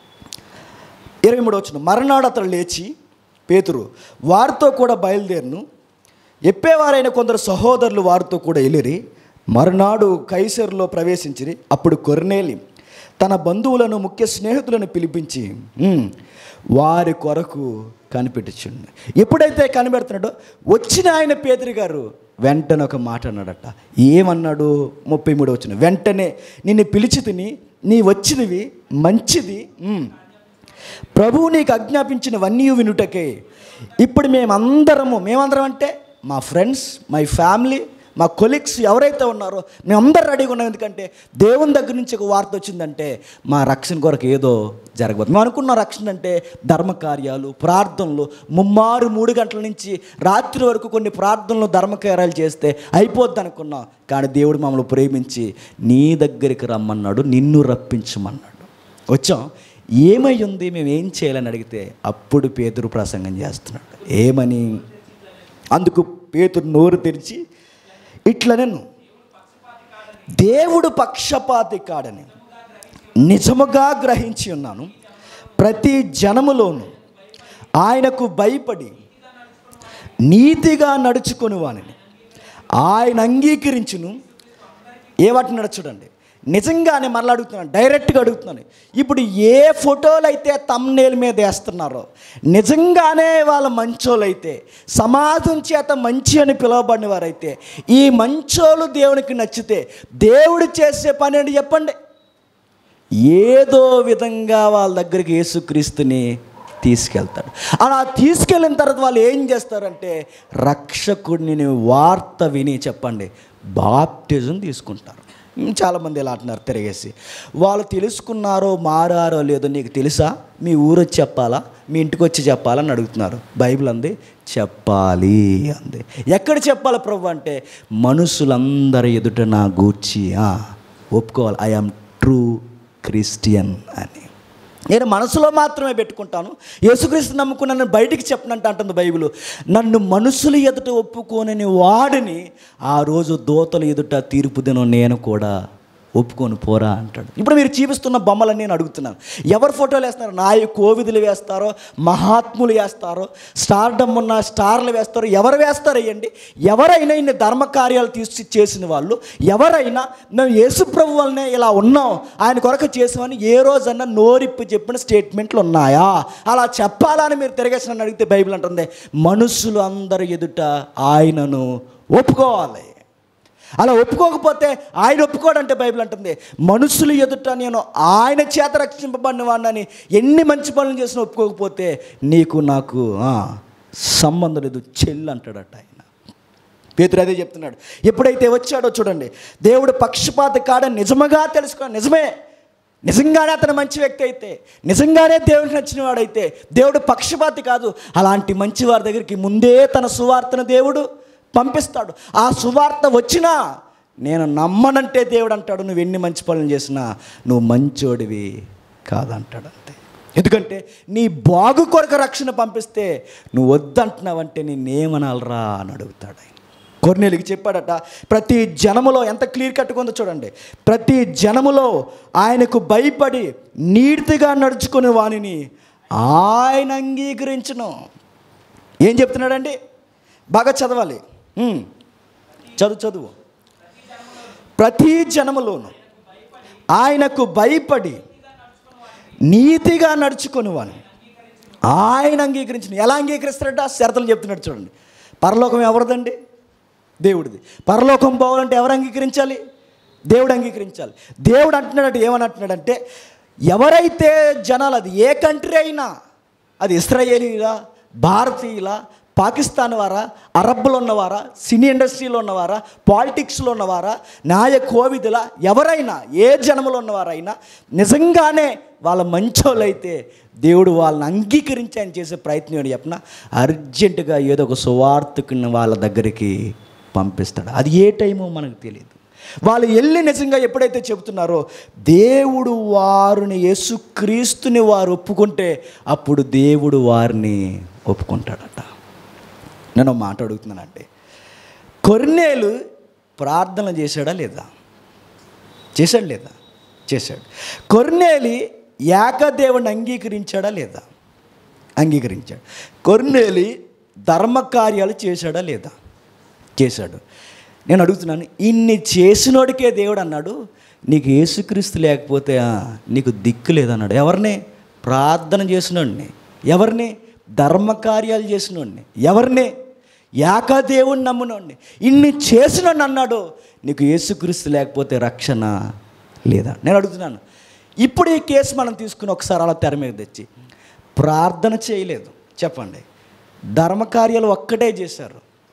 ఇరవై మూడు వచ్చిన మర్నాడు అతడు లేచి పేతురు వారితో కూడా బయలుదేరును ఎప్పేవారైన కొందరు సహోదరులు వారితో కూడా వెళ్ళిరి మరునాడు కైసరులో ప్రవేశించిరి అప్పుడు కొర్నేలి తన బంధువులను ముఖ్య స్నేహితులను పిలిపించి "ఉమ్, వారి కొరకు కనిపెట్టుచుండు ఎప్పుడైతే కనిపెడుతున్నాడో వచ్చిన ఆయన పేదరి గారు వెంటనే ఒక మాట అన్నాడట ఏమన్నాడు ముప్పై మూడు వచ్చిన వెంటనే నిన్ను పిలిచి తిని నీ వచ్చినవి మంచిది ఉమ్, ప్రభువు నీకు ఆజ్ఞాపించినవన్నీ వినుటకే ఇప్పుడు మేమందరము మేమందరం అంటే మా ఫ్రెండ్స్ మై ఫ్యామిలీ మా కొలీగ్స్ ఎవరైతే ఉన్నారో మేము అందరు రెడీగా ఉన్నాం ఎందుకంటే దేవుని దగ్గర నుంచి ఒక వార్త వచ్చిందంటే మా రక్షణ కొరకు ఏదో జరగబోతుంది మేము అనుకున్న రక్షణ అంటే ధర్మకార్యాలు ప్రార్థనలు ముమ్మారు మూడు గంటల నుంచి రాత్రి వరకు కొన్ని ప్రార్థనలు ధర్మకార్యాలు చేస్తే అయిపోద్ది అనుకున్నాం కానీ దేవుడు మమ్మల్ని ప్రేమించి నీ దగ్గరికి రమ్మన్నాడు నిన్ను రప్పించమన్నాడు వచ్చాం ఏమై ఉంది మేము ఏం చేయాలని అడిగితే అప్పుడు పేతురు ప్రసంగం చేస్తున్నాడు ఏమని అందుకు పేతురు నోరు తెరిచి ఇట్లా నేను దేవుడు పక్షపాతి కాడని నిజముగా గ్రహించి ఉన్నాను ప్రతి జనములోను ఆయనకు భయపడి నీతిగా నడుచుకొని వానిని ఆయన అంగీకరించును ఏమంటున్నాడు చూడండి నిజంగానే మరలా అడుగుతున్నాను డైరెక్ట్గా అడుగుతున్నాను ఇప్పుడు ఏ ఫోటోలు అయితే తమ్నేల్ మీద వేస్తున్నారో నిజంగానే వాళ్ళ మంచోళ్ళు అయితే సమాజం చేత మంచి అని పిలువబడిన వారైతే ఈ మంచోళ్ళు దేవునికి నచ్చితే దేవుడు చేసే పని ఏంటి చెప్పండి ఏదో విధంగా వాళ్ళ దగ్గరికి యేసుక్రీస్తుని తీసుకెళ్తాడు అలా తీసుకెళ్ళిన తర్వాత వాళ్ళు ఏం చేస్తారంటే రక్షకుడిని వార్త విని చెప్పండి బాప్టిజం తీసుకుంటారు ఉమ్, చాలామంది ఇలా అంటున్నారు తిరిగేసి వాళ్ళు తెలుసుకున్నారో మారారో లేదో నీకు తెలుసా మీ ఊరు వచ్చి చెప్పాలా మీ ఇంటికి వచ్చి చెప్పాలని అడుగుతున్నారు బైబిల్ అంది చెప్పాలి అంది ఎక్కడ చెప్పాలి ప్రభు అంటే మనుషులందరి ఎదుట నా గూర్చి ఆ, ఒప్పుకోవాలి ఐ ఆమ్ ట్రూ క్రిస్టియన్ అని నేను మనసులో మాత్రమే పెట్టుకుంటాను యేసుక్రీస్తు నమ్ముకున్నాను బయటికి చెప్పనంట అంటుంది బైబిల్ నన్ను మనుషులు ఎదుట ఒప్పుకోనని వాడిని ఆ రోజు దోతల ఎదుట తీర్పు దినం నేను కూడా ఒప్పుకొని పోరా అంటాడు ఇప్పుడు మీరు చూపిస్తున్న బొమ్మలని నేను అడుగుతున్నాను ఎవరు ఫోటోలు వేస్తున్నారు నాయ కోవిదులు వేస్తారో మహాత్ములు వేస్తారో స్టార్డమ్ ఉన్న స్టార్లు వేస్తారో ఎవరు వేస్తారు అయ్యండి ఎవరైనా ఇన్ని ధర్మ కార్యాలు తీసి చేసిన వాళ్ళు ఎవరైనా మేము యేసు ప్రభు వల్లనే ఇలా ఉన్నాం ఆయన కొరకు చేసామని ఏ రోజన్నా నోరిప్పి చెప్పిన స్టేట్మెంట్లు ఉన్నాయా అలా చెప్పాలని మీరు తిరగేసి నన్ను అడిగితే బైబిల్ అంటుంది మనుషులు అందరి ఎదుట ఆయనను ఒప్పుకోవాలి అలా ఒప్పుకోకపోతే ఆయన ఒప్పుకోడంటే బైబిల్ అంటుంది మనుషులు ఎదుట నేను ఆయన చేత రక్షింపబడిన వాడిని ఎన్ని మంచి పనులు చేసినా ఒప్పుకోకపోతే నీకు నాకు ఆ, సంబంధం లేదు చెల్లి అంటాడట ఆయన పేతురు అదే చెప్తున్నాడు ఎప్పుడైతే వచ్చాడో చూడండి దేవుడు పక్షపాత కాడ నిజముగా తెలుసుకో నిజమే నిజంగానే అతను మంచి వ్యక్తి అయితే నిజంగానే దేవుడికి నచ్చిన వాడైతే దేవుడు పక్షపాతి కాదు అలాంటి మంచి వారి దగ్గరికి ముందే తన సువార్తను దేవుడు పంపిస్తాడు ఆ సువార్త వచ్చినా నేను నమ్మనంటే దేవుడు అంటాడు నువ్వు ఎన్ని మంచి పనులు చేసినా నువ్వు మంచోడివి కాదంటాడు అంతే ఎందుకంటే నీ బాగు కొరకు రక్షణ పంపిస్తే నువ్వు వద్దంటున్నావంటే నేనేమనాలరా అని అడుగుతాడు ఆయన కొర్నేలికి చెప్పాడట ప్రతి జనములో ఎంత క్లియర్ కట్టుకుందో చూడండి ప్రతి జనములో ఆయనకు భయపడి నీతిగా నడుచుకునే వానిని ఆయన అంగీకరించను ఏం చెప్తున్నాడండి బాగా చదవాలి ఉమ్. చదువు చదువు ప్రతి జనములోను ఆయనకు భయపడి నీతిగా నడుచుకునేవాను ఆయన అంగీకరించిన ఎలా అంగీకరిస్తాడట షరతులు చెప్తున్నాడు చూడండి పరలోకం ఎవరిదండి దేవుడిది పరలోకం పోవాలంటే ఎవరు అంగీకరించాలి దేవుడు అంగీకరించాలి దేవుడు అంటున్నాడు ఏమని అంటున్నాడంటే ఎవరైతే జనాలు అది ఏ కంట్రీ అయినా అది ఇస్రాయేలీలా భారతీయుల పాకిస్తాన్ వారా అరబ్బులు ఉన్నవారా సినీ ఇండస్ట్రీలో ఉన్నవారా పాలిటిక్స్లో ఉన్నవారా న్యాయ కోవిదుల ఎవరైనా ఏ జనములో ఉన్నవారైనా నిజంగానే వాళ్ళ మంచోళ్ళైతే దేవుడు వాళ్ళని అంగీకరించి ఆయన చేసే ప్రయత్నం ఏంటి చెప్పిన అర్జెంటుగా ఏదో ఒక సువార్తకుని వాళ్ళ దగ్గరికి పంపిస్తాడు అది ఏ టైమో మనకు తెలియదు వాళ్ళు వెళ్ళి నిజంగా ఎప్పుడైతే చెబుతున్నారో దేవుడు వారిని యేసుక్రీస్తుని వారు ఒప్పుకుంటే అప్పుడు దేవుడు వారిని ఒప్పుకుంటాడట నేను ఒక మాట అడుగుతున్నానండి కొర్నేలు ప్రార్థన చేశాడా లేదా చేశాడు లేదా చేశాడు కొర్నేలి ఏకదేవుని అంగీకరించాడా లేదా అంగీకరించాడు కొర్నేలి ధర్మకార్యాలు చేశాడా లేదా చేశాడు నేను అడుగుతున్నాను ఇన్ని చేసినోడికే దేవుడు అన్నాడు నీకు యేసుక్రీస్తు లేకపోతే ఆ, నీకు దిక్కు లేదన్నాడు ఎవరిని ప్రార్థన చేసినోడిని ఎవరిని ధర్మకార్యాలు చేసినోడిని ఎవరిని ఏకదేవుని నమ్మునోడిని ఇన్ని చేసినోడిని అన్నాడు నీకు యేసుక్రీస్తు లేకపోతే రక్షణ లేదా నేను అడుగుతున్నాను ఇప్పుడు ఈ కేసు మనం తీసుకుని ఒకసారి అలా తెర మీద తెచ్చి ప్రార్థన చేయలేదు చెప్పండి ధర్మకార్యాలు ఒక్కటే చేశారు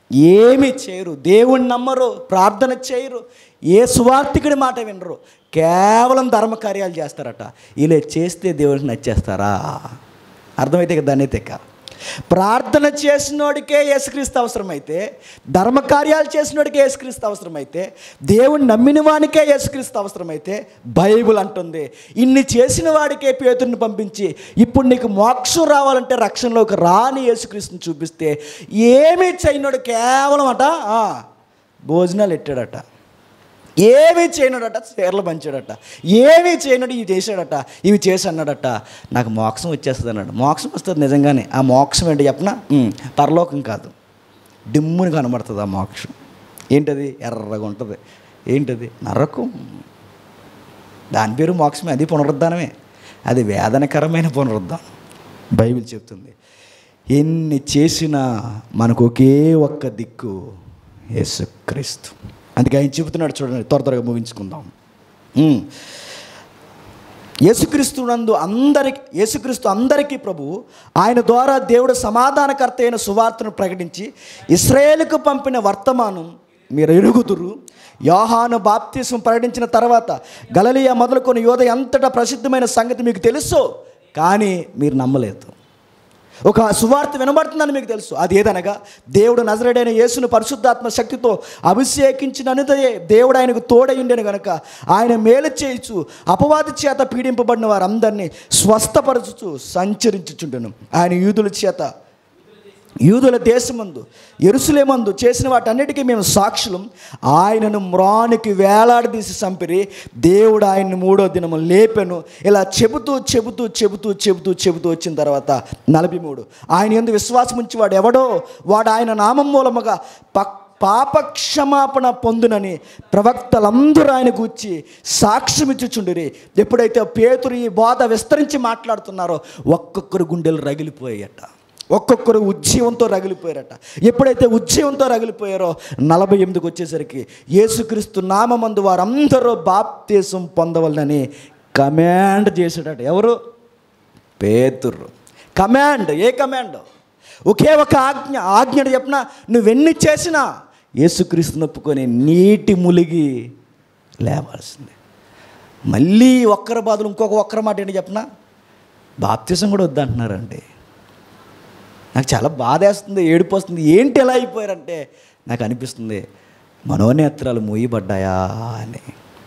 ఏమీ చేయరు దేవుణ్ణి నమ్మరు ప్రార్థన చేయరు ఏ సువార్థికుడి మాట వినరు కేవలం ధర్మకార్యాలు చేస్తారట ఇలా చేస్తే దేవుడికి నచ్చేస్తారా అర్థమైతే కదా దాన్ని తెక్క ప్రార్థన చేసినోడికే యేసుక్రీస్తు అవసరమైతే ధర్మకార్యాలు చేసినోడికే యేసుక్రీస్తు అవసరమైతే దేవుని నమ్మిన వానికే యేసుక్రీస్తు అవసరమైతే బైబుల్ అంటుంది ఇన్ని చేసిన వాడికే పేతుడిని పంపించి ఇప్పుడు నీకు మోక్షం రావాలంటే రక్షణలోకి రాని యేసుక్రీస్తుని చూపిస్తే ఏమీ చేయనోడు కేవలం అట ఆ, భోజనాలు ఎట్టాడట ఏమీ చేయనడట చీరలు పంచాడట ఏమీ చేయనడు ఇవి చేశాడట ఇవి చేసి అన్నాడట నాకు మోక్షం వచ్చేస్తుంది అన్నాడు మోక్షం వస్తుంది నిజంగానే ఆ మోక్షం ఏంటి చెప్పనా ఉమ్, పరలోకం కాదు డిమ్ముని కనబడుతుంది ఆ మోక్షం ఏంటది ఎర్రగా ఉంటుంది ఏంటది నరకం దాని పేరు మోక్షమే అది పునరుద్ధానమే అది వేదనకరమైన పునరుద్ధానం బైబిల్ చెప్తుంది ఎన్ని చేసినా మనకు ఒకే ఒక్క దిక్కు యేసుక్రీస్తు అందుకే ఆయన చెబుతున్నాడు చూడండి త్వర త్వరగా ముగించుకుందాం ఉమ్. యేసుక్రీస్తు నందు అందరికి యేసుక్రీస్తు అందరికీ ప్రభు ఆయన ద్వారా దేవుడు సమాధానకర్త అయిన సువార్తను ప్రకటించి ఇస్రాయేలుకు పంపిన వర్తమానం మీరు ఎరుగుదురు యోహాను బాప్తిసం ప్రకటించిన తర్వాత గలలియా మొదలుకొని యోధ అంతటా ప్రసిద్ధమైన సంగతి మీకు తెలుసు కానీ మీరు నమ్మలేదు ఒక సువార్త వినబడుతుందని మీకు తెలుసు అది ఏదనగా దేవుడు నజరేడైన యేసును పరిశుద్ధాత్మ శక్తితో అభిషేకించిననుదయే దేవుడు ఆయనకు తోడయుండెను గనుక ఆయన మేలు చేయుచు అపవాది చేత పీడింపబడిన వారందరినీ స్వస్థపరచుచు సంచరించుచుండెను ఆయన యూదుల చేత యూదుల దేశమందు ఎరుసలేమందు చేసిన వాటన్నిటికీ మేము సాక్షులం ఆయనను మ్రానికి వేలాడదీసి చంపిరి దేవుడు ఆయన్ని మూడో దినము లేపెను ఇలా చెబుతూ చెబుతూ చెబుతూ చెబుతూ చెబుతూ వచ్చిన తర్వాత నలభై మూడు ఆయన ఎందు విశ్వాసం ఉంచి వాడు ఎవడో వాడు ఆయన నామం మూలముగా పక్ పాప క్షమాపణ పొందునని ప్రవక్తలందరూ ఆయన గూర్చి సాక్ష్యం ఇచ్చుచుండిరి ఎప్పుడైతే పేతురు ఈ బోధ విస్తరించి మాట్లాడుతున్నారో ఒక్కొక్కరు గుండెలు రగిలిపోయాయట ఒక్కొక్కరు ఉజ్జీవంతో రగిలిపోయారట ఎప్పుడైతే ఉజ్జీవంతో రగిలిపోయారో నలభై ఎనిమిదికి వచ్చేసరికి యేసుక్రీస్తు నామందు వారందరూ బాప్తీసం పొందవలనని కమాండ్ చేశాడట ఎవరు పేతురు కమాండ్ ఏ కమాండ్ ఒకే ఒక ఆజ్ఞ ఆజ్ఞడు చెప్పిన నువ్వెన్ని చేసినా యేసుక్రీస్తు నొప్పుకొని నీటి ములిగి లేవాల్సిందే మళ్ళీ ఒక్కరి బాధలు ఇంకొక ఒక్కరి మాట ఏంటి చెప్పిన బాప్తీసం కూడా వద్దంటున్నారండి నాకు చాలా బాధేస్తుంది ఏడుపు వస్తుంది ఏంటి ఎలా అయిపోయారంటే నాకు అనిపిస్తుంది మనోనేత్రాలు మూయబడ్డాయా అని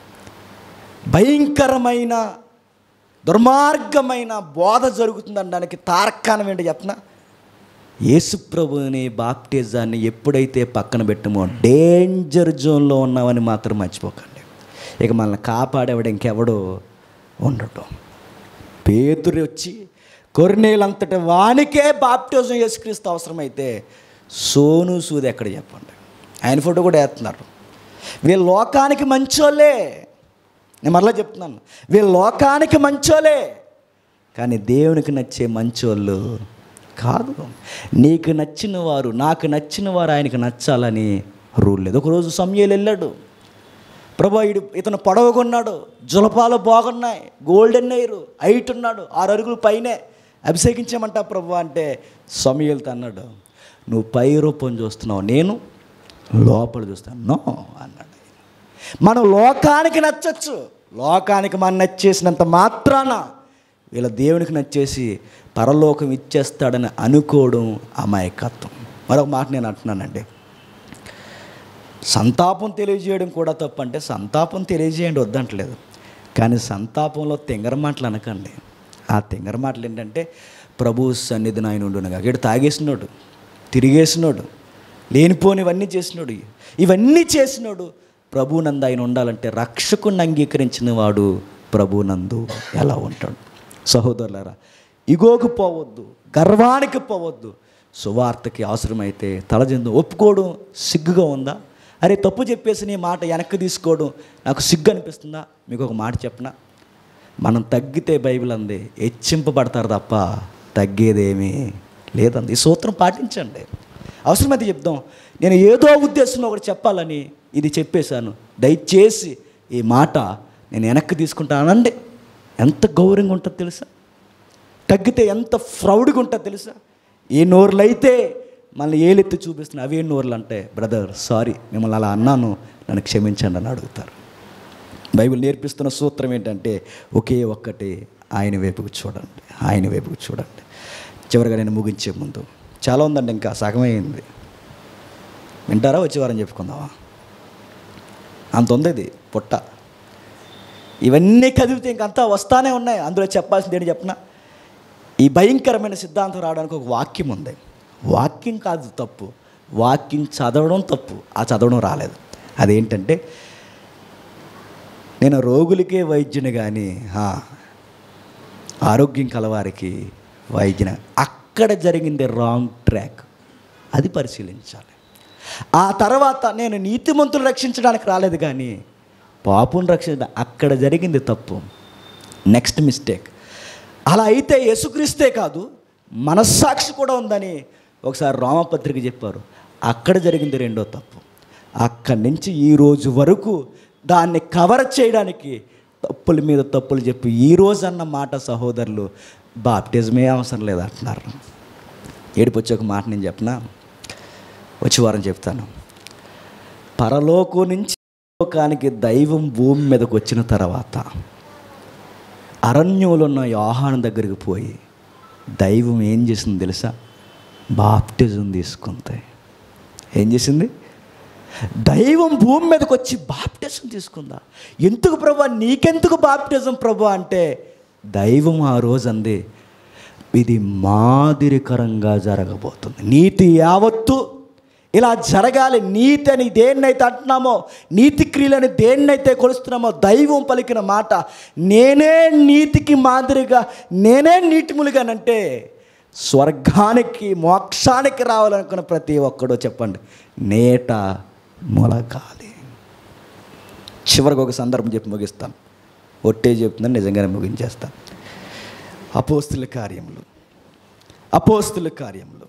భయంకరమైన దుర్మార్గమైన బోధ జరుగుతుందనడానికి తార్కాణం ఏంటి చెప్పనా యేసుప్రభుని బాప్టిజాన్ని ఎప్పుడైతే పక్కన పెట్టమో డేంజర్ జోన్లో ఉన్నామని మాత్రం మర్చిపోకండి ఇక మనల్ని కాపాడేవాడు ఇంకెవడో ఉండటం పేతురు వచ్చి కొర్నేలంతటి వానికే బాప్టిజం యేసుక్రీస్తు అవసరమైతే సోను సూది ఎక్కడ చెప్పండి ఆయన ఫోటో కూడా వేస్తున్నారు వీళ్ళు లోకానికి మంచోళ్ళే నేను మరలా చెప్తున్నాను వీళ్ళు లోకానికి మంచోళ్ళే కానీ దేవునికి నచ్చే మంచోళ్ళు కాదు నీకు నచ్చిన వారు నాకు నచ్చిన వారు ఆయనకు నచ్చాలని రూల్ లేదు ఒకరోజు సమయాలు వెళ్ళాడు ప్రభా ఇడు ఇతను పొడవగొన్నాడు జులపాలు బాగున్నాయి గోల్డెన్ ఎయిర్ హైట్ ఉన్నాడు ఆరు అరుగులు పైనే అభిషేకించమంటా ప్రభు అంటే సమయలతో అన్నాడు నువ్వు పై రూపం చూస్తున్నావు నేను లోపల చూస్తాను నో అన్నాడు మనం లోకానికి నచ్చచ్చు లోకానికి మనం నచ్చేసినంత మాత్రాన వీళ్ళ దేవునికి నచ్చేసి పరలోకం ఇచ్చేస్తాడని అనుకోవడం అమాయకత్వం మరొక మాట నేను అంటున్నానండి సంతాపం తెలియజేయడం కూడా తప్పు అంటే సంతాపం తెలియజేయండి వద్దంటలేదు కానీ సంతాపంలో తింగర మాటలు అనకండి ఆ తింగర మాటలు ఏంటంటే ప్రభు సన్నిధిని ఆయన ఉండునగా ఇక్కడ తాగేసినోడు తిరిగేసినోడు లేనిపోనివన్నీ చేసినోడు ఇవన్నీ చేసినోడు ప్రభునందు ఆయన ఉండాలంటే రక్షకుని అంగీకరించిన వాడు ప్రభునందు ఎలా ఉంటాడు సహోదరులారా ఇగోకు పోవద్దు గర్వానికి పోవద్దు సువార్తకి అవసరమైతే తలజందు ఒప్పుకోవడం సిగ్గుగా ఉందా అరే తప్పు చెప్పేసి నీ మాట వెనక్కి తీసుకోవడం నాకు సిగ్గు అనిపిస్తుందా మీకు ఒక మాట చెప్పనా మనం తగ్గితే బైబిల్ అంది హెచ్చింపబడతారు తప్ప తగ్గేదేమీ లేదండి ఈ సూత్రం పాటించండి అవసరమైతే చెప్దాం నేను ఏదో ఉద్దేశంలో ఒకటి చెప్పాలని ఇది చెప్పేశాను దయచేసి ఈ మాట నేను వెనక్కి తీసుకుంటానండి ఎంత గౌరవంగా ఉంటుందో తెలుసా తగ్గితే ఎంత ఫ్రౌడ్గా ఉంటుందో తెలుసా ఏ నోరులైతే మళ్ళీ ఏలెత్తి చూపిస్తున్న అవే నోర్లు అంటే బ్రదర్ సారీ మిమ్మల్ని అలా అన్నాను నన్ను క్షమించండి అని అడుగుతారు బైబిల్ నేర్పిస్తున్న సూత్రం ఏంటంటే ఒకే ఒక్కటి ఆయన వైపుకు చూడండి ఆయన వైపుకు చూడండి చివరిగా నేను ముగించే ముందు చాలా ఉందండి ఇంకా సగమైంది వింటారా వచ్చే వారం చెప్పుకుందామా అంత ఉంది ఇది పుట్ట ఇవన్నీ కదిపితే ఇంకంతా వస్తానే ఉన్నాయి అందులో చెప్పాల్సింది ఏంటి చెప్పనా ఈ భయంకరమైన సిద్ధాంతం రావడానికి ఒక వాక్యం ఉంది వాక్యం కాదు తప్పు వాక్యం చదవడం తప్పు ఆ చదవడం రాలేదు అదేంటంటే నేను రోగులకే వైద్యుని కానీ ఆ, ఆరోగ్యం కలవారికి వైద్యున అక్కడ జరిగింది రాంగ్ ట్రాక్ అది పరిశీలించాలి ఆ తర్వాత నేను నీతిమంతులు రక్షించడానికి రాలేదు కానీ పాపుని రక్షించడం అక్కడ జరిగింది తప్పు నెక్స్ట్ మిస్టేక్ అలా అయితే యేసుక్రీస్తే కాదు మనస్సాక్షి కూడా ఉందని ఒకసారి రామపత్రిక చెప్పారు అక్కడ జరిగింది రెండో తప్పు అక్కడి నుంచి ఈ రోజు వరకు దాన్ని కవర్ చేయడానికి తప్పుల మీద తప్పులు చెప్పి ఈ రోజు అన్న మాట సహోదరులు బాప్టిజమే అవసరం లేదు అంటున్నారు ఏడుపు వచ్చి ఒక మాట నేను చెప్పనా వచ్చి వారం చెప్తాను పరలోకం నుంచి లోకానికి దైవం భూమి మీదకి వచ్చిన తర్వాత అరణ్యంలో ఉన్న యోహాను దగ్గరికి పోయి దైవం ఏం చేసింది తెలుసా బాప్టిజం తీసుకుంది ఏం చేసింది దైవం భూమి మీదకి వచ్చి బాప్టిజం తీసుకుందా ఎందుకు ప్రభా నీకెందుకు బాప్టిజం ప్రభా అంటే దైవం ఆ రోజు అంది ఇది మాదిరికరంగా జరగబోతుంది నీతి యావత్తు ఇలా జరగాలి నీతి అని దేన్నైతే అంటున్నామో నీతి క్రియలని దేన్నైతే కొలుస్తున్నామో దైవం పలికిన మాట నేనే నీతికి మాదిరిగా నేనే నీతిములుగానంటే స్వర్గానికి మోక్షానికి రావాలనుకున్న ప్రతి ఒక్కడో చెప్పండి నేట మొలగాలి చివరికి ఒక సందర్భం చెప్పి ముగిస్తాను ఒట్టే చెప్తుందని నిజంగానే ముగించేస్తాను అపోస్తుల కార్యములు అపోస్తుల కార్యములు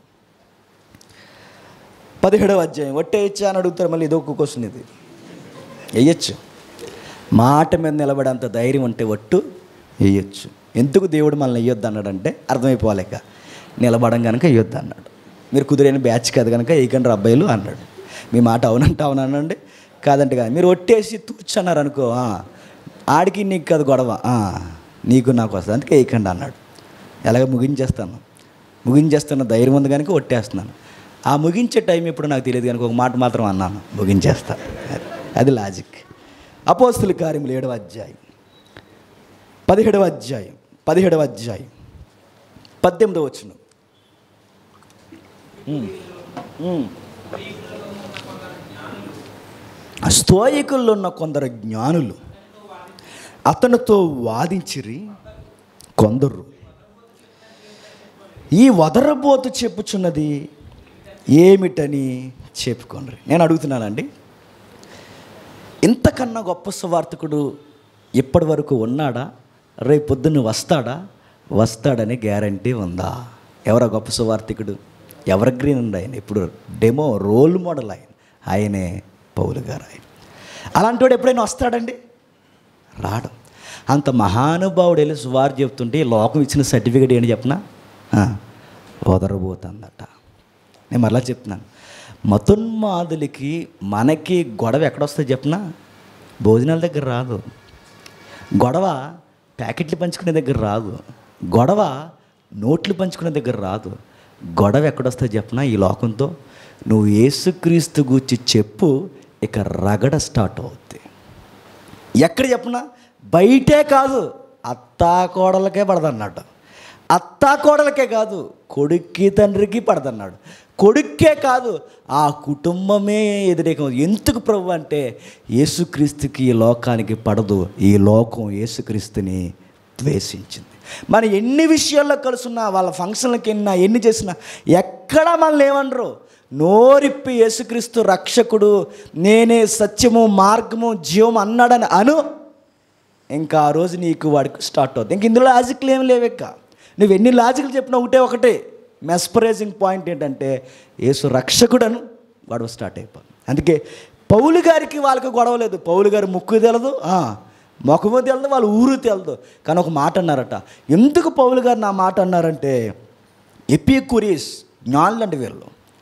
పదిహేడవ అధ్యాయం ఒట్టే ఇచ్చా అని అడుగుతారు మళ్ళీ ఇదొక క్వశ్చన్ ఇది వేయచ్చు మాట మీద నిలబడేంత ధైర్యం ఉంటే ఒట్టు వేయచ్చు ఎందుకు దేవుడు మనల్ని వేయొద్దు అన్నాడంటే అర్థమైపోలేక నిలబడం కనుక వేయొద్దు అన్నాడు మీరు కుదిరైన బ్యాచ్ కాదు కనుక వేయకండి రా అబ్బాయిలు అన్నాడు మీ మాట అవునంటే అవుననండి కాదంటే కాదు మీరు ఒట్టేసి తూర్చన్నారు అనుకో ఆ, ఆడికి నీకు కాదు గొడవ ఆ, నీకు నాకు వస్తుంది అందుకే వేయకండి అన్నాడు ఎలాగ ముగించేస్తాను ముగించేస్తున్న ధైర్యం ఉంది కనుక ఒట్టేస్తున్నాను ఆ ముగించే టైం ఎప్పుడు నాకు తెలియదు కనుక ఒక మాట మాత్రం అన్నాను ముగించేస్తా అది- అది లాజిక్ అపోస్తుల కార్యములు ఏడవ అధ్యాయం పదిహేడవ అధ్యాయం పదిహేడవ అధ్యాయం పద్దెనిమిదవ వచ్చిన స్తోయికుల్లో ఉన్న కొందరు జ్ఞానులు అతనితో వాదించిరి కొందరు ఈ వదరబోతు చెప్పుచున్నది ఏమిటని చెప్పుకోండి నేను అడుగుతున్నానండి ఇంతకన్నా గొప్ప సువార్తకుడు ఇప్పటి వరకు ఉన్నాడా రేపు పొద్దున్న వస్తాడా వస్తాడని గ్యారంటీ ఉందా ఎవరా గొప్ప సువార్తికుడు ఎవర్ గ్రీన్ ఉంది ఆయన ఇప్పుడు డెమో రోల్ మోడల్ ఆయన ఆయనే పౌలు గారు ఆయన అలాంటి వాడు ఎప్పుడైనా వస్తాడండి రాడు అంత మహానుభావుడు వెళ్ళి సువార్ చెప్తుంటే ఈ లోకం ఇచ్చిన సర్టిఫికేట్ ఏంటి చెప్పనా ఆ, వదరబోతుందట నేను మరలా చెప్తున్నాను మతోన్మాదులకి మనకి గొడవ ఎక్కడొస్తుంది చెప్పనా భోజనాల దగ్గర రాదు గొడవ ప్యాకెట్లు పంచుకునే దగ్గర రాదు గొడవ నోట్లు పంచుకునే దగ్గర రాదు గొడవ ఎక్కడొస్తుంది చెప్పనా ఈ లోకంతో నువ్వు యేసుక్రీస్తు గూర్చి చెప్పు ఇక రగడ స్టార్ట్ అవుద్ది ఎక్కడ చెప్పనా బయటే కాదు అత్తా కోడలకే పడదన్నాడు అత్తా కోడలకే కాదు కొడుక్కి తండ్రికి పడదన్నాడు కొడుక్కే కాదు ఆ కుటుంబమే వ్యతిరేకం ఎందుకు ప్రభు అంటే యేసుక్రీస్తుకి ఈ లోకానికి పడదు ఈ లోకం యేసుక్రీస్తుని ద్వేషించింది మనం ఎన్ని విషయాల్లో కలుసున్నా వాళ్ళ ఫంక్షన్లకి వెళ్ళినా ఎన్ని చేసినా ఎక్కడ మనల్ని ఏమనరు నోరిప్పి యేసుక్రీస్తు రక్షకుడు నేనే సత్యము మార్గము జీవం అన్నాడని అను ఇంకా ఆ రోజు నీకు వాడికి స్టార్ట్ అవుతుంది ఇంక ఇందులో లాజిక్లు ఏం లేవెక్క నువ్వు ఎన్ని లాజిక్లు చెప్పినా ఒకటే ఒకటే మెస్పరైజింగ్ పాయింట్ ఏంటంటే యేసు రక్షకుడను గొడవ స్టార్ట్ అయిపోయింది అందుకే పౌలు గారికి వాళ్ళకి గొడవ లేదు పౌలు గారు ముక్కు తెలదు ఆ, ముఖము తెలదు వాళ్ళ ఊరు తెలదు కానీ ఒక మాట అన్నారట ఎందుకు పౌలు గారు నా మాట అన్నారంటే ఎపికురీస్ జ్ఞానులు అంటే వీళ్ళు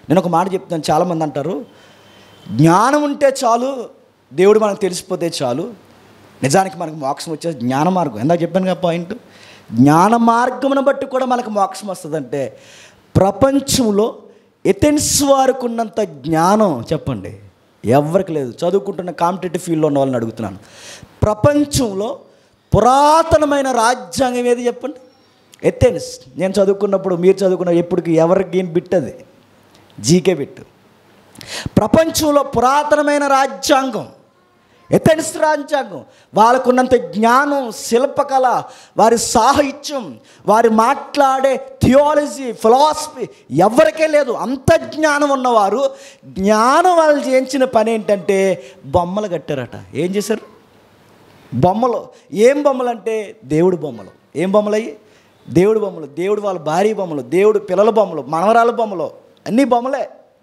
నేను ఒక మాట చెప్తాను చాలామంది అంటారు జ్ఞానం ఉంటే చాలు దేవుడు మనకు తెలిసిపోతే చాలు నిజానికి మనకు మోక్షం వచ్చే జ్ఞాన మార్గం ఎందాక చెప్పాను కదా పాయింట్ జ్ఞాన మార్గమును బట్టి కూడా మనకు మోక్షం వస్తుందంటే ప్రపంచంలో ఎథెన్స్ వారికి ఉన్నంత జ్ఞానం చెప్పండి ఎవరికి లేదు చదువుకుంటున్న కాంపిటేటివ్ ఫీల్డ్లో ఉన్న వాళ్ళని అడుగుతున్నాను ప్రపంచంలో పురాతనమైన రాజ్యాంగం ఏది చెప్పండి ఎథెన్స్ నేను చదువుకున్నప్పుడు మీరు చదువుకున్న ఎప్పటికి ఎవరికి బిట్ అది జీకే బిట్ ప్రపంచంలో పురాతనమైన రాజ్యాంగం ఎథెన్స్ రాజ్యాంగం వాళ్ళకున్నంత జ్ఞానం శిల్పకళ వారి సాహిత్యం వారి మాట్లాడే థియాలజీ ఫిలాసఫీ ఎవరికే లేదు అంత జ్ఞానం ఉన్నవారు జ్ఞానం వాళ్ళు చేయించిన పని ఏంటంటే బొమ్మలు కట్టారట ఏం చేశారు బొమ్మలు ఏం బొమ్మలు అంటే దేవుడు బొమ్మలు ఏం బొమ్మలు అయ్యి దేవుడు బొమ్మలు దేవుడు వాళ్ళ భార్య బొమ్మలు దేవుడు పిల్లల బొమ్మలు మనవరాల బొమ్మలు అన్నీ బొమ్మలే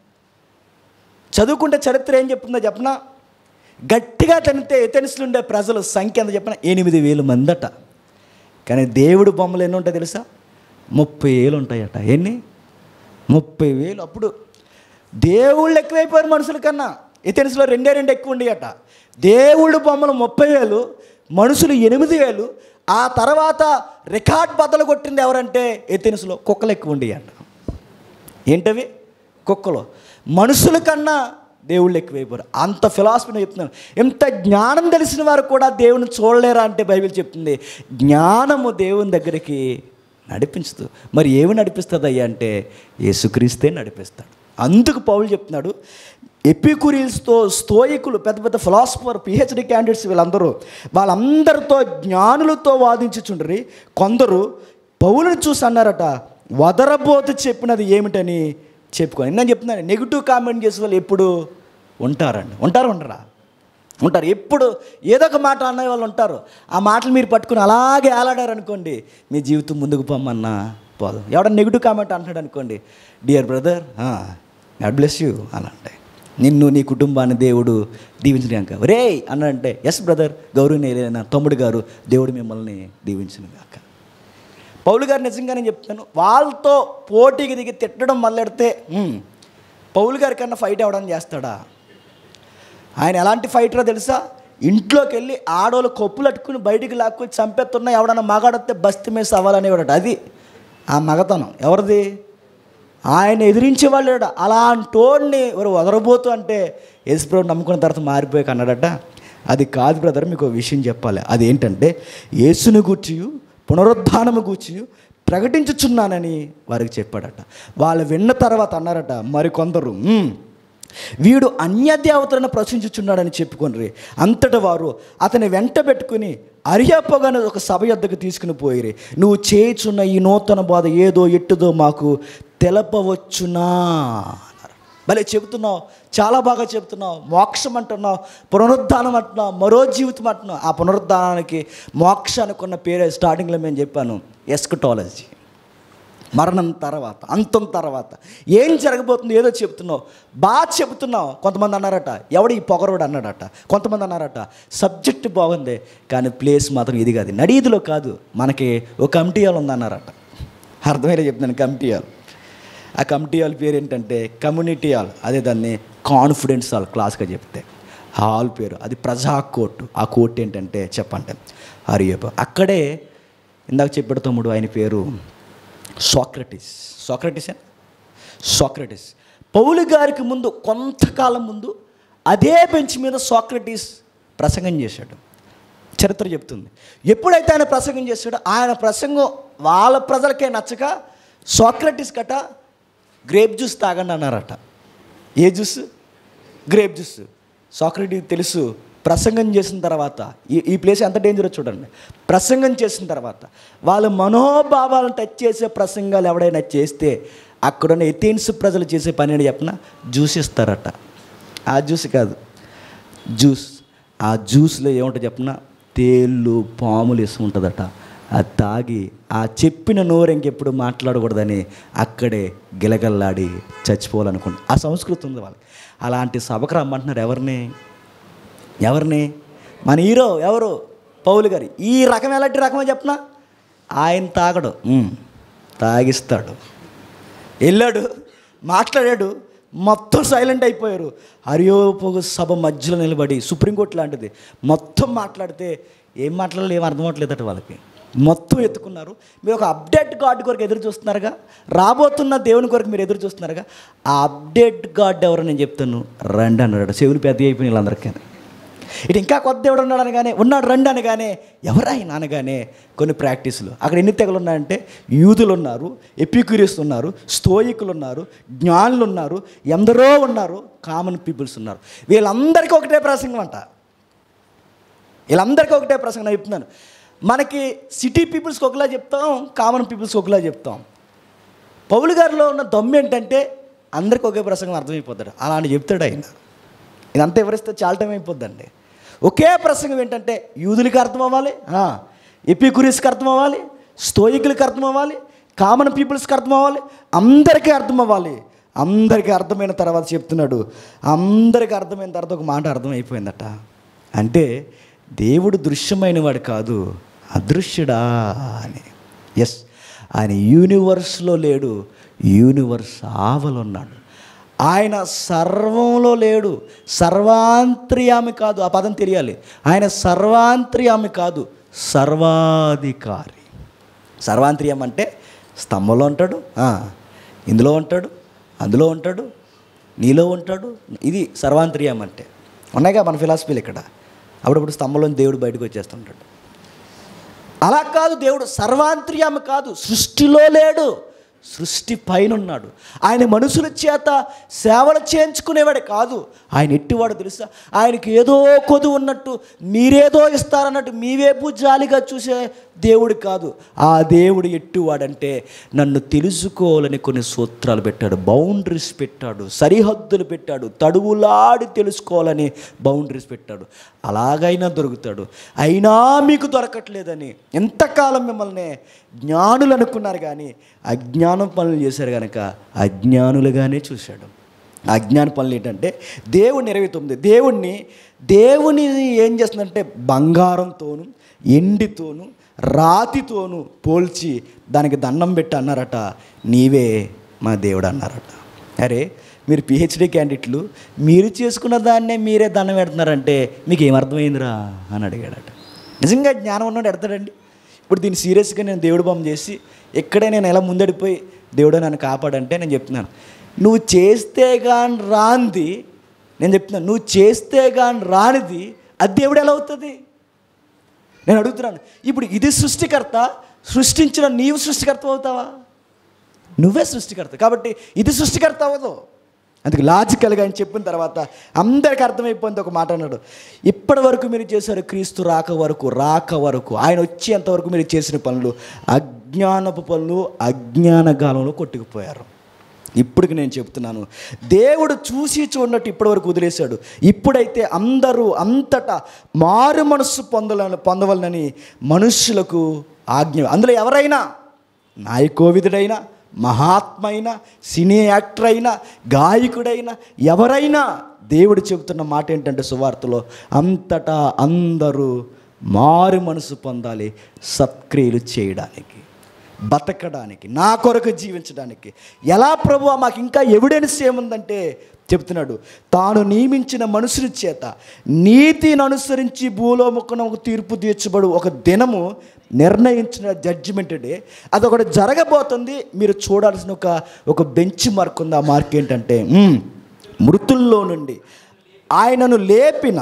చదువుకుంటే చరిత్ర ఏం చెప్తుందో చెప్పనా గట్టిగా తనితే ఎథెన్స్లో ఉండే ప్రజల సంఖ్య ఎంత చెప్పిన ఎనిమిది వేలు మందట కానీ దేవుడు బొమ్మలు ఎన్ని ఉంటాయి తెలుసా ముప్పై వేలు ఉంటాయట ఎన్ని ముప్పై వేలు అప్పుడు దేవుళ్ళు ఎక్కువైపోయారు మనుషుల కన్నా ఎథెన్స్లో రెండే రెండు ఎక్కువ ఉండేయట దేవుళ్ళు బొమ్మలు ముప్పై వేలు మనుషులు ఎనిమిది వేలు ఆ తర్వాత రికార్డ్ బద్దలు కొట్టింది ఎవరంటే ఎథెన్స్లో కుక్కలు ఎక్కువ ఉండేయట ఏంటవి కుక్కలు మనుషుల కన్నా దేవుళ్ళు ఎక్కువైపోయారు అంత ఫిలాసఫీని చెప్తున్నాను ఎంత జ్ఞానం తెలిసిన వారు కూడా దేవుని చూడలేరా అంటే బైబిల్ చెప్తుంది జ్ఞానము దేవుని దగ్గరికి నడిపించదు మరి ఏమి నడిపిస్తుంది అయ్యా అంటే యేసుక్రీస్తే నడిపిస్తాడు అందుకు పౌలు చెప్తున్నాడు ఎపికురియల్స్తో స్తోయికులు పెద్ద పెద్ద ఫిలాసఫర్ పిహెచ్డి క్యాండిడేట్స్ వీళ్ళందరూ వాళ్ళందరితో జ్ఞానులతో వాదించుచుండ్రి కొందరు పౌలను చూసి అన్నారట వదరబోతు చెప్పినది ఏమిటని చెప్పుకొని నేను చెప్తున్నాను నెగిటివ్ కామెంట్ చేసే వాళ్ళు ఎప్పుడు ఉంటారండి ఉంటారు ఉండరా ఉంటారు ఎప్పుడు ఏదో ఒక మాట అనే వాళ్ళు ఉంటారు ఆ మాటలు మీరు పట్టుకుని అలాగే ఆలాడారు అనుకోండి మీ జీవితం ముందుకు పొమ్మన్నా పోదు ఎవడన్నా నెగిటివ్ కామెంట్ అంటున్నాడు అనుకోండి dear brother God bless you అని అంటే నిన్ను నీ కుటుంబాన్ని దేవుడు దీవించిన రే అన్నంటే ఎస్ బ్రదర్ గౌరవనీయులైన తమ్ముడు గారు దేవుడు మిమ్మల్ని దీవించిన గాక పౌలు గారు నిజంగా నేను చెప్తాను వాళ్ళతో పోటీకి దిగి తిట్టడం మొదలెడితే హ్మ్, పౌలు గారి కన్నా ఫైట్ అవ్వడం చేస్తాడా ఆయన ఎలాంటి ఫైటరో తెలుసా ఇంట్లోకి వెళ్ళి ఆడోళ్ళు కొప్పులు అట్టుకుని బయటికి లాక్కుని చంపేస్తున్నా ఎవడన్నా మగాడొస్తే బస్తి మీద సవాలనేవాడట అది ఆ మగతనం ఎవరిది ఆయన ఎదిరించే వాళ్ళు లేడు. అలాంటోడిని ఎవరు వదరబోతు అంటే యేసుప్రభు నమ్ముకున్న తర్వాత మారిపోయి అన్నాడట అది కాదు బ్రదర్ మీకు ఒక విషయం చెప్పాలి అది ఏంటంటే యేసుని గూర్చియు పునరుద్ధానము గూర్చియు ప్రకటించుచున్నానని వారికి చెప్పాడట వాళ్ళు విన్న తర్వాత అన్నారట మరికొందరు "మ్మ్, వీడు అన్య దేవతలను ప్రశ్నించుచున్నాడని చెప్పుకొనిరి అంతట వారు అతని వెంట పెట్టుకుని అరియాపగానే ఒక సభ యొద్దకు తీసుకుని పోయిరి నువ్వు చేయుచున్న ఈ నూతన బాధ ఏదో ఎట్టుదో మాకు తెలపవచ్చునా అన్నారు భలే చెబుతున్నావు చాలా బాగా చెబుతున్నావు మోక్షం అంటున్నావు పునరుద్ధానం అంటున్నావు మరో జీవితం అంటున్నావు ఆ పునరుద్ధానానికి మోక్షానికి ఉన్న పేరే స్టార్టింగ్లో మేము చెప్పాను ఎస్కటాలజీ మరణం తర్వాత అంతం తర్వాత ఏం జరగబోతుంది ఏదో చెప్తున్నావు బాగా చెబుతున్నావు కొంతమంది అన్నారట ఎవడు ఈ పొగరోడు అన్నాడట కొంతమంది అన్నారట సబ్జెక్ట్ బాగుంది కానీ ప్లేస్ మాత్రం ఇది కాదు నడీదిలో కాదు మనకి ఒక కమిటీ హాల్ ఉందన్నారట అర్థమయ్యే చెప్తున్నాను కమిటీ హాల్ ఆ కమిటీ హాల్ పేరు ఏంటంటే కమ్యూనిటీ హాల్ అదే దాన్ని కాన్ఫిడెన్స్ హాల్ క్లాస్గా చెప్తే హాల్ పేరు అది ప్రజా కోర్టు ఆ కోర్టు ఏంటంటే చెప్పండి హరియప్ప అక్కడే ఇందాక చెప్పాడు తమ్ముడు ఆయన పేరు సోక్రటిస్ సోక్రటిస్ సోక్రటిస్ పౌలు గారికి ముందు కొంతకాలం ముందు అదే బెంచ్ మీద సోక్రటిస్ ప్రసంగం చేశాడు చరిత్ర చెప్తుంది ఎప్పుడైతే ఆయన ప్రసంగం చేశాడో ఆయన ప్రసంగం వాళ్ళ ప్రజలకే నచ్చక సోక్రటిస్ కట గ్రేప్ జ్యూస్ తాగండి అన్నారట ఏ జ్యూస్ గ్రేప్ జ్యూస్ సాక్రటీస్ తెలుసు ప్రసంగం చేసిన తర్వాత ఈ ఈ ప్లేస్ ఎంత డేంజరో చూడండి ప్రసంగం చేసిన తర్వాత వాళ్ళ మనోభావాలను టచ్ చేసే ప్రసంగాలు ఎవడైనా చేస్తే అక్కడున్న ఎథెన్స్ ప్రజలు చేసే పని ఏంటి చెప్పిన జ్యూస్ ఇస్తారట ఆ జ్యూస్ కాదు జ్యూస్ ఆ జ్యూస్లో ఏముంటుంది చెప్పిన తేళ్ళు పాములు వేసి ఉంటుందట అది తాగి ఆ చెప్పిన నోరు ఇంకెప్పుడు మాట్లాడకూడదని అక్కడే గిలగల్లాడి చచ్చిపోవాలనుకుంటు ఆ సంస్కృతి ఉంది వాళ్ళకి అలాంటి సభకు రమ్మంటున్నారు ఎవరిని ఎవరిని మన హీరో ఎవరు పౌలు గారు ఈ రకం ఎలాంటి రకమో చెప్పనా ఆయన తాగడు ఉమ్, తాగిస్తాడు వెళ్ళాడు మాట్లాడాడు మొత్తం సైలెంట్ అయిపోయారు హరియోపగు సభ మధ్యలో నిలబడి సుప్రీంకోర్టు లాంటిది మొత్తం మాట్లాడితే ఏం మాట్లాడాలి ఏం అర్థం అవట్లేదట వాళ్ళకి మొత్తం ఎత్తుకున్నారు మీరు ఒక అప్డేట్ గాడ్ కొరకు ఎదురు చూస్తున్నారుగా రాబోతున్న దేవుని కొరకు మీరు ఎదురు చూస్తున్నారుగా ఆ అప్డేట్ గాడ్ ఎవరో నేను చెప్తాను రండి అన్నాడు చెవులు పెద్ద అయిపోయిన వీళ్ళందరికీ ఇటు ఇంకా కొత్త దేవుడు ఉన్నాడు అనగానే ఉన్నాడు రండి అనగానే ఎవరాయన అనగానే కొన్ని ప్రాక్టీసులు అక్కడ ఎన్ని తెగలు ఉన్నాయంటే యూదులు ఉన్నారు ఎపిక్యూరియస్ ఉన్నారు స్టోయికులు ఉన్నారు జ్ఞానులు ఉన్నారు ఎందరో ఉన్నారు కామన్ పీపుల్స్ ఉన్నారు వీళ్ళందరికీ ఒకటే ప్రసంగం అంట వీళ్ళందరికీ ఒకటే ప్రసంగం నేను చెప్తున్నాను మనకి సిటీ పీపుల్స్కి ఒకలా చెప్తాం కామన్ పీపుల్స్కి ఒకలా చెప్తాం పౌలు గారిలో ఉన్న దమ్ము ఏంటంటే అందరికీ ఒకే ప్రసంగం అర్థమైపోతాడు అలాంటి చెప్తాడు ఆయన ఇదంతా ఎవరిస్తే చాలా టైం అయిపోద్దండి ఒకే ప్రసంగం ఏంటంటే యూదులకి అర్థం అవ్వాలి ఎపికురీస్కి అర్థం అవ్వాలి స్టోయికులకి అర్థం అవ్వాలి కామన్ పీపుల్స్కి అర్థం అవ్వాలి అందరికీ అర్థం అవ్వాలి అందరికీ అర్థమైన తర్వాత చెప్తున్నాడు అందరికీ అర్థమైన తర్వాత ఒక మాట అర్థమైపోయిందట అంటే దేవుడు దృశ్యమైన వాడు కాదు అదృశ్యుడా అని ఎస్ ఆయన యూనివర్స్లో లేడు యూనివర్స్ ఆవలున్నాడు ఆయన సర్వంలో లేడు సర్వాంత్రియామి కాదు ఆ పదం తెలియాలి ఆయన సర్వాంత్రియామి కాదు సర్వాధికారి సర్వాంత్రియం అంటే స్తంభంలో ఉంటాడు ఆ, ఇందులో ఉంటాడు అందులో ఉంటాడు నీలో ఉంటాడు ఇది సర్వాంత్రియం అంటే ఉన్నాయిగా మన ఫిలాసఫీలు ఇక్కడ అప్పుడప్పుడు స్తంభంలో దేవుడు బయటకు వచ్చేస్తుంటాడు అలా కాదు దేవుడు సర్వాంత్రియామి కాదు సృష్టిలో లేడు సృష్టి పైన ఉన్నాడు ఆయన మనుషుల చేత సేవలు చేయించుకునేవాడే కాదు ఆయన ఎట్టివాడు తెలుసా ఆయనకి ఏదో కొదు ఉన్నట్టు మీరేదో ఇస్తారన్నట్టు మీ వైపు జాలిగా చూసే దేవుడు కాదు ఆ దేవుడు ఎట్టివాడంటే నన్ను తెలుసుకోవాలని కొన్ని సూత్రాలు పెట్టాడు బౌండరీస్ పెట్టాడు సరిహద్దులు పెట్టాడు తడువులాడి తెలుసుకోవాలని బౌండరీస్ పెట్టాడు అలాగైనా దొరుకుతాడు అయినా మీకు దొరకట్లేదని ఎంతకాలం మిమ్మల్ని జ్ఞానులు అనుకున్నారు కానీ అజ్ఞానం పనులు చేశారు కనుక అజ్ఞానులుగానే చూశాడు అజ్ఞాన పనులు ఏంటంటే దేవుడిని ఇరవై తొమ్మిది దేవుణ్ణి దేవుని ఏం చేస్తుందంటే బంగారంతోను ఎండితోను రాతితోను పోల్చి దానికి దండం పెట్టి అన్నారట నీవే మా దేవుడు అన్నారట అరే మీరు పిహెచ్డి క్యాండిడేట్లు మీరు చేసుకున్న దాన్నే మీరే దండం పెడుతున్నారంటే మీకు ఏమర్థమైందిరా అని అడిగాడట నిజంగా జ్ఞానం ఉన్నాడు ఎడతాడండి ఇప్పుడు దీన్ని సీరియస్గా నేను దేవుడు బొమ్మ చేసి ఎక్కడే నేను ఎలా ముందడిపోయి దేవుడు నన్ను కాపాడంటే నేను చెప్తున్నాను నువ్వు చేస్తే కానీ రాంది నేను చెప్తున్నాను నువ్వు చేస్తే కానీ రానిది అది దేవుడు ఎలా అవుతుంది నేను అడుగుతున్నాను ఇప్పుడు ఇది సృష్టికర్త సృష్టించిన నీవు సృష్టికర్త అవుతావా నువ్వే సృష్టికర్త కాబట్టి ఇది సృష్టికర్త అవ్వదు అందుకు లాజికల్గా అని చెప్పిన తర్వాత అందరికి అర్థమైపోయింది ఒక మాట అన్నాడు ఇప్పటి వరకు మీరు చేశారు క్రీస్తు రాక వరకు రాక వరకు ఆయన వచ్చేంత వరకు మీరు చేసిన పనులు అజ్ఞానపు పనులు అజ్ఞాన కాలంలో కొట్టుకుపోయారు ఇప్పటికి నేను చెప్తున్నాను దేవుడు చూసి చూడనట్టు ఇప్పటివరకు వదిలేశాడు ఇప్పుడైతే అందరూ అంతటా మారు మనస్సు పొందాలని పొందవలనని మనుష్యులకు ఆజ్ఞ అందులో ఎవరైనా నాయకోవిదుడైనా మహాత్మ అయినా సినీ యాక్టర్ అయినా గాయకుడైనా ఎవరైనా దేవుడు చెబుతున్న మాట ఏంటంటే సువార్తలో అంతటా అందరూ మారు మనసు పొందాలి సత్క్రియలు చేయడానికి బతకడానికి నా కొరకు జీవించడానికి ఎలా ప్రభు మాకు ఇంకా ఎవిడెన్స్ ఏముందంటే చెప్తున్నాడు తాను నియమించిన మనుషుల చేత నీతిని అనుసరించి భూలోముఖనకు తీర్పు తీర్చబడు ఒక దినము నిర్ణయించిన జడ్జిమెంట్ డే అదొకటి జరగబోతుంది మీరు చూడాల్సిన ఒక ఒక బెంచ్ మార్క్ ఉంది ఆ మార్క్ ఏంటంటే మ్మ్, మృతుల్లో నుండి ఆయనను లేపిన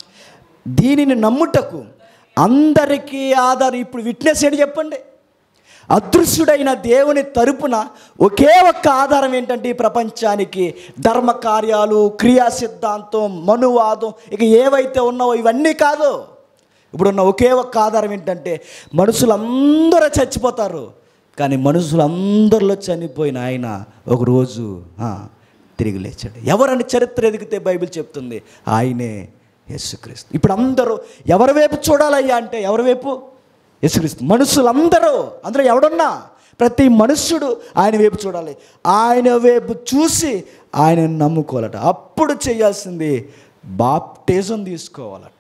దీనిని నమ్ముటకు అందరికీ ఆధారం ఇప్పుడు విట్నెస్ ఏంటి చెప్పండి అదృశ్యుడైన దేవుని తరపున ఒకే ఒక్క ఆధారం ఏంటంటే ఈ ప్రపంచానికి ధర్మ కార్యాలు క్రియా సిద్ధాంతం మనువాదం ఇక ఏవైతే ఉన్నావో ఇవన్నీ కాదు ఇప్పుడున్న ఒకే ఒక్క ఆధారం ఏంటంటే మనుషులందరూ చచ్చిపోతారు కానీ మనుషులందరిలో చనిపోయిన ఆయన ఒకరోజు ఆ, తిరిగి లేచాడు ఎవరని చరిత్ర ఎదిగితే బైబిల్ చెప్తుంది ఆయనే యేసుక్రీస్తు ఇప్పుడు అందరూ ఎవరి వైపు చూడాలయ్యా అంటే ఎవరి వైపు యేసుక్రీస్తు మనుషులందరూ అందులో ఎవడున్నా ప్రతి మనుష్యుడు ఆయన వైపు చూడాలి ఆయన వైపు చూసి ఆయన నమ్ముకోవాలట అప్పుడు చేయాల్సింది బాప్టిజం తీసుకోవాలట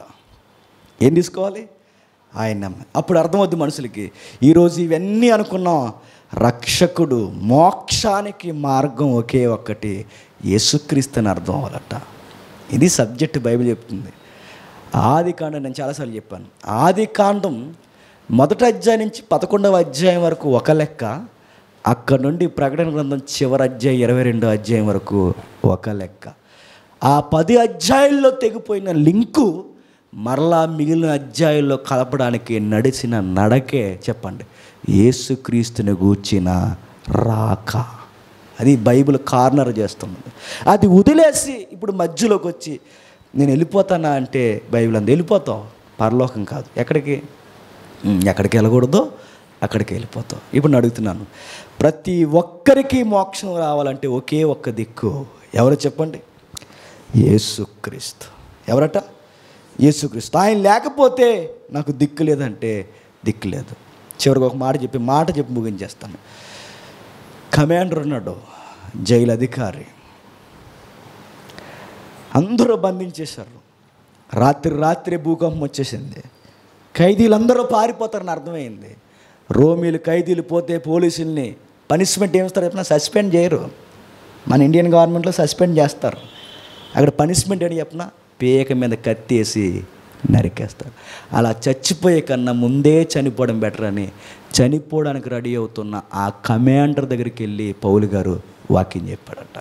ఏం తీసుకోవాలి ఆయన నమ్మ అప్పుడు అర్థమవుద్ది మనుషులకి ఈరోజు ఇవన్నీ అనుకున్నాం రక్షకుడు మోక్షానికి మార్గం ఒకే ఒక్కటి యేసుక్రీస్తు అని అర్థం అవ్వాలట ఇది సబ్జెక్ట్ బైబిల్ చెప్తుంది ఆది కాండం నేను చాలాసార్లు చెప్పాను ఆది కాండం మొదటి అధ్యాయం నుంచి పదకొండవ అధ్యాయం వరకు ఒక లెక్క అక్కడ నుండి ప్రకటన గ్రంథం చివరి అధ్యాయం ఇరవై రెండో అధ్యాయం వరకు ఒక లెక్క ఆ పది అధ్యాయుల్లో తెగిపోయిన లింకు మరలా మిగిలిన అధ్యాయుల్లో కలపడానికి నడిచిన నడకే చెప్పండి యేసుక్రీస్తుని గూర్చిన రాక అది బైబిల్ కార్నర్ చేస్తుంది అది వదిలేసి ఇప్పుడు మధ్యలోకి వచ్చి నేను వెళ్ళిపోతానా అంటే బైబిల్ అంది వెళ్ళిపోతావు పరలోకం కాదు ఎక్కడికి ఉమ్, ఎక్కడికి వెళ్ళకూడదో అక్కడికి వెళ్ళిపోతావు ఇప్పుడు నేను అడుగుతున్నాను ప్రతి ఒక్కరికి మోక్షం రావాలంటే ఒకే ఒక్క దిక్కు ఎవరు చెప్పండి యేసుక్రీస్తు ఎవరట యేసుక్రీస్తు ఆయన లేకపోతే నాకు దిక్కు లేదంటే దిక్కు లేదు చివరికి ఒక మాట చెప్పి మాట చెప్పి ముగించేస్తాను కమాండర్ ఉన్నాడు జైలు అధికారి అందరూ బంధించేశారు రాత్రి రాత్రి భూకంపం వచ్చేసింది ఖైదీలందరూ పారిపోతారని అర్థమైంది రోమీలు ఖైదీలు పోతే పోలీసుల్ని పనిష్మెంట్ ఏమిస్తారు చెప్పినా సస్పెండ్ చేయరు మన ఇండియన్ గవర్నమెంట్లో సస్పెండ్ చేస్తారు అక్కడ పనిష్మెంట్ ఏంటి చెప్పిన పేక మీద కత్తేసి నరికేస్తారు అలా చచ్చిపోయే కన్నా ముందే చనిపోవడం బెటర్ అని చనిపోవడానికి రెడీ అవుతున్న ఆ కమాండర్ దగ్గరికి వెళ్ళి పౌలు గారు వాక్యం చెప్పాడట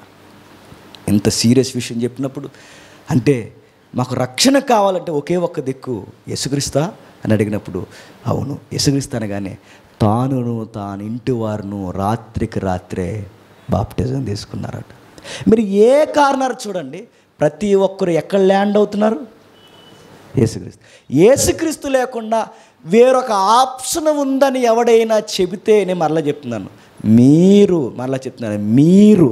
ఇంత సీరియస్ విషయం చెప్పినప్పుడు అంటే మాకు రక్షణ కావాలంటే ఒకే ఒక్క దిక్కు యేసుక్రీస్తా అని అడిగినప్పుడు అవును యేసుక్రీస్తు అనగానే తానును తాను ఇంటి వారును రాత్రికి రాత్రే బాప్టిజం తీసుకున్నారట మీరు ఏ కారణాలు చూడండి ప్రతి ఒక్కరు ఎక్కడ ల్యాండ్ అవుతున్నారు యేసుక్రీస్తు యేసుక్రీస్తు లేకుండా వేరొక ఆప్షన్ ఉందని ఎవడైనా చెబితే నేను మరలా చెప్తున్నాను మీరు మరలా చెప్తున్నాను మీరు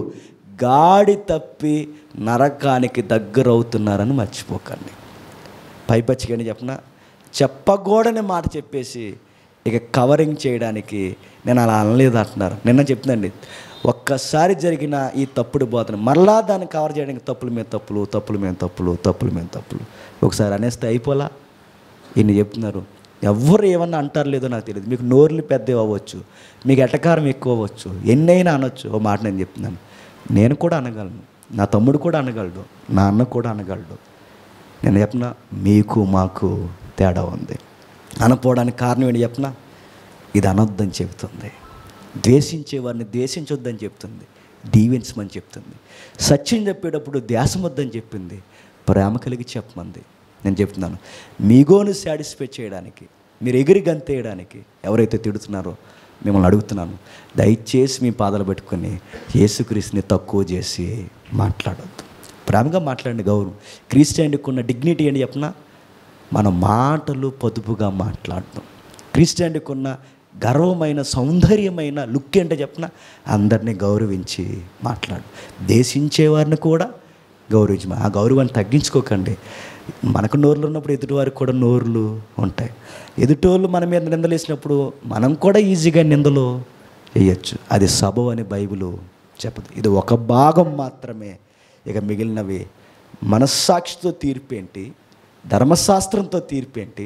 గాడి తప్పి నరకానికి దగ్గర అవుతున్నారని మర్చిపోకండి పైపచ్చికని చెప్పిన చెప్పకూడని మాట చెప్పేసి ఇక కవరింగ్ చేయడానికి నేను అలా అనలేదు అంటున్నారు నిన్న చెప్తుందండి ఒక్కసారి జరిగిన ఈ తప్పుడు బోధన మరలా దాన్ని కవర్ చేయడానికి తప్పుల మీద తప్పులు తప్పుల మీద తప్పులు తప్పుల మీద తప్పులు ఒకసారి అనేస్తే అయిపోలా ఇన్ని చెప్తున్నారు ఎవ్వరు ఏమన్నా అంటారు లేదో నాకు తెలియదు మీకు నోర్లు పెద్దవి అవ్వచ్చు మీకు ఎటకారం ఎక్కువ అవ్వచ్చు ఎన్నైనా అనొచ్చు ఓ మాట నేను చెప్తున్నాను నేను కూడా అనగలను నా తమ్ముడు కూడా అనగలడు నా అన్న కూడా అనగలడు నేను చెప్పిన మీకు మాకు తేడా ఉంది అనపోవడానికి కారణం ఏంటి చెప్పిన ఇది అనొద్దని చెబుతుంది ద్వేషించే వారిని ద్వేషించొద్దని చెప్తుంది దీవించమని చెప్తుంది సత్యం చెప్పేటప్పుడు ధ్యాసమొద్దని చెప్పింది ప్రేమ కలిగి చెప్పమంది నేను చెప్తున్నాను మీగోను సాటిస్ఫై చేయడానికి మీరు ఎగిరి గంతేయడానికి ఎవరైతే తిడుతున్నారో మిమ్మల్ని అడుగుతున్నాను దయచేసి మీ పాదాలు పెట్టుకొని యేసుక్రీస్తుని తక్కువ చేసి మాట్లాడొద్దు ప్రేమగా మాట్లాడండి గౌరవం క్రిస్టియానిటీకి ఉన్న డిగ్నిటీ అని చెప్పిన మన మాటలు పొదుపుగా మాట్లాడటం క్రిస్టియానిటీకి ఉన్న గర్వమైన సౌందర్యమైన లుక్ ఏంటో చెప్పిన అందరినీ గౌరవించి మాట్లాడు దేశించే వారిని కూడా గౌరవించి ఆ గౌరవాన్ని తగ్గించుకోకండి మనకు నోర్లు ఉన్నప్పుడు ఎదుటివారికి కూడా నోర్లు ఉంటాయి ఎదుటోళ్ళు మన మీద నిందలేసినప్పుడు మనం కూడా ఈజీగా నిందలు వేయచ్చు అది సబ అని బైబిల్ చెప్పదు ఇది ఒక భాగం మాత్రమే ఇక మిగిలినవి మనస్సాక్షితో తీర్పేంటి ధర్మశాస్త్రంతో తీర్పేంటి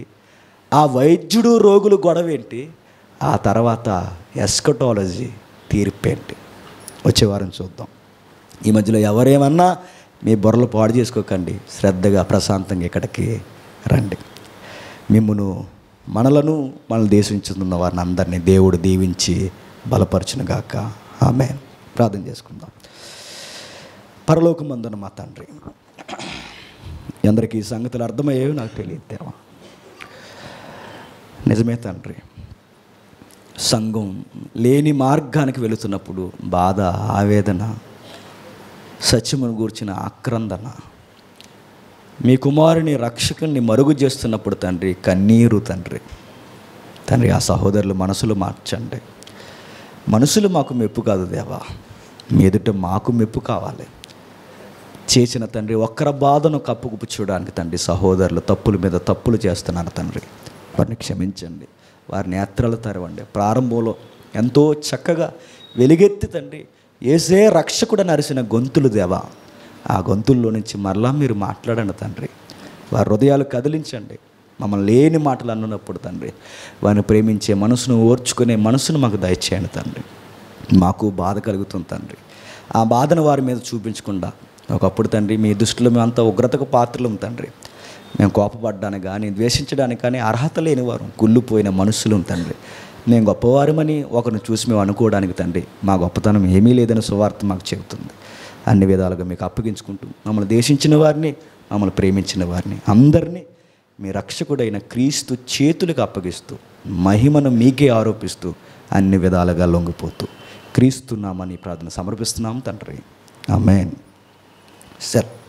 ఆ వైద్యుడు రోగులు గొడవ ఏంటి ఆ తర్వాత ఎస్కటాలజీ తీర్పేంటి వచ్చే వారం చూద్దాం ఈ మధ్యలో ఎవరేమన్నా మీ బుర్రలు పాడు చేసుకోకండి శ్రద్ధగా ప్రశాంతంగా ఇక్కడికి రండి మిమ్మును మనలను మనల్ని దేశించుతున్న వారిని అందరినీ దేవుడు దీవించి బలపరచునుగాక ఆమె ప్రార్థన చేసుకుందాం పరలోకమందున మా తండ్రి మీ అందరికీ ఈ సంగతులు అర్థమయ్యేవి నాకు తెలియదు దేవా నిజమే తండ్రి సంఘం లేని మార్గానికి వెళుతున్నప్పుడు బాధ ఆవేదన సత్యమును గూర్చిన ఆక్రందన మీ కుమారుని రక్షకుని మరుగు చేస్తున్నప్పుడు తండ్రి కన్నీరు తండ్రి తండ్రి ఆ సహోదరులు మనసులు మార్చండి మనసులు మాకు మెప్పు కాదు దేవా మీ ఎదుట మాకు మెప్పు కావాలి చేసిన తండ్రి ఒక్కర బాధను కప్పుకుప్పు చూడడానికి తండ్రి సహోదరులు తప్పుల మీద తప్పులు చేస్తున్నారు తండ్రి వారిని క్షమించండి వారి నేత్రాలు తెరవండి ప్రారంభంలో ఎంతో చక్కగా వెలుగెత్తి తండ్రి ఏసే రక్షకుడు నరిసిన గొంతులు దేవా ఆ గొంతుల్లో నుంచి మరలా మీరు మాట్లాడండి తండ్రి వారి హృదయాలు కదిలించండి మమ్మల్ని లేని మాటలు అన్నప్పుడు తండ్రి వారిని ప్రేమించే మనసును ఓర్చుకునే మనసును మాకు దయచేయండి తండ్రి మాకు బాధ కలుగుతుంది తండ్రి ఆ బాధను వారి మీద చూపించకుండా ఒకప్పుడు తండ్రి మీ దృష్టిలో మేమంతా ఉగ్రతకు పాత్రలం తండ్రి మేము కోపపడ్డానికి కానీ ద్వేషించడానికి కానీ అర్హత లేని వారు కుళ్ళిపోయిన మనుషులు తండ్రి మేము గొప్పవారమని ఒకరిని చూసి మేము అనుకోవడానికి తండ్రి మా గొప్పతనం ఏమీ లేదని సువార్త మాకు చెబుతుంది అన్ని విధాలుగా మీకు అప్పగించుకుంటూ మమ్మల్ని దేశించిన వారిని మమ్మల్ని ప్రేమించిన వారిని అందరినీ మీ రక్షకుడైన క్రీస్తు చేతులకు అప్పగిస్తూ మహిమను మీకే ఆరోపిస్తూ అన్ని విధాలుగా లొంగిపోతూ క్రీస్తు నామని ప్రార్థన సమర్పిస్తున్నాం తండ్రి ఆమెన్ సార్